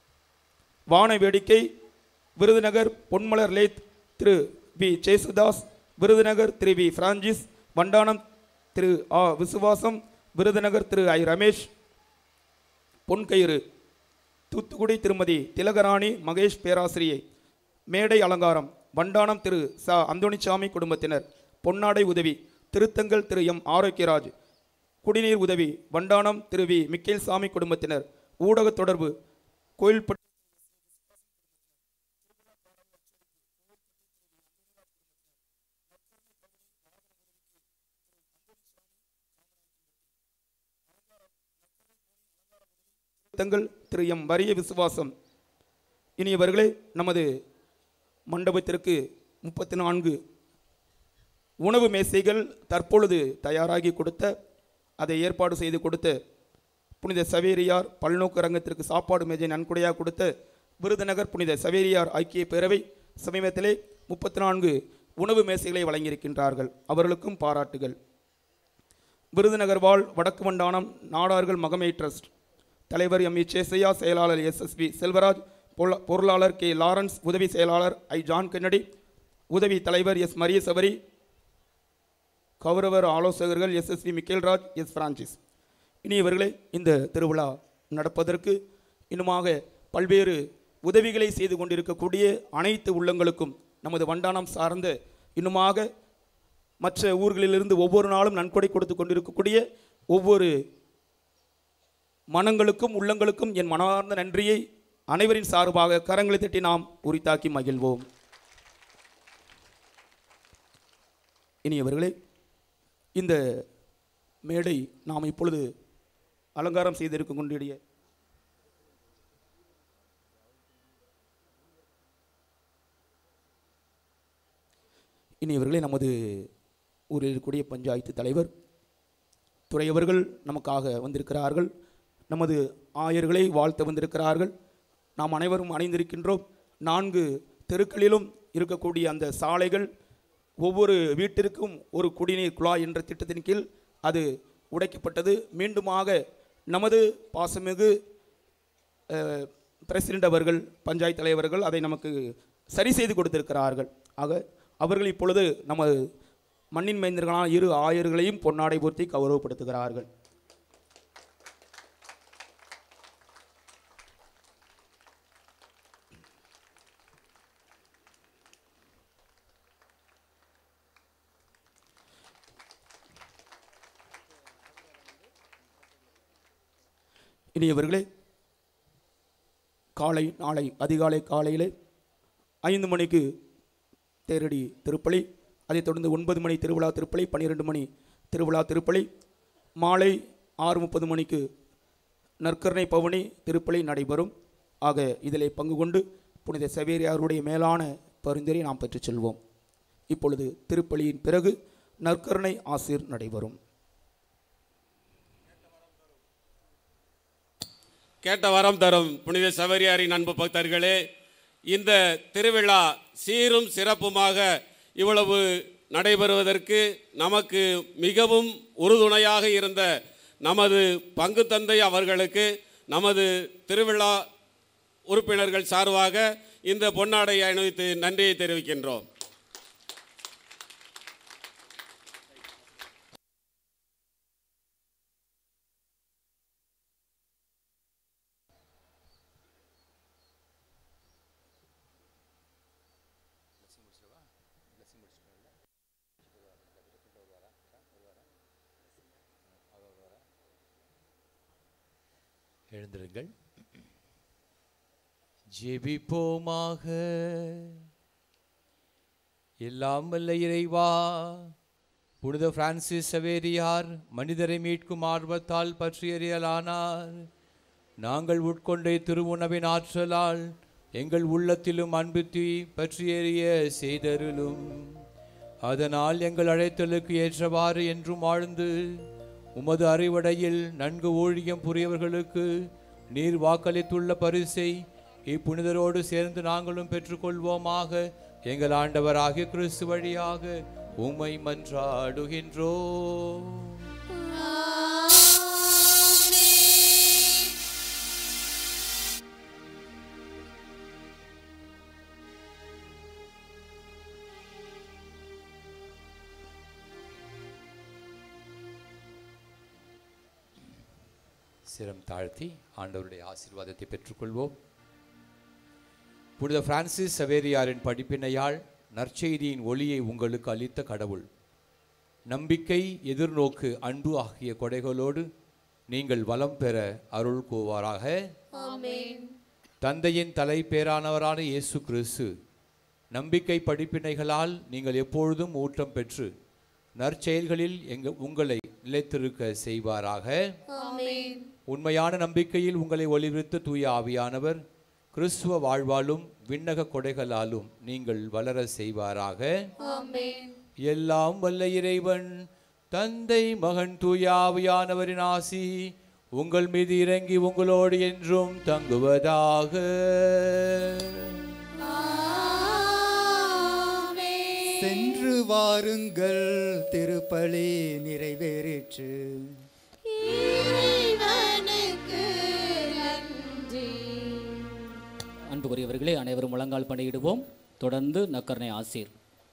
வான வேடிக்கை Virudhunagar Ponmalar lathe Thiru V Jesudas Virudhunagar Thiru V Francis Vandanam Thiru ஆ விசுவாசம் விருதுநகர் திரு ஐ ரமேஷ் பொன்கயிறு தூத்துக்குடி திருமதி திலகராணி மகேஷ் பேராசிரியை மேடை அலங்காரம் வண்டானம் திரு ச அந்தோணிசாமி குடும்பத்தினர் பொன்னாடை உதவி திருத்தங்கல் திரு எம் ஆரோக்கியராஜ் குடிநீர் உதவி வண்டானம் திரு வி மிக்கேல்சாமி குடும்பத்தினர் ஊடக தொடர்பு கோயில்பட்டு தங்கள் திரு எம் வரிய விசுவாசம் இனியவர்களே நமது மண்டபத்திற்கு முப்பத்தி நான்கு உணவு மேசைகள் தற்பொழுது தயாராகி கொடுத்த அதை ஏற்பாடு செய்து கொடுத்த புனித சவேரியார் பல்நோக்கு ரங்கத்திற்கு சாப்பாடு மேஜை நன்கொடையாக கொடுத்த விருதுநகர் புனித சவேரியார் ஐக்கிய பேரவை சமீபத்திலே முப்பத்தி நான்கு உணவு மேசைகளை வழங்கியிருக்கின்றார்கள் அவர்களுக்கும் பாராட்டுகள் விருதுநகர் வாழ் வடக்கு வண்டானம் நாடார்கள் மகமை ட்ரஸ்ட் தலைவர் எம் இச்சேசையா செயலாளர் எஸ்எஸ்பி செல்வராஜ் பொருளா- பொருளாளர் கே லாரன்ஸ் உதவி செயலாளர் ஐ ஜான் கென்னடி உதவி தலைவர் எஸ் மரிய சபரி கௌரவர் ஆலோசகர்கள் எஸ்எஸ்வி மிக்கேல்ராஜ் எஸ் பிரான்சிஸ் இனியவர்களே இந்த திருவிழா நடப்பதற்கு இன்னுமாக பல்வேறு உதவிகளை செய்து கொண்டிருக்கக்கூடிய அனைத்து உள்ளங்களுக்கும் நமது வண்டானம் சார்ந்த இன்னுமாக மற்ற ஊர்களிலிருந்து ஒவ்வொரு நாளும் நன்கொடை கொடுத்து கொண்டிருக்கக்கூடிய ஒவ்வொரு மனங்களுக்கும் உள்ளங்களுக்கும் என் மனமார்ந்த நன்றியை அனைவரின் சார்பாக கரங்களை தட்டி நாம் உரித்தாக்கி மகிழ்வோம் இனியவர்களே இந்த மேடை நாம் இப்பொழுது அலங்காரம் செய்திருக்கும் கொண்டிய இனியவர்களே நமது ஊரில் இருக்கக்கூடிய பஞ்சாயத்து தலைவர் துறையவர்கள் நமக்காக வந்திருக்கிறார்கள் நமது ஆயர்களை வாழ்த்த வந்திருக்கிறார்கள் நாம் அனைவரும் அணைந்திருக்கின்றோம் நான்கு தெருக்களிலும் இருக்கக்கூடிய அந்த சாலைகள் ஒவ்வொரு வீட்டிற்கும் ஒரு குடிநீர் குழாய் என்ற திட்டத்தின் கீழ் அது உடைக்கப்பட்டது மீண்டுமாக நமது பாசமிகு அஹ், பிரசிடென்ட் அவர்கள் பஞ்சாயத்து தலைவர்கள் அதை நமக்கு சரி செய்து கொடுத்திருக்கிறார்கள் ஆக அவர்கள் இப்பொழுது நமது மண்ணின் மைந்தர்களான இரு ஆயர்களையும் பொன்னாடை பூர்த்தி கௌரவப்படுத்துகிறார்கள் இனியவர்களே காலை நாளை அதிகாலை காலையிலே ஐந்து மணிக்கு தேரடி திருப்பலி அதைத் தொடர்ந்து ஒன்பது மணி திருவிழா திருப்பலி பன்னிரெண்டு மணி திருவிழா திருப்பலி மாலை ஆறு முப்பது மணிக்கு நற்கருணை பவனி திருப்பலி நடைபெறும் ஆக இதிலே பங்கு கொண்டு புனித சவேரியாருடைய மேலான பரிந்துரை நாம் பெற்றுச் செல்வோம் இப்பொழுது திருப்பலியின் பிறகு நற்கருணை ஆசீர் நடைபெறும் கேட்ட வரம் தரும் புனித சபரியாரின் அன்பு பக்தர்களே இந்த திருவிழா சீரும் சிறப்புமாக இவ்வளவு நடைபெறுவதற்கு நமக்கு மிகவும் உறுதுணையாக இருந்த நமது பங்கு தந்தை அவர்களுக்கு நமது திருவிழா உறுப்பினர்கள் சார்பாக இந்த பொன்னாடையை அணிவித்து நன்றியை தெரிவிக்கின்றோம் எழுந்திருங்கள் ஜெபிப்போமாக எல்லாம் வல்ல இறைவா புனித பிரான்சிஸ் சவேரியார் மனிதரை மீட்கும் ஆர்வத்தால் பற்றியறியலானார் நாங்கள் உட்கொண்ட திருவுணவின் ஆற்றலால் எங்கள் உள்ளத்திலும் அன்பு தீ பற்றியறிய செய்தருளும் அதனால் எங்கள் அழைத்தலுக்கு ஏற்றவாறு என்றும் வாழ்ந்து உமது அறிவடையில் நன்கு ஊழியம் புரியவர்களுக்கு நீர் வாக்களித்துள்ள பரிசை இப்புனிதரோடு சேர்ந்து நாங்களும் பெற்றுக்கொள்வோமாக எங்கள் ஆண்டவராகிய கிறிஸ்து வழியாக உம்மை மன்றாடுகின்றோம் சிரம் தாழ்த்தி ஆண்டவருடைய ஆசீர்வாதத்தை பெற்றுக்கொள்வோம் புனித பிரான்சிஸ் சவேரியாரின் படிப்பினையால் நற்செய்தியின் ஒளியை உங்களுக்கு அளித்த கடவுள் நம்பிக்கை எதிர்நோக்கு அன்பு ஆகிய கொடைகளோடு நீங்கள் வளம் பெற அருள் கூவாராக ஆமென் தந்தையின் தலைப்பேரானவரான இயேசு கிறிஸ்து நம்பிக்கை படிப்பினைகளால் நீங்கள் எப்பொழுதும் ஊற்றம் பெற்று நற்செயல்களில் எங்க உங்களை நிலைத்திருக்க செய்வாராக ஆமென் உண்மையான நம்பிக்கையில் உங்களை ஒளிவித்து தூய ஆவியானவர் கிறிஸ்துவ வாழ்வாலும் விண்ணக கொடைகளாலும் நீங்கள் வளர செய்வாராக ஆமென் எல்லாம் வல்ல இறைவன் தந்தை மகன் தூய ஆவியானவரின் ஆசி உங்கள் மீது இறங்கி உங்களோடு என்றும் தங்குவதாக சென்று வாருங்கள் திருப்பலி நிறைவேறிற்று இறைவனுக்கு நன்றி அன்புக்குரியவர்களே அனைவரும் முழங்கால் பணியிடுவோம் தொடர்ந்து நக்கர்ணை ஆசீர்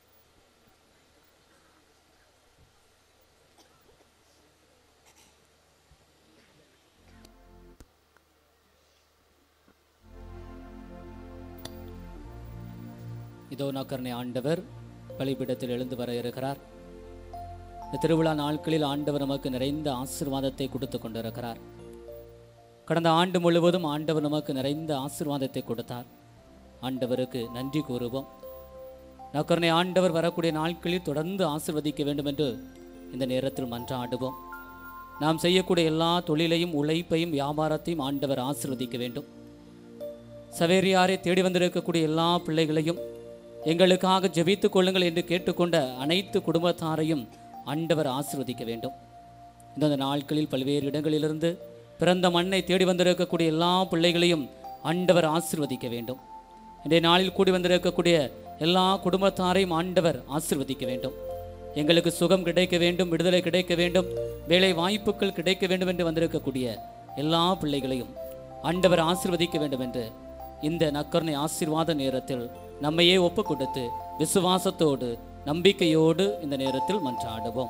இதோ நக்கர்ணை ஆண்டவர் பலிபீடத்தில் எழுந்து வர இருக்கிறார் இந்த திருவிழா நாட்களில் ஆண்டவர் நமக்கு நிறைந்த ஆசீர்வாதத்தை கொடுத்து கொண்டிருக்கிறார் கடந்த ஆண்டு முழுவதும் ஆண்டவர் நமக்கு நிறைந்த ஆசீர்வாதத்தை கொடுத்தார் ஆண்டவருக்கு நன்றி கூறுவோம் நக்கரனை ஆண்டவர் வரக்கூடிய நாட்களில் தொடர்ந்து ஆசிர்வதிக்க வேண்டும் என்று இந்த நேரத்தில் மன்றாடுவோம் நாம் செய்யக்கூடிய எல்லா தொழிலையும் உழைப்பையும் வியாபாரத்தையும் ஆண்டவர் ஆசீர்வதிக்க வேண்டும் சவேரியாரை தேடி வந்திருக்கக்கூடிய எல்லா பிள்ளைகளையும் எங்களுக்காக ஜெபித்துக் கொள்ளுங்கள் என்று கேட்டுக்கொண்ட அனைத்து குடும்பத்தாரையும் ஆண்டவர் ஆசீர்வதிக்க வேண்டும் இந்த நாட்களில் பல்வேறு இடங்களிலிருந்து பிறந்த மண்ணை தேடி வந்திருக்கக்கூடிய எல்லா பிள்ளைகளையும் ஆண்டவர் ஆசீர்வதிக்க வேண்டும் இன்றைய நாளில் கூடி வந்திருக்கக்கூடிய எல்லா குடும்பத்தாரையும் ஆண்டவர் ஆசீர்வதிக்க வேண்டும் எங்களுக்கு சுகம் கிடைக்க வேண்டும் விடுதலை கிடைக்க வேண்டும் வேலை வாய்ப்புகள் கிடைக்க வேண்டும் என்று வந்திருக்கக்கூடிய எல்லா பிள்ளைகளையும் ஆண்டவர் ஆசீர்வதிக்க வேண்டும் என்று இந்த நக்கர்ணை ஆசீர்வாத நேரத்தில் நம்மையே ஒப்பு கொடுத்து விசுவாசத்தோடு நம்பிக்கையோடு இந்த நேரத்தில் மன்றாடுவோம்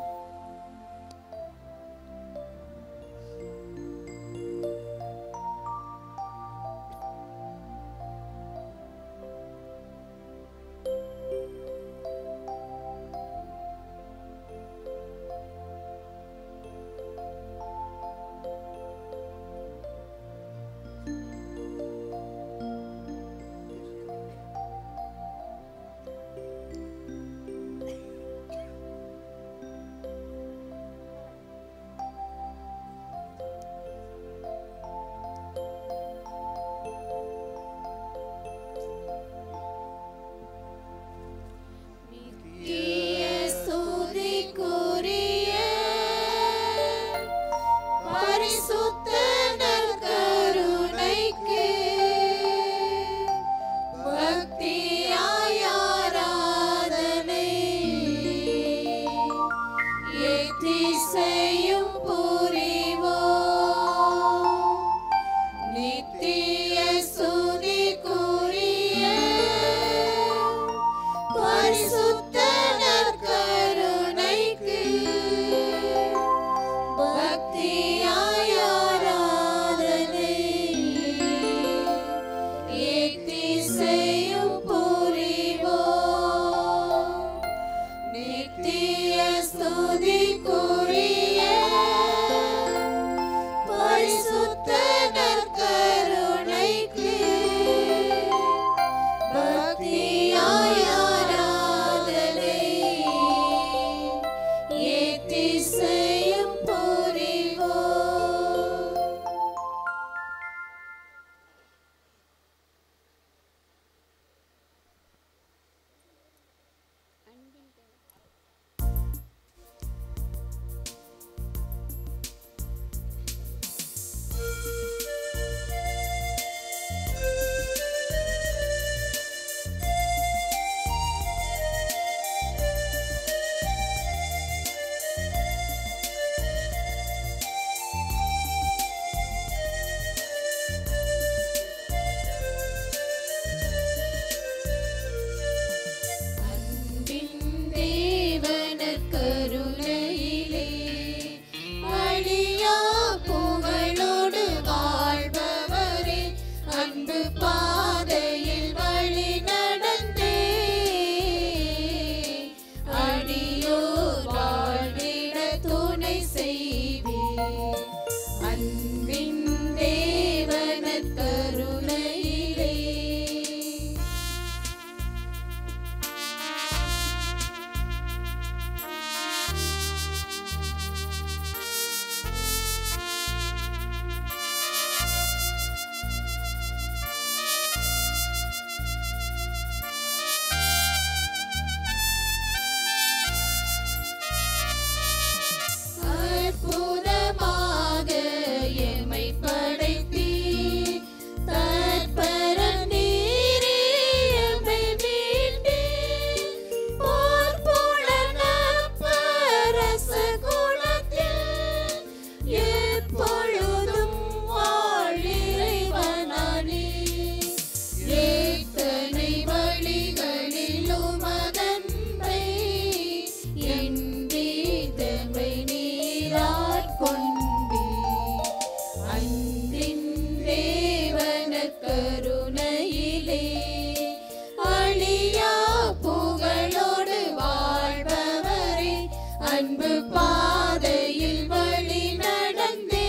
அன்பு பாதையில் வழி நடந்தே அடியோர் வாழ்ந்திட துணை செய்வீர் அன்பின் தேவன கருணையிலே அற்புதமாக எமை படைத்தீர் தற்பரம் நீரே எமை மீட்டீர் போர்ப்புலன் அப்பரச குலத்தில் எப்பொழுதும் வாழிறைவனானே ஏத்தனை வழிகளில் உமதன்பை என் வீதமை நீராட்கொண்டே அன்பின் தேவன கருணையிலே அழியா புகழோடு வாழ்பவரே அன்பு பாதையில் வழி நடந்தே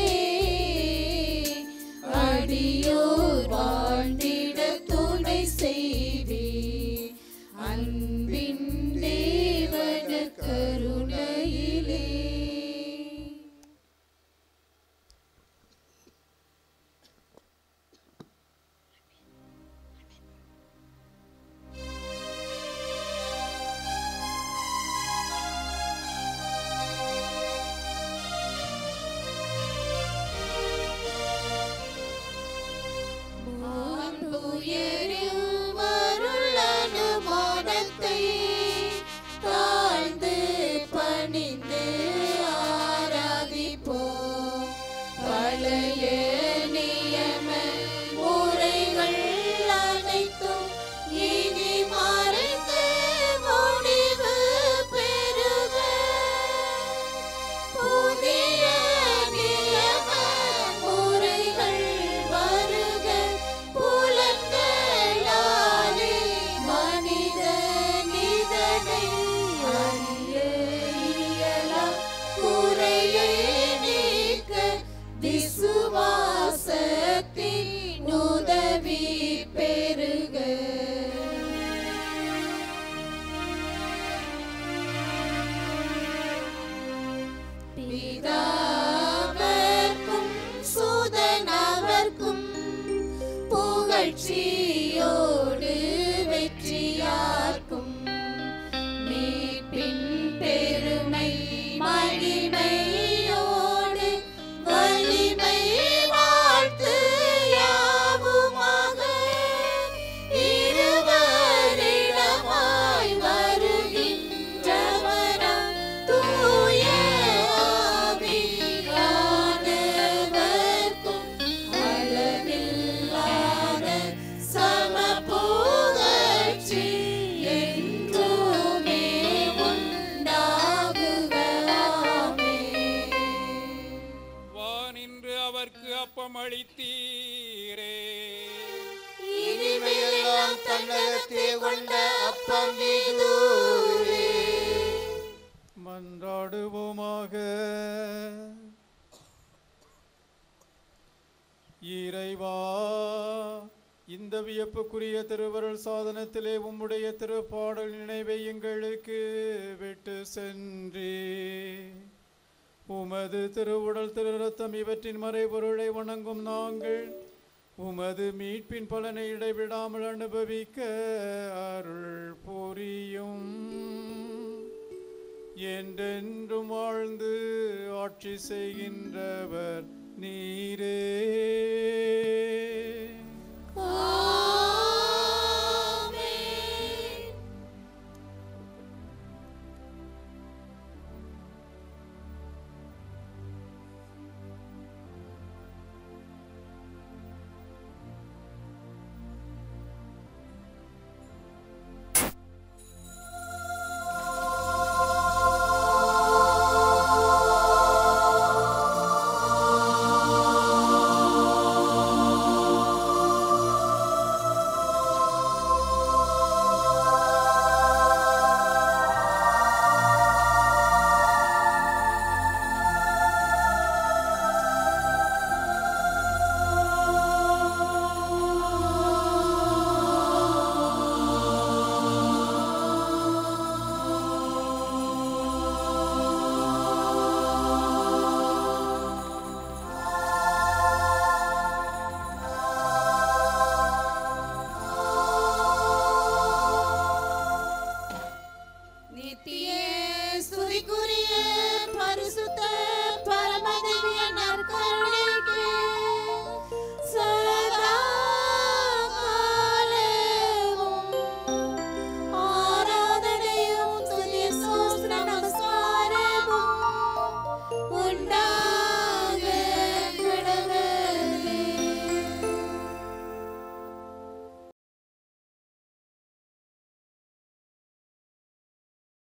அடியோர் வாழ்ந்திட துணை செய்வீர் அன்பின் தேவன கருணையிலே மாண்புயரில் வருள் அனுமானத்தை தாழ்ந்து பணிந்து ஆராதிப்போம் பழைய நியம முறைகள் அனைத்தும் இனி மறைந்து முடிவு பெறுக புதிய நியம முறைகள் வருக புலன்களாலே மனித நிதனை அறிய இயலா குறையை நீக்க விசுவாசத்தின் உதவி பெறுக பிதாவர்க்கும் சுதனவர்க்கும் புகழ்ச்சியோடு வெற்றியார்க்கும் மீட்பின் பெருமை மகிமையோடு வலிமை வாழ்த்து யாவுமாக இருவரிடமாய் வருகின்றவராம் தூய ஆவியானவர்க்கும் அளவில்லாத சம புகழ்ச்சி என்றுமே உண்டாகுக ஆமென். வானின்று அவர்க்கு அப்பம் அளித்தீரே இனிமையெல்லாம் தன்னகத்தே கொண்ட அப்பம் இதுவே மன்றாடுவோமாக இறைவா இந்த வியப்புக்குரிய திருவருள் சாதனத்திலே உம்முடைய திருப்பாடல் நினைவை எங்களுக்கு விட்டு சென்றே உமது திருவுடல் திரு ரத்தம் இவற்றின் மறைபொருளை வணங்கும் நாங்கள் உமது மீட்பின் பலனை இடைவிடாமல் அனுபவிக்க அருள் புரியும் என்றென்றும் வாழ்ந்து ஆட்சி செய்கின்றவர் நீரே